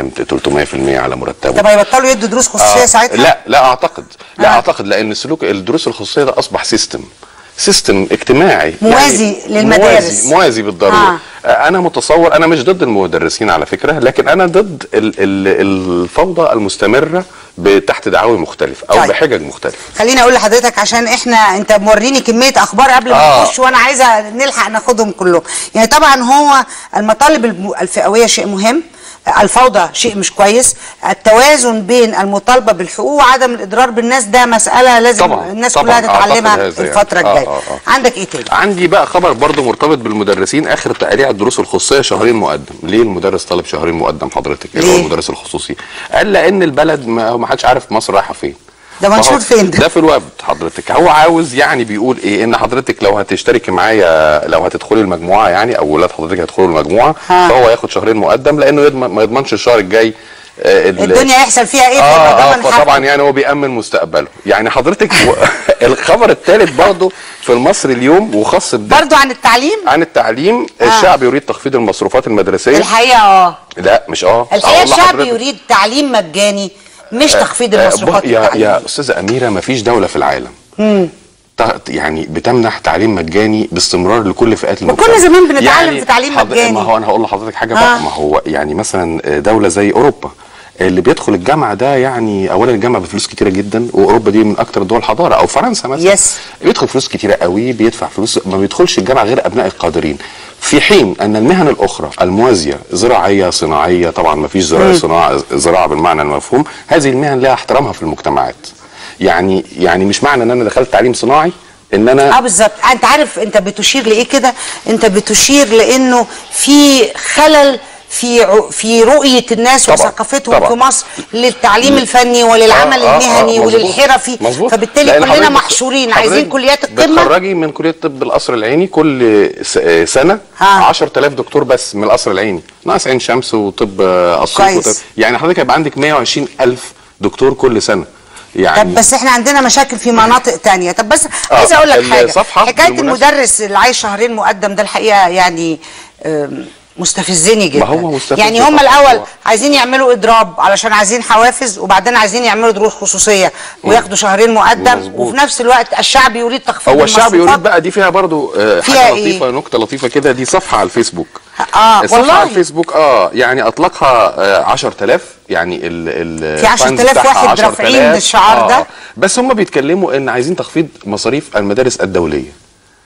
[SPEAKER 20] 300% على مرتبه
[SPEAKER 3] طب هيبطلوا يدوا دروس خصوصيه
[SPEAKER 20] آه،
[SPEAKER 3] ساعتها
[SPEAKER 20] لا لا اعتقد لا اعتقد لان سلوك الدروس الخصوصيه ده اصبح سيستم سيستم اجتماعي
[SPEAKER 3] موازي للمدارس.
[SPEAKER 20] موازي, موازي بالضروره
[SPEAKER 3] آه.
[SPEAKER 20] آه. انا متصور انا مش ضد المدرسين على فكره لكن انا ضد ال ال الفوضى المستمره ب- تحت دعاوي مختلفه او
[SPEAKER 3] طيب.
[SPEAKER 20] بحجج مختلفه
[SPEAKER 3] خليني اقول لحضرتك عشان احنا انت موريني كميه اخبار قبل ما
[SPEAKER 20] آه.
[SPEAKER 3] نخش وانا عايزه نلحق ناخدهم كلهم يعني طبعا هو المطالب الم- الفئويه شيء مهم الفوضى شيء مش كويس التوازن بين المطالبه بالحقوق وعدم الاضرار بالناس ده مساله لازم
[SPEAKER 20] طبعا
[SPEAKER 3] الناس
[SPEAKER 20] طبعا
[SPEAKER 3] كلها
[SPEAKER 20] أعتقد
[SPEAKER 3] تتعلمها
[SPEAKER 20] هذا يعني.
[SPEAKER 3] الفتره
[SPEAKER 20] آه،
[SPEAKER 3] الجايه
[SPEAKER 20] آه، آه.
[SPEAKER 3] عندك ايه تاني
[SPEAKER 20] عندي بقى خبر برضو مرتبط بالمدرسين اخر تقريع الدروس الخصوصيه شهرين مقدم ليه المدرس طالب شهرين مقدم حضرتك اللي هو
[SPEAKER 3] ليه؟
[SPEAKER 20] المدرس الخصوصي قال لان البلد ما ما حدش عارف مصر رايحه فين
[SPEAKER 3] ده منشور
[SPEAKER 20] فهو-
[SPEAKER 3] فين ده؟
[SPEAKER 20] ده في الويب حضرتك هو عاوز يعني بيقول ايه ان حضرتك لو هتشتركي معايا لو هتدخلي المجموعه يعني او ولاد حضرتك هيدخلوا المجموعه
[SPEAKER 3] ها.
[SPEAKER 20] فهو ياخد شهرين مقدم لانه يضمن ما يضمنش الشهر الجاي آه، ال-
[SPEAKER 3] الدنيا يحصل فيها ايه
[SPEAKER 20] اه,
[SPEAKER 3] فيبقى
[SPEAKER 20] آه
[SPEAKER 3] ضمن
[SPEAKER 20] فطبعا
[SPEAKER 3] حقه.
[SPEAKER 20] يعني هو بيأمن مستقبله يعني حضرتك و... الخبر الثالث برضه في المصري اليوم وخاص بده
[SPEAKER 3] برضو عن التعليم
[SPEAKER 20] عن التعليم
[SPEAKER 3] آه.
[SPEAKER 20] الشعب يريد تخفيض المصروفات المدرسيه
[SPEAKER 3] الحقيقه اه
[SPEAKER 20] لا مش اه
[SPEAKER 3] الحقيقه
[SPEAKER 20] أقول
[SPEAKER 3] الشعب
[SPEAKER 20] لحضرتك-
[SPEAKER 3] يريد تعليم مجاني مش تخفيض
[SPEAKER 20] آه،
[SPEAKER 3] المصروفات
[SPEAKER 20] بص- يا
[SPEAKER 3] التعليمية.
[SPEAKER 20] يا استاذه اميره ما فيش دوله في العالم
[SPEAKER 3] مم.
[SPEAKER 20] ت- يعني بتمنح تعليم مجاني باستمرار لكل فئات المجتمع
[SPEAKER 3] وكنا زمان بنتعلم في تعليم
[SPEAKER 20] حض-
[SPEAKER 3] مجاني.
[SPEAKER 20] ما هو انا هقول لحضرتك حاجه
[SPEAKER 3] آه.
[SPEAKER 20] بقى ما هو يعني مثلا دوله زي اوروبا اللي بيدخل الجامعه ده يعني اولا الجامعه بفلوس كتيره جدا واوروبا دي من اكتر الدول حضاره او فرنسا مثلا
[SPEAKER 3] يس.
[SPEAKER 20] بيدخل فلوس كتيره قوي بيدفع فلوس ما بيدخلش الجامعه غير ابناء القادرين في حين ان المهن الاخرى الموازيه زراعيه صناعيه طبعا ما فيش زراعه
[SPEAKER 3] مم.
[SPEAKER 20] صناعه زراعه بالمعنى المفهوم هذه المهن لها احترامها في المجتمعات يعني يعني مش معنى ان انا دخلت تعليم صناعي ان انا
[SPEAKER 3] اه بالظبط انت عارف انت بتشير لايه كده انت بتشير لانه في خلل في ع- في رؤيه الناس
[SPEAKER 20] طبعاً،
[SPEAKER 3] وثقافتهم
[SPEAKER 20] طبعاً.
[SPEAKER 3] في مصر للتعليم الفني وللعمل
[SPEAKER 20] آه، آه، آه،
[SPEAKER 3] المهني
[SPEAKER 20] مظبوط،
[SPEAKER 3] وللحرفي
[SPEAKER 20] مظبوط.
[SPEAKER 3] فبالتالي
[SPEAKER 20] لأن
[SPEAKER 3] كلنا
[SPEAKER 20] حضرتك
[SPEAKER 3] محشورين
[SPEAKER 20] حضرتك
[SPEAKER 3] عايزين كليات القمه
[SPEAKER 20] بتخرجي من كليه طب القصر العيني كل س- آه، سنه 10000 دكتور بس من القصر العيني ناقص عين شمس وطب آه، اسيوط
[SPEAKER 3] كويس.
[SPEAKER 20] وطب- يعني حضرتك هيبقى عندك 120000 دكتور كل سنه يعني
[SPEAKER 3] طب بس احنا عندنا مشاكل في مناطق تانية طب بس
[SPEAKER 20] آه،
[SPEAKER 3] عايزه اقول لك حاجه
[SPEAKER 20] الصفحة
[SPEAKER 3] حكايه
[SPEAKER 20] بالمناسبة-
[SPEAKER 3] المدرس اللي عايش شهرين مقدم ده الحقيقه يعني آم، مستفزني جدا
[SPEAKER 20] ما هو مستفز
[SPEAKER 3] يعني هم
[SPEAKER 20] طبعاً.
[SPEAKER 3] الاول
[SPEAKER 20] هو-
[SPEAKER 3] عايزين يعملوا اضراب علشان عايزين حوافز وبعدين عايزين يعملوا دروس خصوصيه وياخدوا شهرين مقدم
[SPEAKER 20] مظبوط.
[SPEAKER 3] وفي نفس الوقت الشعب يريد تخفيض
[SPEAKER 20] هو الشعب
[SPEAKER 3] المصروفات.
[SPEAKER 20] يريد بقى دي فيها برضو آه،
[SPEAKER 3] فيها
[SPEAKER 20] حاجه
[SPEAKER 3] إيه؟
[SPEAKER 20] لطيفه نكته لطيفه كده دي صفحه على الفيسبوك
[SPEAKER 3] اه
[SPEAKER 20] الصفحه
[SPEAKER 3] والله
[SPEAKER 20] على الفيسبوك اه يعني اطلقها آه 10000 يعني ال ال
[SPEAKER 3] في 10,000
[SPEAKER 20] الفانز بتاعها
[SPEAKER 3] واحد رافعين
[SPEAKER 20] 10,000.
[SPEAKER 3] الشعار ده؟
[SPEAKER 20] بس هم بيتكلموا ان عايزين تخفيض مصاريف المدارس الدوليه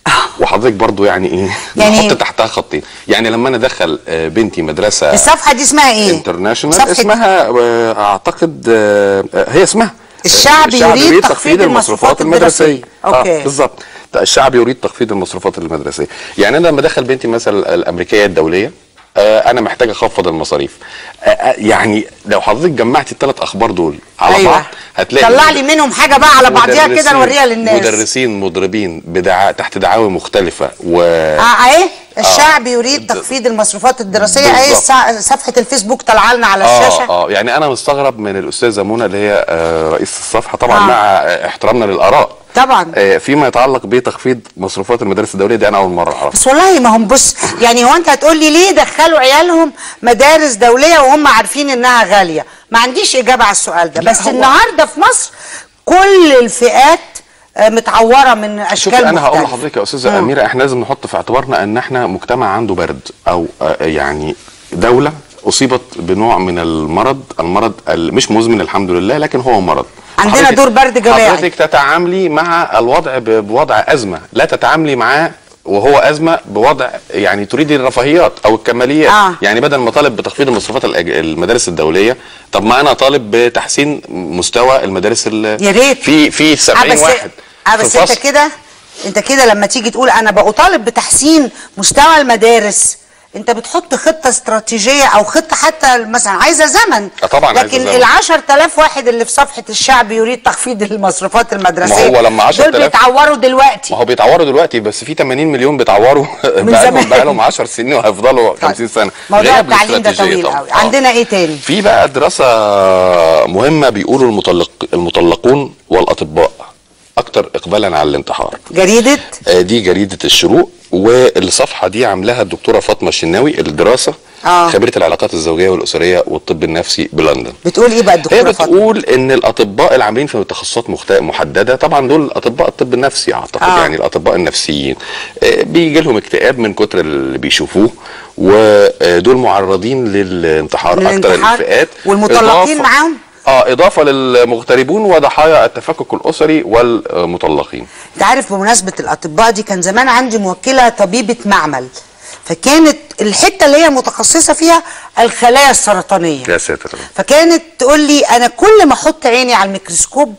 [SPEAKER 20] وحضرتك برضو يعني ايه
[SPEAKER 3] يعني-
[SPEAKER 20] نحط تحتها خطين يعني لما انا ادخل آه، بنتي مدرسه
[SPEAKER 3] الصفحه دي اسمها ايه
[SPEAKER 20] انترناشونال
[SPEAKER 3] صفحة-
[SPEAKER 20] اسمها آه، اعتقد آه، آه، هي اسمها
[SPEAKER 3] الشعب يريد تخفيض المصروفات الدراسية. أوكي.
[SPEAKER 20] آه بالظبط ده الشعب يريد تخفيض المصروفات المدرسيه يعني انا لما ادخل بنتي مثلا الامريكيه الدوليه آه، انا محتاج اخفض المصاريف آه، آه، يعني لو حضرتك جمعتي الثلاث اخبار دول على
[SPEAKER 3] أيوة.
[SPEAKER 20] بعض هتلاقي
[SPEAKER 3] طلع لي منهم حاجه بقى على بعضيها كده
[SPEAKER 20] مدرسين-
[SPEAKER 3] نوريها للناس
[SPEAKER 20] مدرسين مضربين بدعا تحت دعاوي مختلفه و
[SPEAKER 3] اه اهي الشعب يريد تخفيض المصروفات الدراسيه اهي
[SPEAKER 20] بالظبط.
[SPEAKER 3] السا- صفحه الفيسبوك طالعه لنا على الشاشه
[SPEAKER 20] اه اه يعني انا مستغرب من الاستاذه منى اللي هي آه رئيس الصفحه طبعا
[SPEAKER 3] آه.
[SPEAKER 20] آه. مع آه، احترامنا للاراء
[SPEAKER 3] طبعا
[SPEAKER 20] آه فيما يتعلق بتخفيض مصروفات المدارس الدوليه دي انا اول مره اعرف
[SPEAKER 3] بس والله ما هم بص يعني هو انت هتقول لي ليه دخلوا عيالهم مدارس دوليه وهم عارفين انها غاليه ما عنديش اجابه على السؤال ده بس
[SPEAKER 20] هو-
[SPEAKER 3] النهارده في مصر كل الفئات آه، متعوره من اشكال
[SPEAKER 20] شوفي انا هقول
[SPEAKER 3] مختلفة.
[SPEAKER 20] لحضرتك يا استاذه اميره احنا لازم نحط في اعتبارنا ان احنا مجتمع عنده برد او آه يعني دوله اصيبت بنوع من المرض المرض ال- مش مزمن الحمد لله لكن هو مرض
[SPEAKER 3] عندنا
[SPEAKER 20] حضرتك-
[SPEAKER 3] دور برد جماعي.
[SPEAKER 20] حضرتك تتعاملي مع الوضع ب- بوضع ازمه لا تتعاملي معاه وهو ازمه بوضع يعني تريدي الرفاهيات او الكماليات
[SPEAKER 3] آه.
[SPEAKER 20] يعني بدل ما طالب بتخفيض المصروفات الأج- المدارس الدوليه طب ما انا طالب بتحسين مستوى المدارس ال-
[SPEAKER 3] يا ريت.
[SPEAKER 20] في في 70
[SPEAKER 3] آه بس
[SPEAKER 20] واحد
[SPEAKER 3] اه
[SPEAKER 20] في
[SPEAKER 3] بس انت
[SPEAKER 20] الفصل.
[SPEAKER 3] كده انت كده لما تيجي تقول انا بطالب بتحسين مستوى المدارس انت بتحط خطه استراتيجيه او خطه حتى مثلا عايزه زمن
[SPEAKER 20] آه طبعاً عايزة
[SPEAKER 3] لكن
[SPEAKER 20] زمن.
[SPEAKER 3] ال 10000 واحد اللي في صفحه الشعب يريد تخفيض المصروفات المدرسيه
[SPEAKER 20] ما هو لما 10,000
[SPEAKER 3] دول بيتعوروا دلوقتي
[SPEAKER 20] ما هو بيتعوروا دلوقتي بس في 80 مليون بيتعوروا
[SPEAKER 3] زمان.
[SPEAKER 20] بقالهم بقالهم 10 سنين وهيفضلوا 50 سنه
[SPEAKER 3] موضوع
[SPEAKER 20] غياب
[SPEAKER 3] التعليم ده
[SPEAKER 20] الاستراتيجية
[SPEAKER 3] طويل
[SPEAKER 20] طبعاً.
[SPEAKER 3] قوي
[SPEAKER 20] آه.
[SPEAKER 3] عندنا ايه تاني
[SPEAKER 20] في بقى دراسه مهمه بيقولوا المطلق المطلقون والاطباء اكتر اقبالا على الانتحار
[SPEAKER 3] جريده
[SPEAKER 20] آه، دي جريده الشروق والصفحه دي عاملاها الدكتوره فاطمه الشناوي الدراسه
[SPEAKER 3] آه.
[SPEAKER 20] خبيره العلاقات الزوجيه والاسريه والطب النفسي بلندن
[SPEAKER 3] بتقول ايه بقى
[SPEAKER 20] هي
[SPEAKER 3] الدكتوره فاطمه
[SPEAKER 20] بتقول ان الاطباء العاملين في تخصصات مخت... محدده طبعا دول اطباء الطب النفسي اعتقد
[SPEAKER 3] آه.
[SPEAKER 20] آه. يعني الاطباء النفسيين آه، بيجي لهم اكتئاب من كتر اللي بيشوفوه ودول معرضين للانتحار اكتر
[SPEAKER 3] للانتحار
[SPEAKER 20] الفئات
[SPEAKER 3] والمطلقين
[SPEAKER 20] إضافة-
[SPEAKER 3] معاهم
[SPEAKER 20] اه اضافه للمغتربون وضحايا التفكك الاسري والمطلقين
[SPEAKER 3] انت عارف بمناسبه الاطباء دي كان زمان عندي موكله طبيبه معمل فكانت الحته اللي هي متخصصه فيها الخلايا السرطانيه
[SPEAKER 20] يا ساتر
[SPEAKER 3] فكانت تقول لي انا كل ما احط عيني على الميكروسكوب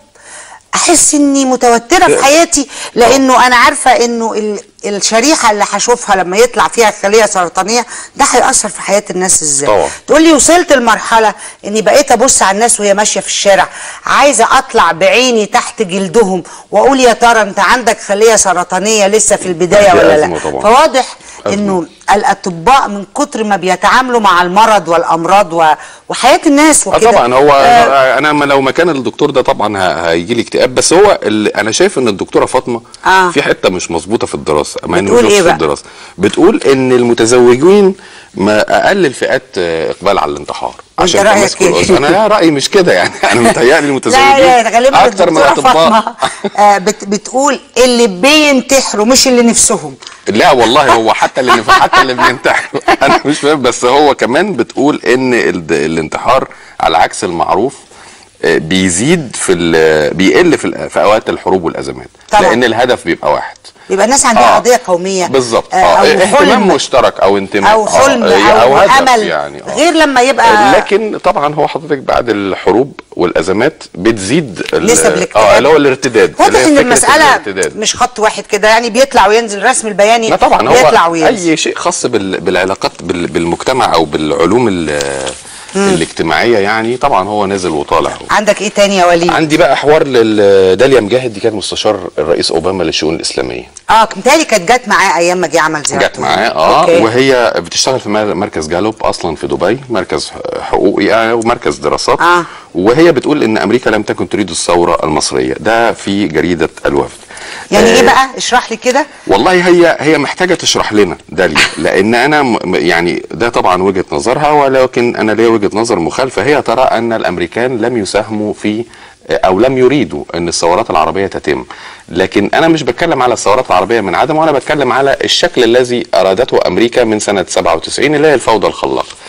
[SPEAKER 3] احس اني متوتره في حياتي لانه انا عارفه انه ال- الشريحه اللي هشوفها لما يطلع فيها خليه سرطانيه ده هياثر في حياه الناس ازاي
[SPEAKER 20] طبعا.
[SPEAKER 3] تقول لي وصلت لمرحله اني بقيت ابص على الناس وهي ماشيه في الشارع عايزه اطلع بعيني تحت جلدهم واقول يا ترى انت عندك خليه سرطانيه لسه في البدايه
[SPEAKER 20] دي
[SPEAKER 3] ولا لا
[SPEAKER 20] أزمة طبعا.
[SPEAKER 3] فواضح انه الاطباء من كتر ما بيتعاملوا مع المرض والامراض و... وحياه الناس
[SPEAKER 20] اه
[SPEAKER 3] وكده
[SPEAKER 20] طبعا هو
[SPEAKER 3] آه
[SPEAKER 20] انا ما- لو مكان الدكتور ده طبعا ه- هيجي لي اكتئاب بس هو ال- انا شايف ان الدكتوره فاطمه
[SPEAKER 3] آه.
[SPEAKER 20] في حته مش مظبوطه في الدراسه ما
[SPEAKER 3] بتقول
[SPEAKER 20] نقولش
[SPEAKER 3] إيه
[SPEAKER 20] في
[SPEAKER 3] بقى؟
[SPEAKER 20] الدراسه بتقول ان المتزوجين ما اقل الفئات آه، اقبال على الانتحار
[SPEAKER 3] وأنت
[SPEAKER 20] عشان
[SPEAKER 3] رأيك
[SPEAKER 20] تماسكوا
[SPEAKER 3] إيه؟
[SPEAKER 20] الأسرة. انا رايي مش كده يعني انا متهيألي المتزوجين
[SPEAKER 3] لا لا غالبا
[SPEAKER 20] اكتر من
[SPEAKER 3] الدكتوره
[SPEAKER 20] الاطباء
[SPEAKER 3] فاطمه آه بت... بتقول اللي بينتحروا مش اللي نفسهم
[SPEAKER 20] لا والله هو حتى اللي حتى اللي بينتحروا انا مش فاهم بس هو كمان بتقول ان ال- الانتحار على عكس المعروف آه، بيزيد في ال- بيقل في ال- في اوقات الحروب والازمات
[SPEAKER 3] طبعا.
[SPEAKER 20] لان الهدف بيبقى واحد
[SPEAKER 3] يبقى الناس عندها
[SPEAKER 20] آه.
[SPEAKER 3] قضيه قوميه
[SPEAKER 20] بالظبط
[SPEAKER 3] آه
[SPEAKER 20] اه
[SPEAKER 3] او
[SPEAKER 20] اهتمام
[SPEAKER 3] حلم
[SPEAKER 20] مشترك او انتماء
[SPEAKER 3] او حلم
[SPEAKER 20] آه،
[SPEAKER 3] او,
[SPEAKER 20] هدف
[SPEAKER 3] امل
[SPEAKER 20] يعني آه.
[SPEAKER 3] غير لما يبقى
[SPEAKER 20] لكن طبعا هو حضرتك بعد الحروب والازمات بتزيد ال-
[SPEAKER 3] نسب الاكتئاب.
[SPEAKER 20] اه اللي هو الارتداد اللي
[SPEAKER 3] واضح
[SPEAKER 20] هي
[SPEAKER 3] ان
[SPEAKER 20] فكرة
[SPEAKER 3] المساله
[SPEAKER 20] الارتداد.
[SPEAKER 3] مش خط واحد كده يعني بيطلع وينزل رسم البياني
[SPEAKER 20] لا طبعا
[SPEAKER 3] بيطلع
[SPEAKER 20] هو
[SPEAKER 3] وينزل
[SPEAKER 20] اي شيء خاص بال- بالعلاقات بال- بالمجتمع او بالعلوم ال- الاجتماعيه يعني طبعا هو نازل وطالع
[SPEAKER 3] عندك ايه تاني يا وليد
[SPEAKER 20] عندي بقى حوار لداليا مجاهد دي كانت مستشار الرئيس اوباما للشؤون الاسلاميه
[SPEAKER 3] اه متهيألي كانت جت معاه ايام ما جه عمل زيارته
[SPEAKER 20] جت معاه اه
[SPEAKER 3] أوكي.
[SPEAKER 20] وهي بتشتغل في مر- مركز جالوب اصلا في دبي مركز حقوقي آه ومركز دراسات
[SPEAKER 3] آه.
[SPEAKER 20] وهي بتقول ان امريكا لم تكن تريد الثوره المصريه ده في جريده الوفد
[SPEAKER 3] يعني
[SPEAKER 20] آه،
[SPEAKER 3] ايه بقى اشرح لي كده
[SPEAKER 20] والله هي هي محتاجه تشرح لنا داليا لان انا م- م- يعني ده طبعا وجهه نظرها ولكن انا ليا وجهه نظر مخالفه هي ترى ان الامريكان لم يساهموا في او لم يريدوا ان الثورات العربيه تتم لكن انا مش بتكلم على الثورات العربيه من عدم وانا بتكلم على الشكل الذي ارادته امريكا من سنه 97 اللي هي الفوضى الخلاقه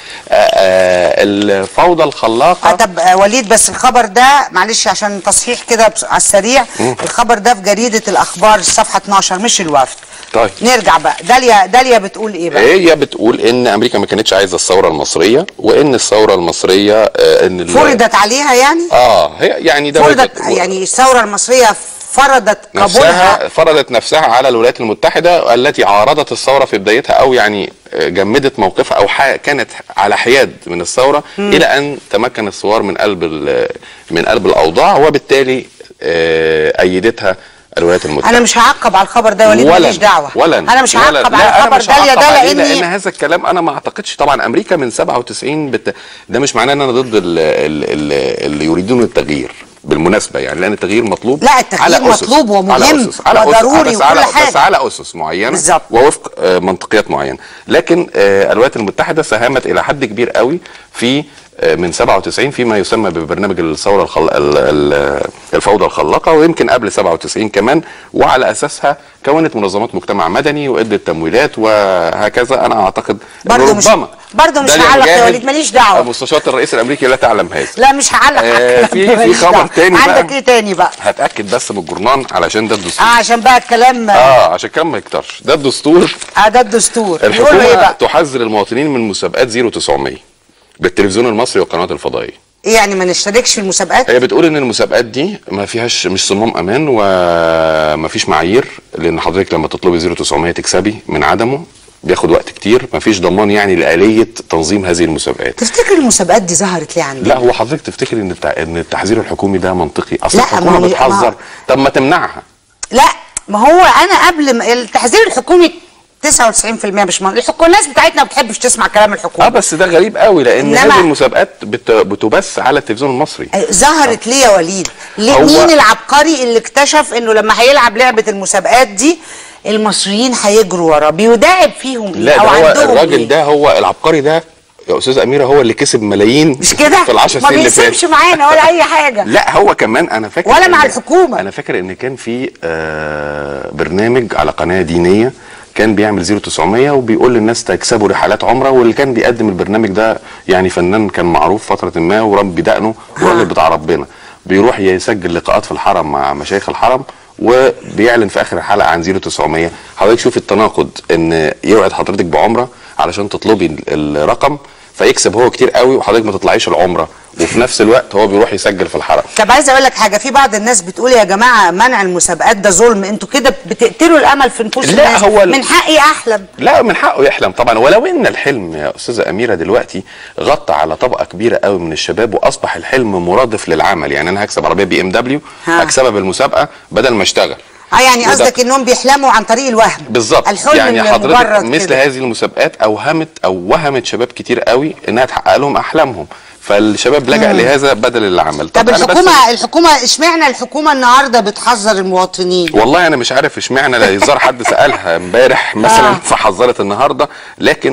[SPEAKER 20] آه، آه، الفوضى الخلاقه
[SPEAKER 3] اه طب آه، وليد بس الخبر ده معلش عشان تصحيح كده بس- على السريع
[SPEAKER 20] مم.
[SPEAKER 3] الخبر ده في جريده الاخبار الصفحه 12 مش الوفد
[SPEAKER 20] طيب
[SPEAKER 3] نرجع بقى داليا داليا بتقول ايه بقى
[SPEAKER 20] هي بتقول ان امريكا ما كانتش عايزه الثوره المصريه وان الثوره المصريه آه، ان ال-
[SPEAKER 3] فرضت عليها يعني
[SPEAKER 20] اه هي يعني ده
[SPEAKER 3] فرضت يعني الثوره المصريه فرضت قبولها
[SPEAKER 20] نفسها فرضت نفسها على الولايات المتحدة التي عارضت الثورة في بدايتها أو يعني جمدت موقفها أو ح- كانت على حياد من الثورة
[SPEAKER 3] مم.
[SPEAKER 20] إلى أن تمكن الثوار من قلب ال- من قلب الأوضاع وبالتالي آه، أيدتها الولايات المتحدة
[SPEAKER 3] انا مش هعقب على الخبر ده يا وليد
[SPEAKER 20] ولا
[SPEAKER 3] ماليش دعوه
[SPEAKER 20] ولا
[SPEAKER 3] انا مش
[SPEAKER 20] ولا-
[SPEAKER 3] هعقب
[SPEAKER 20] لا،
[SPEAKER 3] على
[SPEAKER 20] أنا
[SPEAKER 3] الخبر
[SPEAKER 20] مش
[SPEAKER 3] داليا
[SPEAKER 20] هعقب
[SPEAKER 3] ده
[SPEAKER 20] عليه لان
[SPEAKER 3] لاني
[SPEAKER 20] هذا الكلام انا ما اعتقدش طبعا امريكا من 97 بت... ده مش معناه ان انا ضد ال... ال... ال... اللي يريدون التغيير بالمناسبه يعني لان التغيير مطلوب
[SPEAKER 3] لا، التغيير
[SPEAKER 20] على أسس.
[SPEAKER 3] مطلوب ومهم
[SPEAKER 20] على أسس. على أسس.
[SPEAKER 3] وضروري
[SPEAKER 20] بس على
[SPEAKER 3] وكل حاجة.
[SPEAKER 20] بس على اسس معينه
[SPEAKER 3] بالظبط.
[SPEAKER 20] ووفق آه، منطقيات معينه لكن آه، الولايات المتحده ساهمت الى حد كبير قوي في آه، من 97 فيما يسمى ببرنامج الثوره الخل... ال- ال- الفوضى الخلاقه ويمكن قبل 97 كمان وعلى اساسها كونت منظمات مجتمع مدني وادت تمويلات وهكذا انا اعتقد إنه
[SPEAKER 3] برضه مش
[SPEAKER 20] ربما
[SPEAKER 3] برضه مش
[SPEAKER 20] داليا
[SPEAKER 3] هعلق يا
[SPEAKER 20] مجاهد
[SPEAKER 3] وليد ماليش دعوه
[SPEAKER 20] مستشاره الرئيس الامريكي لا تعلم هذا
[SPEAKER 3] لا مش هعلق
[SPEAKER 20] آه،
[SPEAKER 3] على
[SPEAKER 20] في-
[SPEAKER 3] الكلام،
[SPEAKER 20] في
[SPEAKER 3] ماليش
[SPEAKER 20] خبر
[SPEAKER 3] دعوة.
[SPEAKER 20] تاني بقى.
[SPEAKER 3] عندك ايه تاني بقى
[SPEAKER 20] هتاكد بس من الجرنان علشان ده الدستور
[SPEAKER 3] اه عشان بقى الكلام
[SPEAKER 20] اه عشان كان ما يكترش ده الدستور
[SPEAKER 3] اه ده الدستور بيقولوا ايه
[SPEAKER 20] الحكومه
[SPEAKER 3] بقى
[SPEAKER 20] تحذر المواطنين من مسابقات 0900 بالتلفزيون المصري والقنوات الفضائيه
[SPEAKER 3] إيه يعني ما نشتركش في المسابقات
[SPEAKER 20] هي بتقول ان المسابقات دي ما فيهاش مش صمام امان وما فيش معايير لان حضرتك لما تطلبي 0900 تكسبي من عدمه بياخد وقت كتير ما فيش ضمان يعني لآلية تنظيم هذه المسابقات
[SPEAKER 3] تفتكر المسابقات دي ظهرت ليه عندنا
[SPEAKER 20] لا هو حضرتك تفتكري ان التع... ان التحذير الحكومي ده منطقي اصل
[SPEAKER 3] لا،
[SPEAKER 20] الحكومه
[SPEAKER 3] ما هو-
[SPEAKER 20] بتحذر
[SPEAKER 3] ما-
[SPEAKER 20] طب ما تمنعها
[SPEAKER 3] لا ما هو انا قبل ما التحذير الحكومي 99% مش من... الحكومه الناس بتاعتنا ما بتحبش تسمع كلام الحكومه
[SPEAKER 20] اه بس ده غريب قوي لان
[SPEAKER 3] إنما-
[SPEAKER 20] هذه المسابقات بت... بتبث على التلفزيون المصري
[SPEAKER 3] ظهرت ليه يا وليد؟ ليه
[SPEAKER 20] هو-
[SPEAKER 3] مين العبقري اللي اكتشف انه لما هيلعب لعبه المسابقات دي المصريين هيجروا وراه بيداعب فيهم
[SPEAKER 20] لا
[SPEAKER 3] إيه؟
[SPEAKER 20] ده
[SPEAKER 3] او
[SPEAKER 20] هو
[SPEAKER 3] عندهم
[SPEAKER 20] الراجل
[SPEAKER 3] إيه؟
[SPEAKER 20] ده هو العبقري ده يا استاذه اميره هو اللي كسب ملايين
[SPEAKER 3] مش كده؟
[SPEAKER 20] في العشر
[SPEAKER 3] ما
[SPEAKER 20] سنين اللي
[SPEAKER 3] بيسيبش
[SPEAKER 20] فاتت
[SPEAKER 3] معانا ولا اي حاجه
[SPEAKER 20] لا هو كمان انا فاكر
[SPEAKER 3] ولا مع
[SPEAKER 20] إن-
[SPEAKER 3] الحكومة.
[SPEAKER 20] انا فاكر ان كان في آه برنامج على قناه دينيه كان بيعمل 0900 وبيقول للناس تكسبوا رحلات عمره واللي كان بيقدم البرنامج ده يعني فنان كان معروف فتره ما وربي دقنه وراجل بتاع ربنا بيروح يسجل لقاءات في الحرم مع مشايخ الحرم وبيعلن في اخر الحلقه عن 0900 حضرتك شوف التناقض ان يوعد حضرتك بعمره علشان تطلبي ال- الرقم فيكسب هو كتير قوي وحضرتك ما تطلعيش العمره وفي نفس الوقت هو بيروح يسجل في الحرم
[SPEAKER 3] طب عايزه اقول لك حاجه في بعض الناس بتقول يا جماعه منع المسابقات ده ظلم انتوا كده بتقتلوا الامل في نفوس
[SPEAKER 20] لا،
[SPEAKER 3] الناس
[SPEAKER 20] هو ال-
[SPEAKER 3] من حقي احلم
[SPEAKER 20] لا من حقه يحلم طبعا ولو ان الحلم يا استاذه اميره دلوقتي غطى على طبقه كبيره قوي من الشباب واصبح الحلم مرادف للعمل يعني انا هكسب عربيه بي ام دبليو
[SPEAKER 3] ها.
[SPEAKER 20] هكسبها بالمسابقه بدل ما اشتغل
[SPEAKER 3] اه يعني
[SPEAKER 20] وده-
[SPEAKER 3] قصدك انهم بيحلموا عن طريق الوهم
[SPEAKER 20] بالظبط
[SPEAKER 3] الحلم
[SPEAKER 20] يعني
[SPEAKER 3] اللي
[SPEAKER 20] حضرتك
[SPEAKER 3] مجرد
[SPEAKER 20] مثل
[SPEAKER 3] كده.
[SPEAKER 20] هذه المسابقات اوهمت او وهمت شباب كتير قوي انها تحقق لهم احلامهم فالشباب لجأ
[SPEAKER 3] مم.
[SPEAKER 20] لهذا بدل العمل
[SPEAKER 3] طب
[SPEAKER 20] أنا بس-
[SPEAKER 3] الحكومه الحكومه اشمعنى الحكومه النهارده بتحذر المواطنين
[SPEAKER 20] والله انا مش عارف اشمعنى لا يظهر حد سالها امبارح مثلا
[SPEAKER 3] آه.
[SPEAKER 20] فحذرت النهارده لكن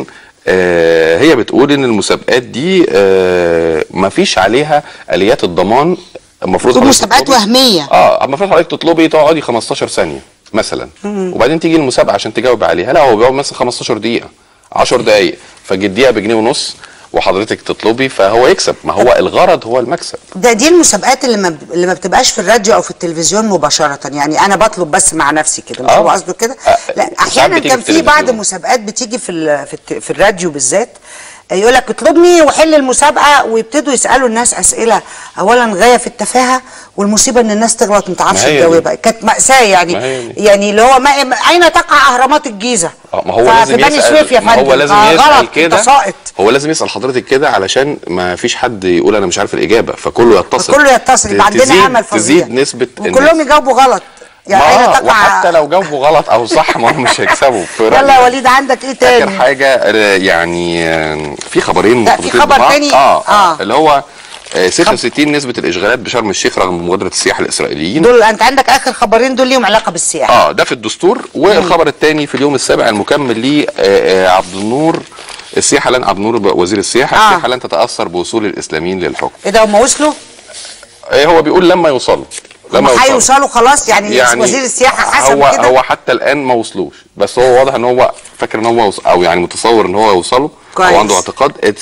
[SPEAKER 20] آه هي بتقول ان المسابقات دي آه ما فيش عليها اليات الضمان المفروض
[SPEAKER 3] دول
[SPEAKER 20] حضرتك
[SPEAKER 3] مسابقات
[SPEAKER 20] تطلبي-
[SPEAKER 3] وهميه
[SPEAKER 20] اه المفروض حضرتك تطلبي تقعدي 15 ثانيه مثلا
[SPEAKER 3] مم.
[SPEAKER 20] وبعدين تيجي المسابقه عشان تجاوب عليها لا هو بيقعد مثلا 15 دقيقه 10 دقائق فجديها بجنيه ونص وحضرتك تطلبي فهو يكسب ما هو الغرض هو المكسب
[SPEAKER 3] ده دي المسابقات اللي ما اللي ما بتبقاش في الراديو او في التلفزيون مباشره يعني انا بطلب بس مع نفسي كده مش
[SPEAKER 20] آه.
[SPEAKER 3] هو قصده كده لا
[SPEAKER 20] ساعات
[SPEAKER 3] احيانا
[SPEAKER 20] بتيجي
[SPEAKER 3] كان
[SPEAKER 20] في
[SPEAKER 3] في بعض
[SPEAKER 20] التلفزيون.
[SPEAKER 3] مسابقات بتيجي في ال- في, الت- في الراديو بالذات يقول لك اطلبني وحل المسابقه ويبتدوا يسالوا الناس اسئله اولا غايه في التفاهه والمصيبه ان الناس تغلط ما تعرفش
[SPEAKER 20] ما هي دي.
[SPEAKER 3] تجاوبها كانت ماساه يعني
[SPEAKER 20] ما هي دي.
[SPEAKER 3] يعني اللي هو ما اين تقع اهرامات الجيزه
[SPEAKER 20] آه، ما هو
[SPEAKER 3] ف-
[SPEAKER 20] لازم
[SPEAKER 3] في بني
[SPEAKER 20] يسأل
[SPEAKER 3] سويف يا
[SPEAKER 20] ما هو
[SPEAKER 3] فندم.
[SPEAKER 20] لازم
[SPEAKER 3] آه،
[SPEAKER 20] يسأل
[SPEAKER 3] غلط،
[SPEAKER 20] كده
[SPEAKER 3] انت ساقط
[SPEAKER 20] هو لازم يسأل حضرتك كده علشان ما فيش حد يقول انا مش عارف الإجابة فكله يتصل
[SPEAKER 3] كله يتصل يبقى عندنا
[SPEAKER 20] تزيد-
[SPEAKER 3] امل فظيع
[SPEAKER 20] تزيد نسبة
[SPEAKER 3] وكلهم يجاوبوا غلط يعني
[SPEAKER 20] ما
[SPEAKER 3] اين
[SPEAKER 20] آه،
[SPEAKER 3] تقع
[SPEAKER 20] وحتى لو جاوبوا غلط او صح ما هم مش هيكسبوا في
[SPEAKER 3] يلا يا
[SPEAKER 20] رأيي.
[SPEAKER 3] وليد عندك ايه
[SPEAKER 20] اخر
[SPEAKER 3] تاني
[SPEAKER 20] حاجه آه، يعني آه، في خبرين
[SPEAKER 3] لا، في
[SPEAKER 20] مرتبطين
[SPEAKER 3] خبر
[SPEAKER 20] ببعض.
[SPEAKER 3] تاني.
[SPEAKER 20] اه,
[SPEAKER 3] آه.
[SPEAKER 20] آه. اللي هو آه، 66 نسبه الاشغالات بشرم الشيخ رغم مبادره السياح الاسرائيليين
[SPEAKER 3] دول انت عندك اخر خبرين دول ليهم علاقه بالسياحه
[SPEAKER 20] اه ده في الدستور والخبر الثاني في اليوم السابع المكمل ليه آه، آه، عبد النور السياحه لن عبد النور وزير السياحه
[SPEAKER 3] آه.
[SPEAKER 20] السياحه لن تتاثر بوصول الاسلاميين للحكم
[SPEAKER 3] ايه ده هم وصلوا؟
[SPEAKER 20] آه، هو بيقول لما يوصلوا
[SPEAKER 3] هم هيوصلوا خلاص يعني, يعني وزير السياحه حسب
[SPEAKER 20] هو
[SPEAKER 3] كده
[SPEAKER 20] هو حتى الان ما وصلوش بس هو واضح ان هو فاكر ان هو وص... او يعني متصور ان هو يوصلوا
[SPEAKER 3] كويس.
[SPEAKER 20] هو عنده اعتقاد ال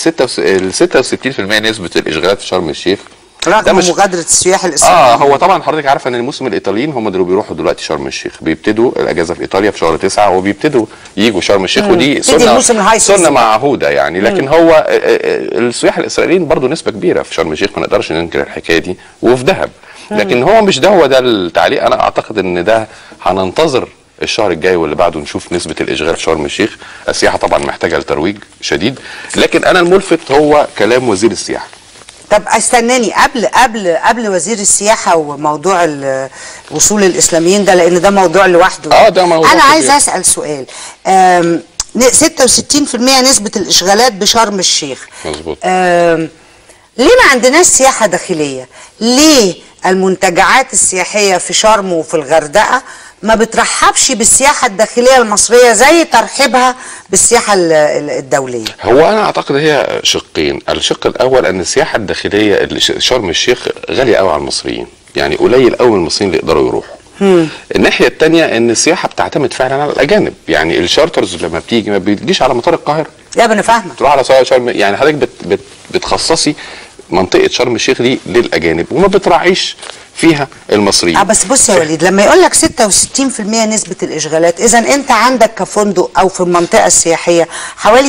[SPEAKER 20] 66% نسبه الاشغالات في شرم الشيخ ده
[SPEAKER 3] رغم
[SPEAKER 20] مش
[SPEAKER 3] مغادره السياح الاسرائيليين
[SPEAKER 20] اه هو طبعا حضرتك عارفه ان الموسم الايطاليين هم اللي بيروحوا دلوقتي شرم الشيخ بيبتدوا الاجازه في ايطاليا في شهر تسعة وبيبتدوا يجوا شرم الشيخ
[SPEAKER 3] مم.
[SPEAKER 20] ودي
[SPEAKER 3] يبتدي
[SPEAKER 20] سنه
[SPEAKER 3] الموسم الهاي
[SPEAKER 20] سنه
[SPEAKER 3] سيزون.
[SPEAKER 20] معهوده يعني لكن
[SPEAKER 3] مم.
[SPEAKER 20] هو آه، آه، السياح الاسرائيليين برضو نسبه كبيره في شرم الشيخ ما نقدرش ننكر الحكايه دي وفي دهب لكن هو مش ده هو ده التعليق انا اعتقد ان ده هننتظر الشهر الجاي واللي بعده نشوف نسبه الاشغال في شرم الشيخ السياحه طبعا محتاجه لترويج شديد لكن انا الملفت هو كلام وزير السياحه
[SPEAKER 3] طب استناني قبل قبل قبل وزير السياحه وموضوع ال- وصول الاسلاميين ده لان ده موضوع لوحده
[SPEAKER 20] اه ده موضوع
[SPEAKER 3] انا عايز
[SPEAKER 20] كبير.
[SPEAKER 3] اسال سؤال أم، ن- 66% نسبه الاشغالات بشرم الشيخ
[SPEAKER 20] مظبوط
[SPEAKER 3] أم، ليه ما عندناش سياحه داخليه ليه المنتجعات السياحيه في شرم وفي الغردقه ما بترحبش بالسياحه الداخليه المصريه زي ترحيبها بالسياحه ال- ال- الدوليه
[SPEAKER 20] هو انا اعتقد هي شقين الشق الاول ان السياحه الداخليه اللي ش- شرم الشيخ غاليه قوي على المصريين يعني قليل قوي من المصريين اللي يقدروا يروحوا الناحيه الثانيه ان السياحه بتعتمد فعلا على الاجانب يعني الشارترز لما بتيجي ما بتجيش على مطار القاهره
[SPEAKER 3] لا انا فاهمه
[SPEAKER 20] تروح على سواء شرم يعني حضرتك بت بت بتخصصي منطقه شرم الشيخ دي للاجانب وما بتراعيش فيها المصريين
[SPEAKER 3] اه بس بص يا وليد لما يقول لك 66% نسبة الإشغالات إذا أنت عندك كفندق أو في المنطقة السياحية حوالي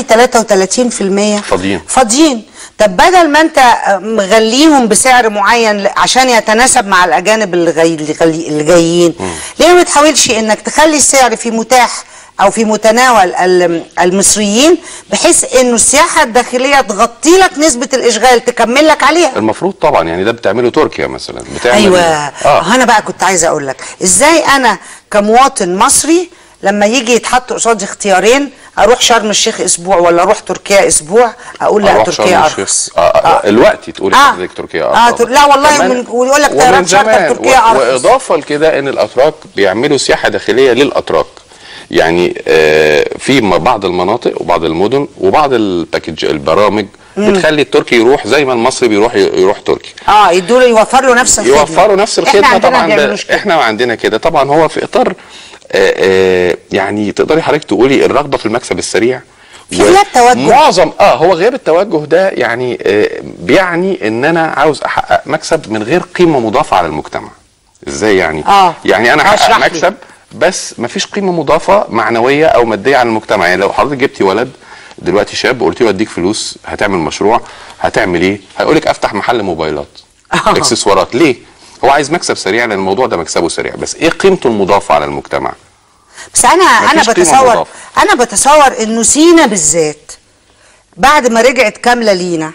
[SPEAKER 3] 33%
[SPEAKER 20] فاضيين
[SPEAKER 3] فاضيين طب بدل ما أنت مغليهم بسعر معين ل- عشان يتناسب مع الأجانب اللي, غي... اللي, غي... اللي جايين ليه ما تحاولش إنك تخلي السعر في متاح أو في متناول ال- المصريين بحيث إنه السياحة الداخلية تغطي لك نسبة الإشغال تكمل لك عليها
[SPEAKER 20] المفروض طبعا يعني ده بتعمله تركيا مثلا بتعمل
[SPEAKER 3] ايوه
[SPEAKER 20] اه
[SPEAKER 3] انا بقى كنت عايزه اقول لك ازاي انا كمواطن مصري لما يجي يتحط قصادي اختيارين اروح شرم الشيخ اسبوع ولا اروح تركيا اسبوع اقول لا
[SPEAKER 20] أروح
[SPEAKER 3] تركيا
[SPEAKER 20] شرم
[SPEAKER 3] ارخص
[SPEAKER 20] الشيخ. آه آه. الوقت تقولي
[SPEAKER 3] آه.
[SPEAKER 20] حضرتك تركيا
[SPEAKER 3] اه
[SPEAKER 20] ارخص
[SPEAKER 3] تر... لا والله
[SPEAKER 20] كمان-
[SPEAKER 3] من... ويقول لك
[SPEAKER 20] ومن
[SPEAKER 3] طيران شارتر
[SPEAKER 20] زمان
[SPEAKER 3] تركيا
[SPEAKER 20] و-
[SPEAKER 3] ارخص
[SPEAKER 20] واضافه لكده ان الاتراك بيعملوا سياحه داخليه للاتراك يعني آه في م- بعض المناطق وبعض المدن وبعض الباكج البرامج
[SPEAKER 3] مم.
[SPEAKER 20] بتخلي التركي يروح زي ما المصري بيروح يروح تركي
[SPEAKER 3] اه يدوا له يوفر له نفس الخدمه
[SPEAKER 20] يوفروا نفس
[SPEAKER 3] احنا
[SPEAKER 20] الخدمه
[SPEAKER 3] عندنا
[SPEAKER 20] طبعا
[SPEAKER 3] بيعملوش
[SPEAKER 20] ب... احنا عندنا كده طبعا هو في اطار آه آه يعني تقدري حضرتك تقولي الرغبه في المكسب السريع
[SPEAKER 3] في غياب توجه.
[SPEAKER 20] معظم اه هو غياب التوجه ده يعني آه بيعني ان انا عاوز احقق مكسب من غير قيمه مضافه على المجتمع ازاي يعني
[SPEAKER 3] آه.
[SPEAKER 20] يعني انا
[SPEAKER 3] آه،
[SPEAKER 20] احقق
[SPEAKER 3] اشرح لي.
[SPEAKER 20] مكسب بس مفيش قيمه مضافه معنويه او ماديه على المجتمع يعني لو حضرتك جبتي ولد دلوقتي شاب وقلت له اديك فلوس هتعمل مشروع هتعمل ايه هيقول لك افتح محل موبايلات اكسسوارات ليه هو عايز مكسب سريع لان الموضوع ده مكسبه سريع بس ايه قيمته المضافه على المجتمع
[SPEAKER 3] بس انا انا
[SPEAKER 20] مفيش قيمة
[SPEAKER 3] بتصور
[SPEAKER 20] مضافة.
[SPEAKER 3] انا بتصور انه سينا بالذات بعد ما رجعت كامله لينا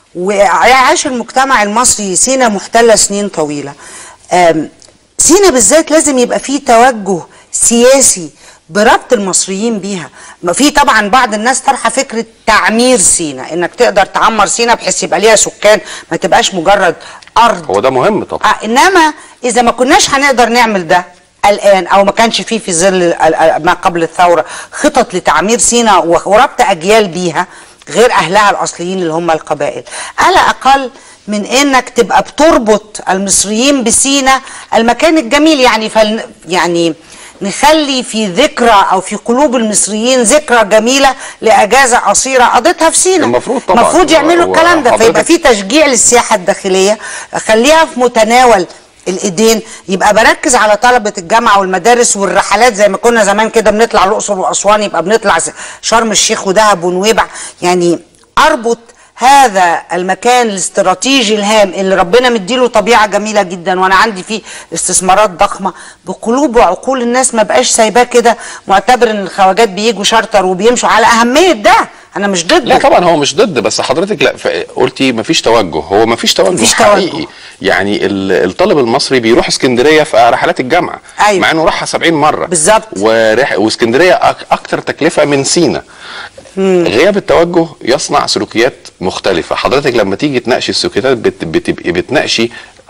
[SPEAKER 3] وعاش المجتمع المصري سينا محتله سنين طويله آم، سينا بالذات لازم يبقى فيه توجه سياسي بربط المصريين بيها ما في طبعا بعض الناس طرحه فكره تعمير سينا انك تقدر تعمر سينا بحيث يبقى ليها سكان ما تبقاش مجرد ارض
[SPEAKER 20] هو ده مهم طبعا
[SPEAKER 3] آه انما اذا ما كناش هنقدر نعمل ده الان او ما كانش فيه في ظل ال- ال- ما قبل الثوره خطط لتعمير سينا و- وربط اجيال بيها غير اهلها الاصليين اللي هم القبائل على اقل من انك تبقى بتربط المصريين بسينا المكان الجميل يعني فل يعني نخلي في ذكرى او في قلوب المصريين ذكرى جميله لاجازه قصيره قضيتها في سينا
[SPEAKER 20] المفروض طبعا.
[SPEAKER 3] المفروض يعملوا
[SPEAKER 20] هو-
[SPEAKER 3] الكلام ده فيبقى
[SPEAKER 20] حضرتك-
[SPEAKER 3] في تشجيع للسياحه الداخليه خليها في متناول الايدين يبقى بركز على طلبه الجامعه والمدارس والرحلات زي ما كنا زمان كده بنطلع الاقصر واسوان يبقى بنطلع س- شرم الشيخ ودهب ونويبع يعني اربط هذا المكان الاستراتيجي الهام اللي ربنا مديله طبيعه جميله جدا وانا عندي فيه استثمارات ضخمه بقلوب وعقول الناس ما بقاش سايباه كده معتبر ان الخواجات بيجوا شارتر وبيمشوا على اهميه ده انا مش ضده
[SPEAKER 20] لا طبعا هو مش ضد بس حضرتك لا ف- قلتي مفيش توجه هو مفيش توجه
[SPEAKER 3] مفيش
[SPEAKER 20] حقيقي
[SPEAKER 3] توجه.
[SPEAKER 20] يعني ال- الطالب المصري بيروح اسكندريه في رحلات الجامعه
[SPEAKER 3] أيوة.
[SPEAKER 20] مع انه راحها 70 مره
[SPEAKER 3] بالظبط
[SPEAKER 20] ورح... واسكندريه أك... اكتر تكلفه من سينا غياب التوجه يصنع سلوكيات مختلفه حضرتك لما تيجي تناقشي السلوكيات بت... بتبقي بتناقشي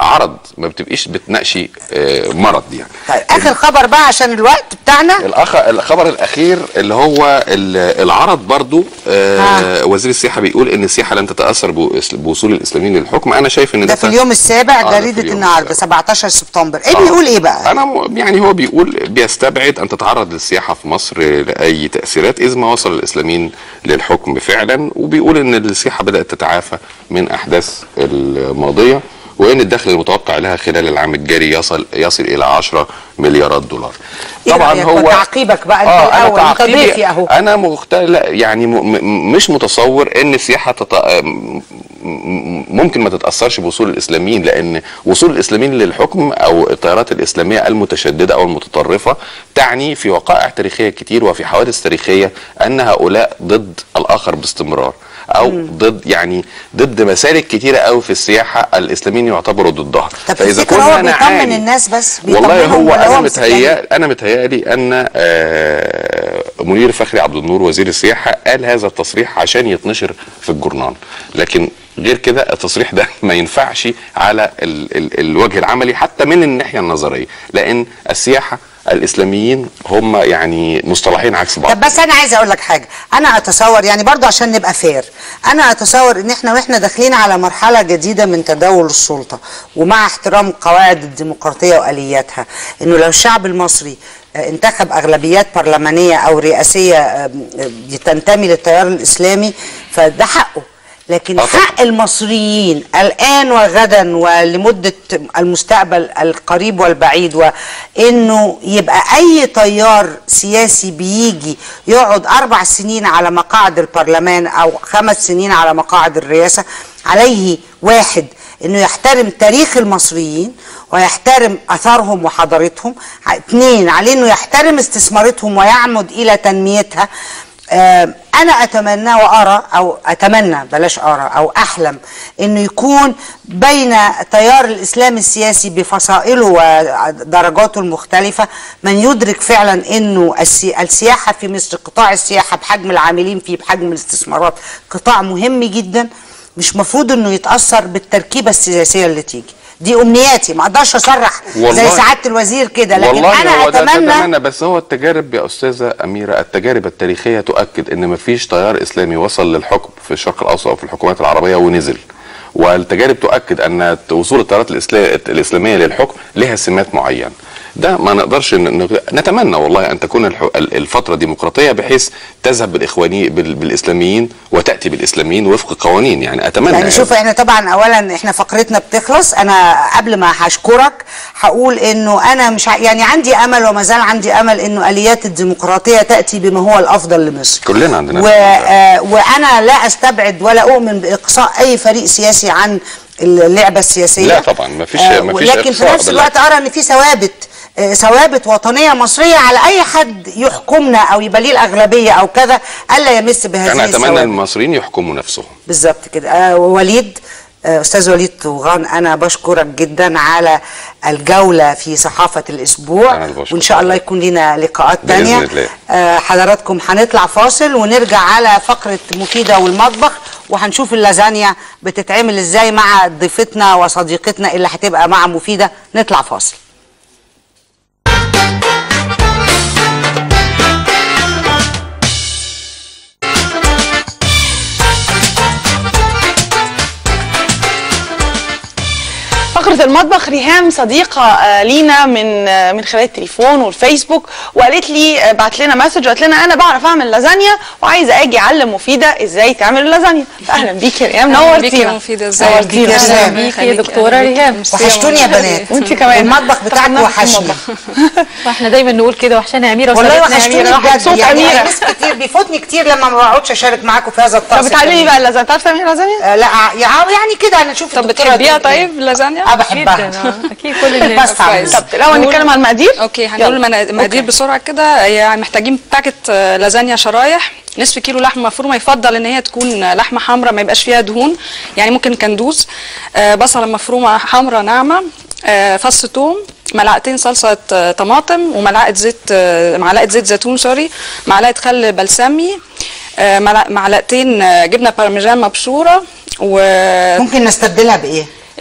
[SPEAKER 20] عرض ما بتبقيش بتناقشي آه، مرض يعني
[SPEAKER 3] طيب اخر خبر بقى عشان الوقت بتاعنا
[SPEAKER 20] الأخ... الخبر الاخير اللي هو ال- العرض برضو آه وزير السياحه بيقول ان السياحه لن تتاثر بوص- بوصول الاسلاميين للحكم انا شايف ان
[SPEAKER 3] ده في اليوم السابع
[SPEAKER 20] آه، ده في
[SPEAKER 3] جريده
[SPEAKER 20] اليوم
[SPEAKER 3] النهارده 17 سبتمبر ايه
[SPEAKER 20] آه.
[SPEAKER 3] بيقول ايه بقى
[SPEAKER 20] انا م- يعني هو بيقول بيستبعد ان تتعرض للسياحه في مصر لاي تاثيرات اذ ما وصل الاسلاميين للحكم فعلا وبيقول ان السياحه بدات تتعافى من احداث الماضيه وان الدخل المتوقع لها خلال العام الجاري يصل يصل الى 10 مليارات دولار
[SPEAKER 3] إيه
[SPEAKER 20] طبعا
[SPEAKER 3] رأيك؟
[SPEAKER 20] هو
[SPEAKER 3] تعقيبك بقى انت
[SPEAKER 20] اه انا
[SPEAKER 3] الاول انت
[SPEAKER 20] تعقيبي
[SPEAKER 3] ضيفي اهو
[SPEAKER 20] انا مختلف يعني م م مش متصور ان السياحه تط... م- م- ممكن ما تتاثرش بوصول الاسلاميين لان وصول الاسلاميين للحكم او التيارات الاسلاميه المتشدده او المتطرفه تعني في وقائع تاريخيه كتير وفي حوادث تاريخيه ان هؤلاء ضد الاخر باستمرار او ضد يعني ضد مسالك كتيره قوي في السياحه الاسلاميين يعتبروا ضدها
[SPEAKER 3] طب تفتكر هو بيطمن الناس بس
[SPEAKER 20] والله
[SPEAKER 3] بيطمنهم
[SPEAKER 20] هو
[SPEAKER 3] ولا
[SPEAKER 20] انا
[SPEAKER 3] هو مس- يعني
[SPEAKER 20] متهيأ انا متهيألي ان آه، منير فخري عبد النور وزير السياحه قال هذا التصريح عشان يتنشر في الجورنال لكن غير كده التصريح ده ما ينفعش على ال ال الوجه العملي حتى من الناحيه النظريه لان السياحه الاسلاميين هم يعني مصطلحين عكس بعض
[SPEAKER 3] طب بس انا عايزه اقول لك حاجه انا اتصور يعني برضو عشان نبقى فير انا اتصور ان احنا واحنا داخلين على مرحله جديده من تداول السلطه ومع احترام قواعد الديمقراطيه والياتها انه لو الشعب المصري آه، انتخب اغلبيات برلمانيه او رئاسيه آه، آه، تنتمي للتيار الاسلامي فده حقه لكن حق المصريين الان وغدا ولمده المستقبل القريب والبعيد وانه يبقى اي تيار سياسي بيجي يقعد اربع سنين على مقاعد البرلمان او خمس سنين على مقاعد الرئاسه عليه واحد انه يحترم تاريخ المصريين ويحترم اثارهم وحضارتهم ع- اثنين عليه انه يحترم استثماراتهم ويعمد الى تنميتها آه، انا اتمنى وارى او اتمنى بلاش ارى او احلم انه يكون بين تيار الاسلام السياسي بفصائله ودرجاته المختلفه من يدرك فعلا انه السي- السياحه في مصر قطاع السياحه بحجم العاملين فيه بحجم الاستثمارات قطاع مهم جدا مش مفروض انه يتاثر بالتركيبه السياسيه اللي تيجي دي امنياتي ما اقدرش اصرح زي
[SPEAKER 20] والله-
[SPEAKER 3] سعاده الوزير كده لكن
[SPEAKER 20] والله
[SPEAKER 3] انا
[SPEAKER 20] هو ده
[SPEAKER 3] اتمنى
[SPEAKER 20] تتمنى بس هو التجارب يا استاذه اميره التجارب التاريخيه تؤكد ان مفيش تيار اسلامي وصل للحكم في الشرق الاوسط او في الحكومات العربيه ونزل والتجارب تؤكد ان وصول التيارات الإسلا- الاسلاميه للحكم لها سمات معينه ده ما نقدرش ن- ن- نتمنى والله ان تكون الح- ال- الفتره ديمقراطيه بحيث تذهب بالاخواني بال- بالاسلاميين وتاتي بالاسلاميين وفق قوانين يعني اتمنى
[SPEAKER 3] يعني شوف احنا طبعا اولا احنا فقرتنا بتخلص انا قبل ما هشكرك هقول انه انا مش ع- يعني عندي امل وما زال عندي امل انه اليات الديمقراطيه تاتي بما هو الافضل لمصر
[SPEAKER 20] كلنا عندنا
[SPEAKER 3] و... آه وانا لا استبعد ولا اؤمن باقصاء اي فريق سياسي عن اللعبه السياسيه
[SPEAKER 20] لا طبعا مفيش
[SPEAKER 3] آه،
[SPEAKER 20] مفيش
[SPEAKER 3] لكن في
[SPEAKER 20] إقصاء
[SPEAKER 3] نفس
[SPEAKER 20] بالعكس.
[SPEAKER 3] الوقت ارى ان في ثوابت آه، ثوابت وطنيه مصريه على اي حد يحكمنا او يبقى ليه الاغلبيه او كذا الا يمس بهذه
[SPEAKER 20] انا اتمنى
[SPEAKER 3] الثوابت
[SPEAKER 20] المصريين يحكموا نفسهم
[SPEAKER 3] بالظبط كده آه وليد آه استاذ وليد طوغان انا بشكرك جدا على الجوله في صحافه الاسبوع
[SPEAKER 20] أنا اللي بشكرك.
[SPEAKER 3] وان شاء الله يكون لنا لقاءات
[SPEAKER 20] بإذن
[SPEAKER 3] تانية
[SPEAKER 20] الله.
[SPEAKER 3] آه حضراتكم هنطلع فاصل ونرجع على فقره مفيده والمطبخ وهنشوف اللازانيا بتتعمل ازاي مع ضيفتنا وصديقتنا اللي هتبقى مع مفيده نطلع فاصل
[SPEAKER 1] فقرة المطبخ ريهام صديقة آه، لينا من آه، من خلال التليفون والفيسبوك وقالت لي آه، بعت لنا مسج وقالت لنا انا بعرف اعمل لازانيا وعايزه اجي اعلم مفيده ازاي تعمل اللازانيا فاهلا بيكي يا ريهام
[SPEAKER 2] أهلاً
[SPEAKER 1] نورتينا
[SPEAKER 2] بيكي يا مفيدة، إزيك؟
[SPEAKER 1] نورتينا.
[SPEAKER 2] أهلاً
[SPEAKER 1] أهلاً
[SPEAKER 2] بيكي يا دكتورة ريهام.
[SPEAKER 3] وحشتوني يا بنات
[SPEAKER 1] وانت كمان
[SPEAKER 3] المطبخ بتاعك وحشني
[SPEAKER 2] واحنا دايما نقول كده وحشانا يا اميره
[SPEAKER 3] والله
[SPEAKER 2] وسابتنا يا
[SPEAKER 3] وحشتوني
[SPEAKER 2] أميرة. راحت
[SPEAKER 3] بجد
[SPEAKER 2] صوت
[SPEAKER 3] يعني
[SPEAKER 2] أميرة.
[SPEAKER 3] بس كتير بيفوتني كتير لما ما بقعدش اشارك معاكم في هذا الطقس
[SPEAKER 1] طب بتعلمي
[SPEAKER 3] الجميل.
[SPEAKER 1] بقى اللازانيا بتعرفي تعملي لازانيا؟
[SPEAKER 3] آه لا ع- يعني كده انا اشوف
[SPEAKER 2] طب
[SPEAKER 3] الدكتورة
[SPEAKER 2] بتحبيها
[SPEAKER 3] تقول إيه.
[SPEAKER 2] طيب لازانيا؟
[SPEAKER 3] اه بحبها
[SPEAKER 2] جدا آه. اكيد كل الناس
[SPEAKER 3] بس عامل.
[SPEAKER 1] طب لو هنتكلم عن المقادير
[SPEAKER 9] اوكي هنقول المنا- المقادير بسرعه كده يعني محتاجين باكت آه، لازانيا شرايح نصف كيلو لحمه مفرومه يفضل ان هي تكون آه، لحمه حمراء ما يبقاش فيها دهون يعني ممكن كندوز آه، بصله مفرومه حمراء ناعمه آه، فص ثوم ملعقتين صلصه آه، طماطم وملعقه زيت آه، معلقه زيت زيتون سوري معلقه خل بلسمي آه، ملع- معلقتين آه، جبنه بارميجان مبشوره و
[SPEAKER 3] ممكن نستبدلها بايه؟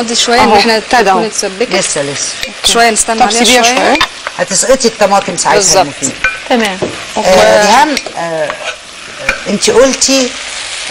[SPEAKER 9] نودي شويه ان
[SPEAKER 3] أهو.
[SPEAKER 9] احنا
[SPEAKER 3] كده أهو.
[SPEAKER 9] تكون اتسبكت
[SPEAKER 3] لسه لسه
[SPEAKER 9] شويه نستنى
[SPEAKER 3] طب
[SPEAKER 9] عليها
[SPEAKER 3] سيبيها
[SPEAKER 9] شويه
[SPEAKER 3] شوية. هتسقطي الطماطم ساعتها يا
[SPEAKER 9] بالظبط.
[SPEAKER 3] مفيد.
[SPEAKER 2] تمام
[SPEAKER 3] آه ريهام آه انت قلتي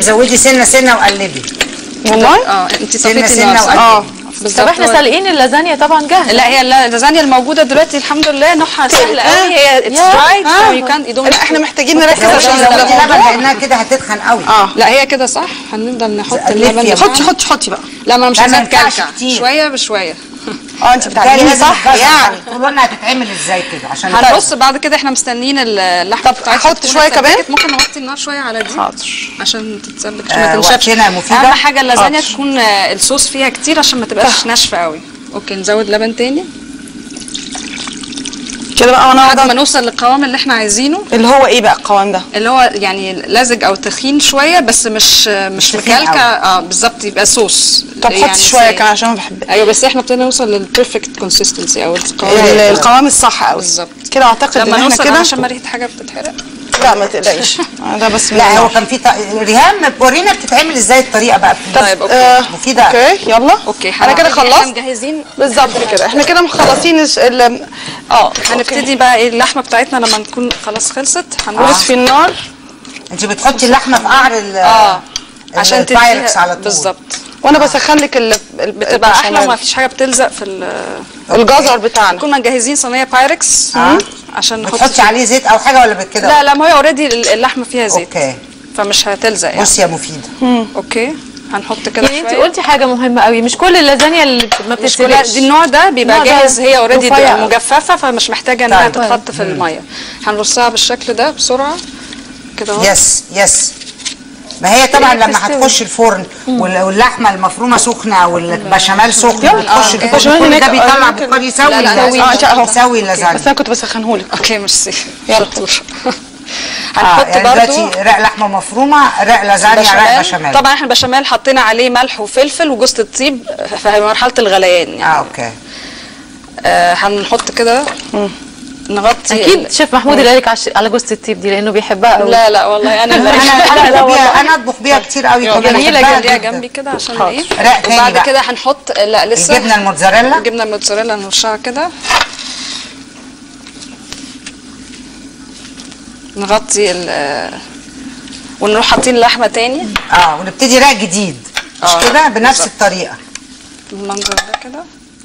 [SPEAKER 3] زودي سنه سنه وقلبي
[SPEAKER 1] والله
[SPEAKER 9] اه انت
[SPEAKER 3] سنه
[SPEAKER 9] صفيتي
[SPEAKER 3] سنه
[SPEAKER 9] النار صح؟
[SPEAKER 3] وقلبي
[SPEAKER 1] اه
[SPEAKER 2] طب احنا سالقين اللازانيا طبعا جاهزه
[SPEAKER 9] لا هي اللازانيا الموجوده دلوقتي الحمد لله نوعها سهل قوي هي اتس
[SPEAKER 2] يا.
[SPEAKER 9] درايد
[SPEAKER 2] آه.
[SPEAKER 9] يو كان
[SPEAKER 1] لا احنا محتاجين نركز
[SPEAKER 3] لو
[SPEAKER 1] عشان
[SPEAKER 3] لو
[SPEAKER 1] اللبن
[SPEAKER 3] في لبن لانها كده هتتخن قوي
[SPEAKER 9] اه لا هي كده صح هنفضل نحط
[SPEAKER 3] لف
[SPEAKER 9] اللبن
[SPEAKER 3] يا
[SPEAKER 9] بتاعنا.
[SPEAKER 1] حطي حطي حطي بقى
[SPEAKER 9] لا ما انا مش
[SPEAKER 3] لا، ما
[SPEAKER 9] عايزاها
[SPEAKER 3] ينفعش
[SPEAKER 9] تكلكع
[SPEAKER 3] كتير.
[SPEAKER 9] شويه بشويه
[SPEAKER 1] اه انت
[SPEAKER 3] بالتالي
[SPEAKER 1] بتعمليها
[SPEAKER 3] لازم
[SPEAKER 1] صح
[SPEAKER 3] تتجزأ.
[SPEAKER 1] يعني
[SPEAKER 3] قولوا لنا هتتعمل ازاي كده عشان
[SPEAKER 9] هنبص بعد كده احنا مستنيين اللحمه بتاعتنا
[SPEAKER 1] أحط
[SPEAKER 9] تكون
[SPEAKER 1] شوية
[SPEAKER 9] اتسبكت.
[SPEAKER 1] كمان؟
[SPEAKER 9] ممكن نوطي النار شويه على دي
[SPEAKER 1] حاضر
[SPEAKER 9] عشان تتسبك
[SPEAKER 3] آه،
[SPEAKER 9] عشان ما تنشفش
[SPEAKER 3] وقتنا مفيدة.
[SPEAKER 9] اهم حاجه اللازانيا
[SPEAKER 1] حاضر.
[SPEAKER 9] تكون آه، الصوص فيها كتير عشان ما تبقاش ناشفه قوي اوكي نزود لبن تاني
[SPEAKER 1] كده بقى
[SPEAKER 9] لحد
[SPEAKER 1] وانا
[SPEAKER 9] ما نوصل للقوام اللي احنا عايزينه
[SPEAKER 1] اللي هو ايه بقى القوام ده
[SPEAKER 9] اللي هو يعني لزج او تخين شويه بس مش مش
[SPEAKER 3] تخين
[SPEAKER 9] مكلكع اه بالظبط يبقى صوص
[SPEAKER 1] طب
[SPEAKER 9] يعني
[SPEAKER 1] حطي شويه
[SPEAKER 9] سايل.
[SPEAKER 1] كمان عشان ما بحب
[SPEAKER 9] ايوه بس احنا ابتدينا نوصل للبيرفكت كونسيستنسي او القوام
[SPEAKER 1] ال- القوام الصح قوي
[SPEAKER 9] بالظبط
[SPEAKER 1] كده اعتقد ان
[SPEAKER 9] لما
[SPEAKER 1] احنا
[SPEAKER 9] نوصل
[SPEAKER 1] كده
[SPEAKER 9] عشان ما ريحه حاجه بتتحرق
[SPEAKER 1] لا ما تقلقيش آه، ده بس من
[SPEAKER 3] لا هو
[SPEAKER 1] النوع.
[SPEAKER 3] كان في ط... ريهام ورينا بتتعمل ازاي الطريقه بقى
[SPEAKER 9] طيب اوكي
[SPEAKER 1] آه،
[SPEAKER 3] مفيده
[SPEAKER 1] اوكي يلا
[SPEAKER 9] اوكي
[SPEAKER 1] انا كده
[SPEAKER 9] هنبتدي- احنا
[SPEAKER 1] خلصت
[SPEAKER 9] مجهزين
[SPEAKER 1] بالظبط كده احنا كده مخلصين الش- ال اه
[SPEAKER 9] هنبتدي بقى ايه اللحمه بتاعتنا لما نكون خلاص خلصت
[SPEAKER 1] نطفي النار
[SPEAKER 3] انت بتحطي اللحمه في قعر ال
[SPEAKER 9] اه عشان
[SPEAKER 3] البايركس
[SPEAKER 9] تديها
[SPEAKER 3] على طول
[SPEAKER 9] بالظبط
[SPEAKER 1] وانا بسخن لك ال- ال-
[SPEAKER 9] بتبقى احلى
[SPEAKER 1] البشاميل.
[SPEAKER 9] وما فيش حاجه بتلزق في ال-
[SPEAKER 1] الجزر بتاعنا
[SPEAKER 9] نكون مجهزين صينيه بايركس
[SPEAKER 3] آه.
[SPEAKER 9] عشان نحط
[SPEAKER 3] بتحطي عليه زيت او حاجه ولا كده
[SPEAKER 9] لا لا ما هي اوريدي اللحمه فيها زيت
[SPEAKER 3] اوكي
[SPEAKER 9] فمش هتلزق يعني
[SPEAKER 3] بصي يا مفيده
[SPEAKER 9] اوكي هنحط كده
[SPEAKER 2] يعني انت
[SPEAKER 9] شويه
[SPEAKER 2] قلتي حاجه مهمه قوي مش كل اللازانيا اللي ما
[SPEAKER 9] مش كلها
[SPEAKER 2] بتتسلقش
[SPEAKER 9] دي النوع ده بيبقى
[SPEAKER 2] النوع ده
[SPEAKER 9] جاهز هي اوريدي
[SPEAKER 2] رفيع.
[SPEAKER 9] مجففه فمش محتاجه انها
[SPEAKER 3] طيب.
[SPEAKER 9] تتحط في الميه هنرصها بالشكل ده بسرعه كده اهو
[SPEAKER 3] يس يس ما هي طبعا لما
[SPEAKER 2] تستوي.
[SPEAKER 3] هتخش الفرن وال- واللحمه المفرومه سخنه والبشاميل سخن
[SPEAKER 1] يلا.
[SPEAKER 3] تخش
[SPEAKER 1] آه،
[SPEAKER 3] الفرن
[SPEAKER 1] البشاميل
[SPEAKER 3] كل
[SPEAKER 1] هناك-
[SPEAKER 3] ده بيطلع
[SPEAKER 1] ممكن-
[SPEAKER 3] بخار يسوي
[SPEAKER 9] لا، لا،
[SPEAKER 3] اللازانيا.
[SPEAKER 1] اه انت اهو
[SPEAKER 3] يسوي اللازانيا
[SPEAKER 1] بس انا كنت بسخنه لك
[SPEAKER 9] اوكي ميرسي
[SPEAKER 1] يلا.
[SPEAKER 9] شطور
[SPEAKER 3] اه
[SPEAKER 9] هنحط
[SPEAKER 3] يعني
[SPEAKER 9] برضو
[SPEAKER 3] دلوقتي رق لحمه مفرومه رق لازانيا رق بشاميل
[SPEAKER 9] طبعا احنا البشاميل حطينا عليه ملح وفلفل وجوز الطيب في مرحله الغليان يعني
[SPEAKER 3] اه اوكي
[SPEAKER 9] آه هنحط كده نغطي ال-
[SPEAKER 2] اكيد شيف محمود اللي قالك عش- على جوزة الطيب دي لانه بيحبها قوي
[SPEAKER 9] لا لا والله انا اللي
[SPEAKER 3] انا انا
[SPEAKER 2] لا
[SPEAKER 3] اطبخ
[SPEAKER 2] والله.
[SPEAKER 3] بيها انا اطبخ بيها كتير قوي
[SPEAKER 9] يلا،
[SPEAKER 3] كمان
[SPEAKER 9] جميله
[SPEAKER 3] بحبها
[SPEAKER 9] جدا
[SPEAKER 3] جدا.
[SPEAKER 9] جنبي كده عشان
[SPEAKER 3] حاضر.
[SPEAKER 9] ايه
[SPEAKER 3] رق تاني
[SPEAKER 9] وبعد
[SPEAKER 3] بقى.
[SPEAKER 9] كده هنحط لا لسه
[SPEAKER 3] الجبنه الموتزاريلا
[SPEAKER 9] الجبنه الموتزاريلا نرشها كده نغطي ال ونروح حاطين اللحمه تاني
[SPEAKER 3] اه ونبتدي رق جديد مش
[SPEAKER 9] آه،
[SPEAKER 3] كده بنفس
[SPEAKER 9] بالظبط.
[SPEAKER 3] الطريقه
[SPEAKER 9] بالمنظر ده كده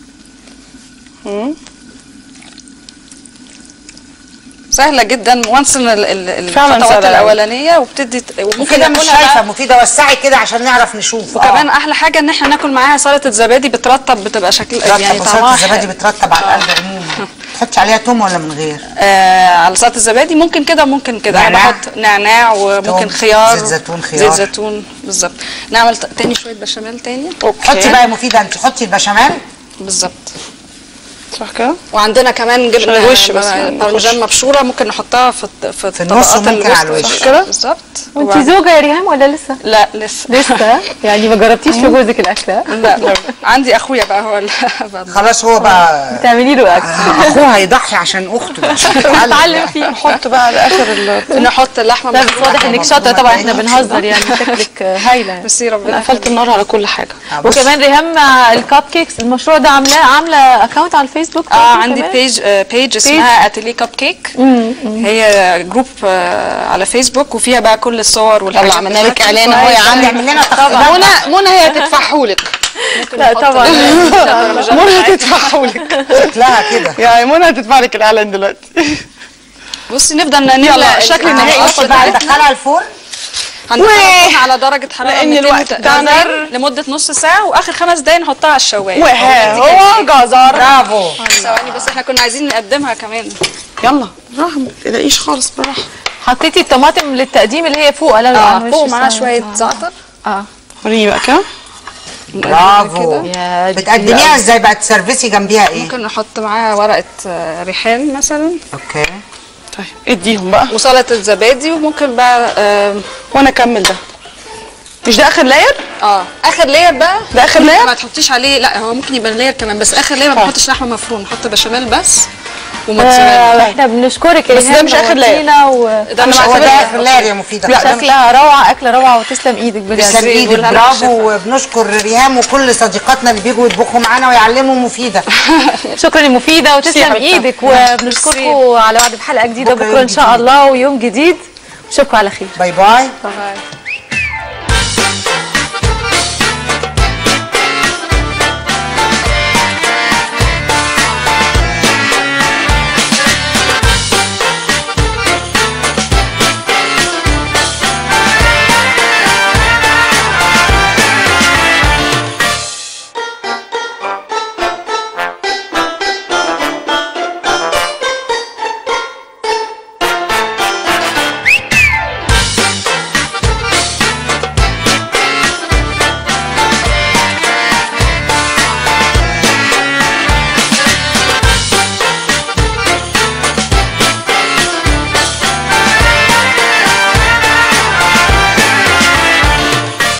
[SPEAKER 9] سهله جدا وانس ان ال- ال-
[SPEAKER 1] فعلاً
[SPEAKER 9] الخطوات
[SPEAKER 1] سهلة أوي.
[SPEAKER 9] الاولانيه وبتدي ت- وممكن
[SPEAKER 3] مفيده مش
[SPEAKER 9] ناكلها
[SPEAKER 3] شايفه
[SPEAKER 9] بقى-
[SPEAKER 3] مفيده وسعي كده عشان نعرف نشوف
[SPEAKER 9] وكمان احلى حاجه ان احنا ناكل معاها سلطه زبادي بترطب بتبقى شكل
[SPEAKER 3] يعني
[SPEAKER 9] يعني
[SPEAKER 3] بساطة
[SPEAKER 9] طعمها
[SPEAKER 3] الزبادي
[SPEAKER 9] حلو.
[SPEAKER 3] بترطب على القلب عموما تحطي عليها توم ولا من غير
[SPEAKER 9] آه على سلطه الزبادي ممكن كده ممكن كده انا
[SPEAKER 3] نعناع.
[SPEAKER 9] بحط نعناع وممكن
[SPEAKER 3] توم،
[SPEAKER 9] خيار
[SPEAKER 3] زيت زيتون، خيار.
[SPEAKER 9] زيت زيتون بالظبط نعمل ت- تاني شويه بشاميل تاني
[SPEAKER 3] حطي بقى يا مفيده انت حطي البشاميل
[SPEAKER 9] بالظبط
[SPEAKER 1] صح كده
[SPEAKER 9] وعندنا كمان
[SPEAKER 1] عشان
[SPEAKER 9] جبنه
[SPEAKER 1] الوش بس
[SPEAKER 9] ب-
[SPEAKER 1] يعني
[SPEAKER 9] بارميجان مبشوره ممكن نحطها في الط- في,
[SPEAKER 3] في النص
[SPEAKER 9] طبقات
[SPEAKER 3] وممكن على
[SPEAKER 9] الوسط.
[SPEAKER 3] الوش.
[SPEAKER 9] صح كده بالظبط
[SPEAKER 2] وانت
[SPEAKER 9] وبعد-
[SPEAKER 2] زوجه يا ريهام ولا لسه
[SPEAKER 9] لا لسه
[SPEAKER 2] لسه يعني ما جربتيش في جوزك الاكله
[SPEAKER 9] لا لا عندي اخويا بقى هو اللي بعد-
[SPEAKER 3] خلاص هو بقى
[SPEAKER 2] تعملي له اكل
[SPEAKER 3] اخوه هيضحي عشان اخته بقى عشان تتعلم
[SPEAKER 2] اتعلم فيه
[SPEAKER 1] نحط بقى على اخر ال
[SPEAKER 9] نحط اللحمه
[SPEAKER 2] لا بس
[SPEAKER 9] مفرومة.
[SPEAKER 2] واضح انك شاطره طبعا احنا بنهزر يعني شكلك هايله يعني.
[SPEAKER 9] ميرسي
[SPEAKER 1] انا
[SPEAKER 9] ربنا
[SPEAKER 1] قفلت النار على كل حاجه
[SPEAKER 2] وكمان ريهام الكب كيكس المشروع ده عاملاه عامله اكونت على الفيسبوك
[SPEAKER 9] اه
[SPEAKER 2] برضه
[SPEAKER 9] عندي
[SPEAKER 2] كمان؟
[SPEAKER 9] بيج بيج اسمها اتيلي كاب كيك هي جروب آه، على فيسبوك وفيها بقى كل الصور والحاجات
[SPEAKER 1] يلا عملنا لك
[SPEAKER 9] بتاعتي.
[SPEAKER 1] اعلان اهو يا عم
[SPEAKER 3] يعمل لنا تخطيط
[SPEAKER 1] منى منى هي تدفعهولك
[SPEAKER 2] لا طبعا
[SPEAKER 1] منى هتدفعهولك
[SPEAKER 3] شكلها كده
[SPEAKER 1] يعني منى هتدفع لك الاعلان دلوقتي
[SPEAKER 9] بصي نفضل نملى
[SPEAKER 1] يلا، شكل النهائي
[SPEAKER 3] نخش بقى ندخلها الفرن
[SPEAKER 9] هندخلها على درجة حرارة
[SPEAKER 1] لأن
[SPEAKER 9] 200
[SPEAKER 1] الوقت بتاعنا-
[SPEAKER 9] درجة لمدة نص ساعة وآخر خمس دقايق نحطها على الشواية
[SPEAKER 1] وها هو جزر
[SPEAKER 3] برافو
[SPEAKER 9] ثواني بس احنا كنا عايزين نقدمها كمان
[SPEAKER 1] يلا بالراحه ما تقلقيش خالص بالراحه
[SPEAKER 2] حطيتي الطماطم للتقديم اللي هي فوق لا لا
[SPEAKER 9] اه
[SPEAKER 2] أنا مش
[SPEAKER 9] فوق معاها
[SPEAKER 2] فاهمة.
[SPEAKER 9] شوية زعتر
[SPEAKER 2] اه
[SPEAKER 1] وريني بقى كده
[SPEAKER 3] برافو
[SPEAKER 2] يا دي
[SPEAKER 3] بتقدميها ازاي بقى تسرفسي جنبيها ايه
[SPEAKER 9] ممكن نحط معاها ورقة آه، ريحان مثلا
[SPEAKER 3] اوكي
[SPEAKER 1] طيب اديهم بقى
[SPEAKER 9] وسلطة زبادي وممكن بقى آه،
[SPEAKER 1] وانا اكمل ده مش ده اخر لاير
[SPEAKER 9] اه اخر لير بقى
[SPEAKER 1] ده آخر layer؟
[SPEAKER 9] ما تحطيش عليه لا هو ممكن يبقى لير كمان بس اخر لير ما بنحطش لحمه مفروم نحط بشاميل بس
[SPEAKER 2] آه،
[SPEAKER 9] وموتزاريلا
[SPEAKER 2] احنا بنشكرك يا
[SPEAKER 1] بس ده
[SPEAKER 2] ريهام
[SPEAKER 1] مش آخر لاير.
[SPEAKER 2] نورتينا و...
[SPEAKER 9] ده مش
[SPEAKER 3] هو
[SPEAKER 9] آخر
[SPEAKER 3] ده
[SPEAKER 9] layer.
[SPEAKER 3] اخر لاير يا مفيده
[SPEAKER 1] لا، ده
[SPEAKER 2] شكلها روعه اكله روعه وتسلم ايدك بجد
[SPEAKER 3] تسلم ايدك
[SPEAKER 9] والهنا
[SPEAKER 3] برافو
[SPEAKER 9] والشفا.
[SPEAKER 3] وبنشكر ريهام وكل صديقاتنا اللي بيجوا يطبخوا معانا ويعلموا مفيده
[SPEAKER 2] شكرا مفيده
[SPEAKER 1] ميرسي
[SPEAKER 2] وتسلم
[SPEAKER 1] يا حبيبتي.
[SPEAKER 2] ايدك وبنشكركم على وعد بحلقه جديده
[SPEAKER 3] بكرة
[SPEAKER 2] بكره ان
[SPEAKER 3] يوم
[SPEAKER 2] شاء الله ويوم جديد اشوفكم على خير
[SPEAKER 3] باي باي
[SPEAKER 9] باي.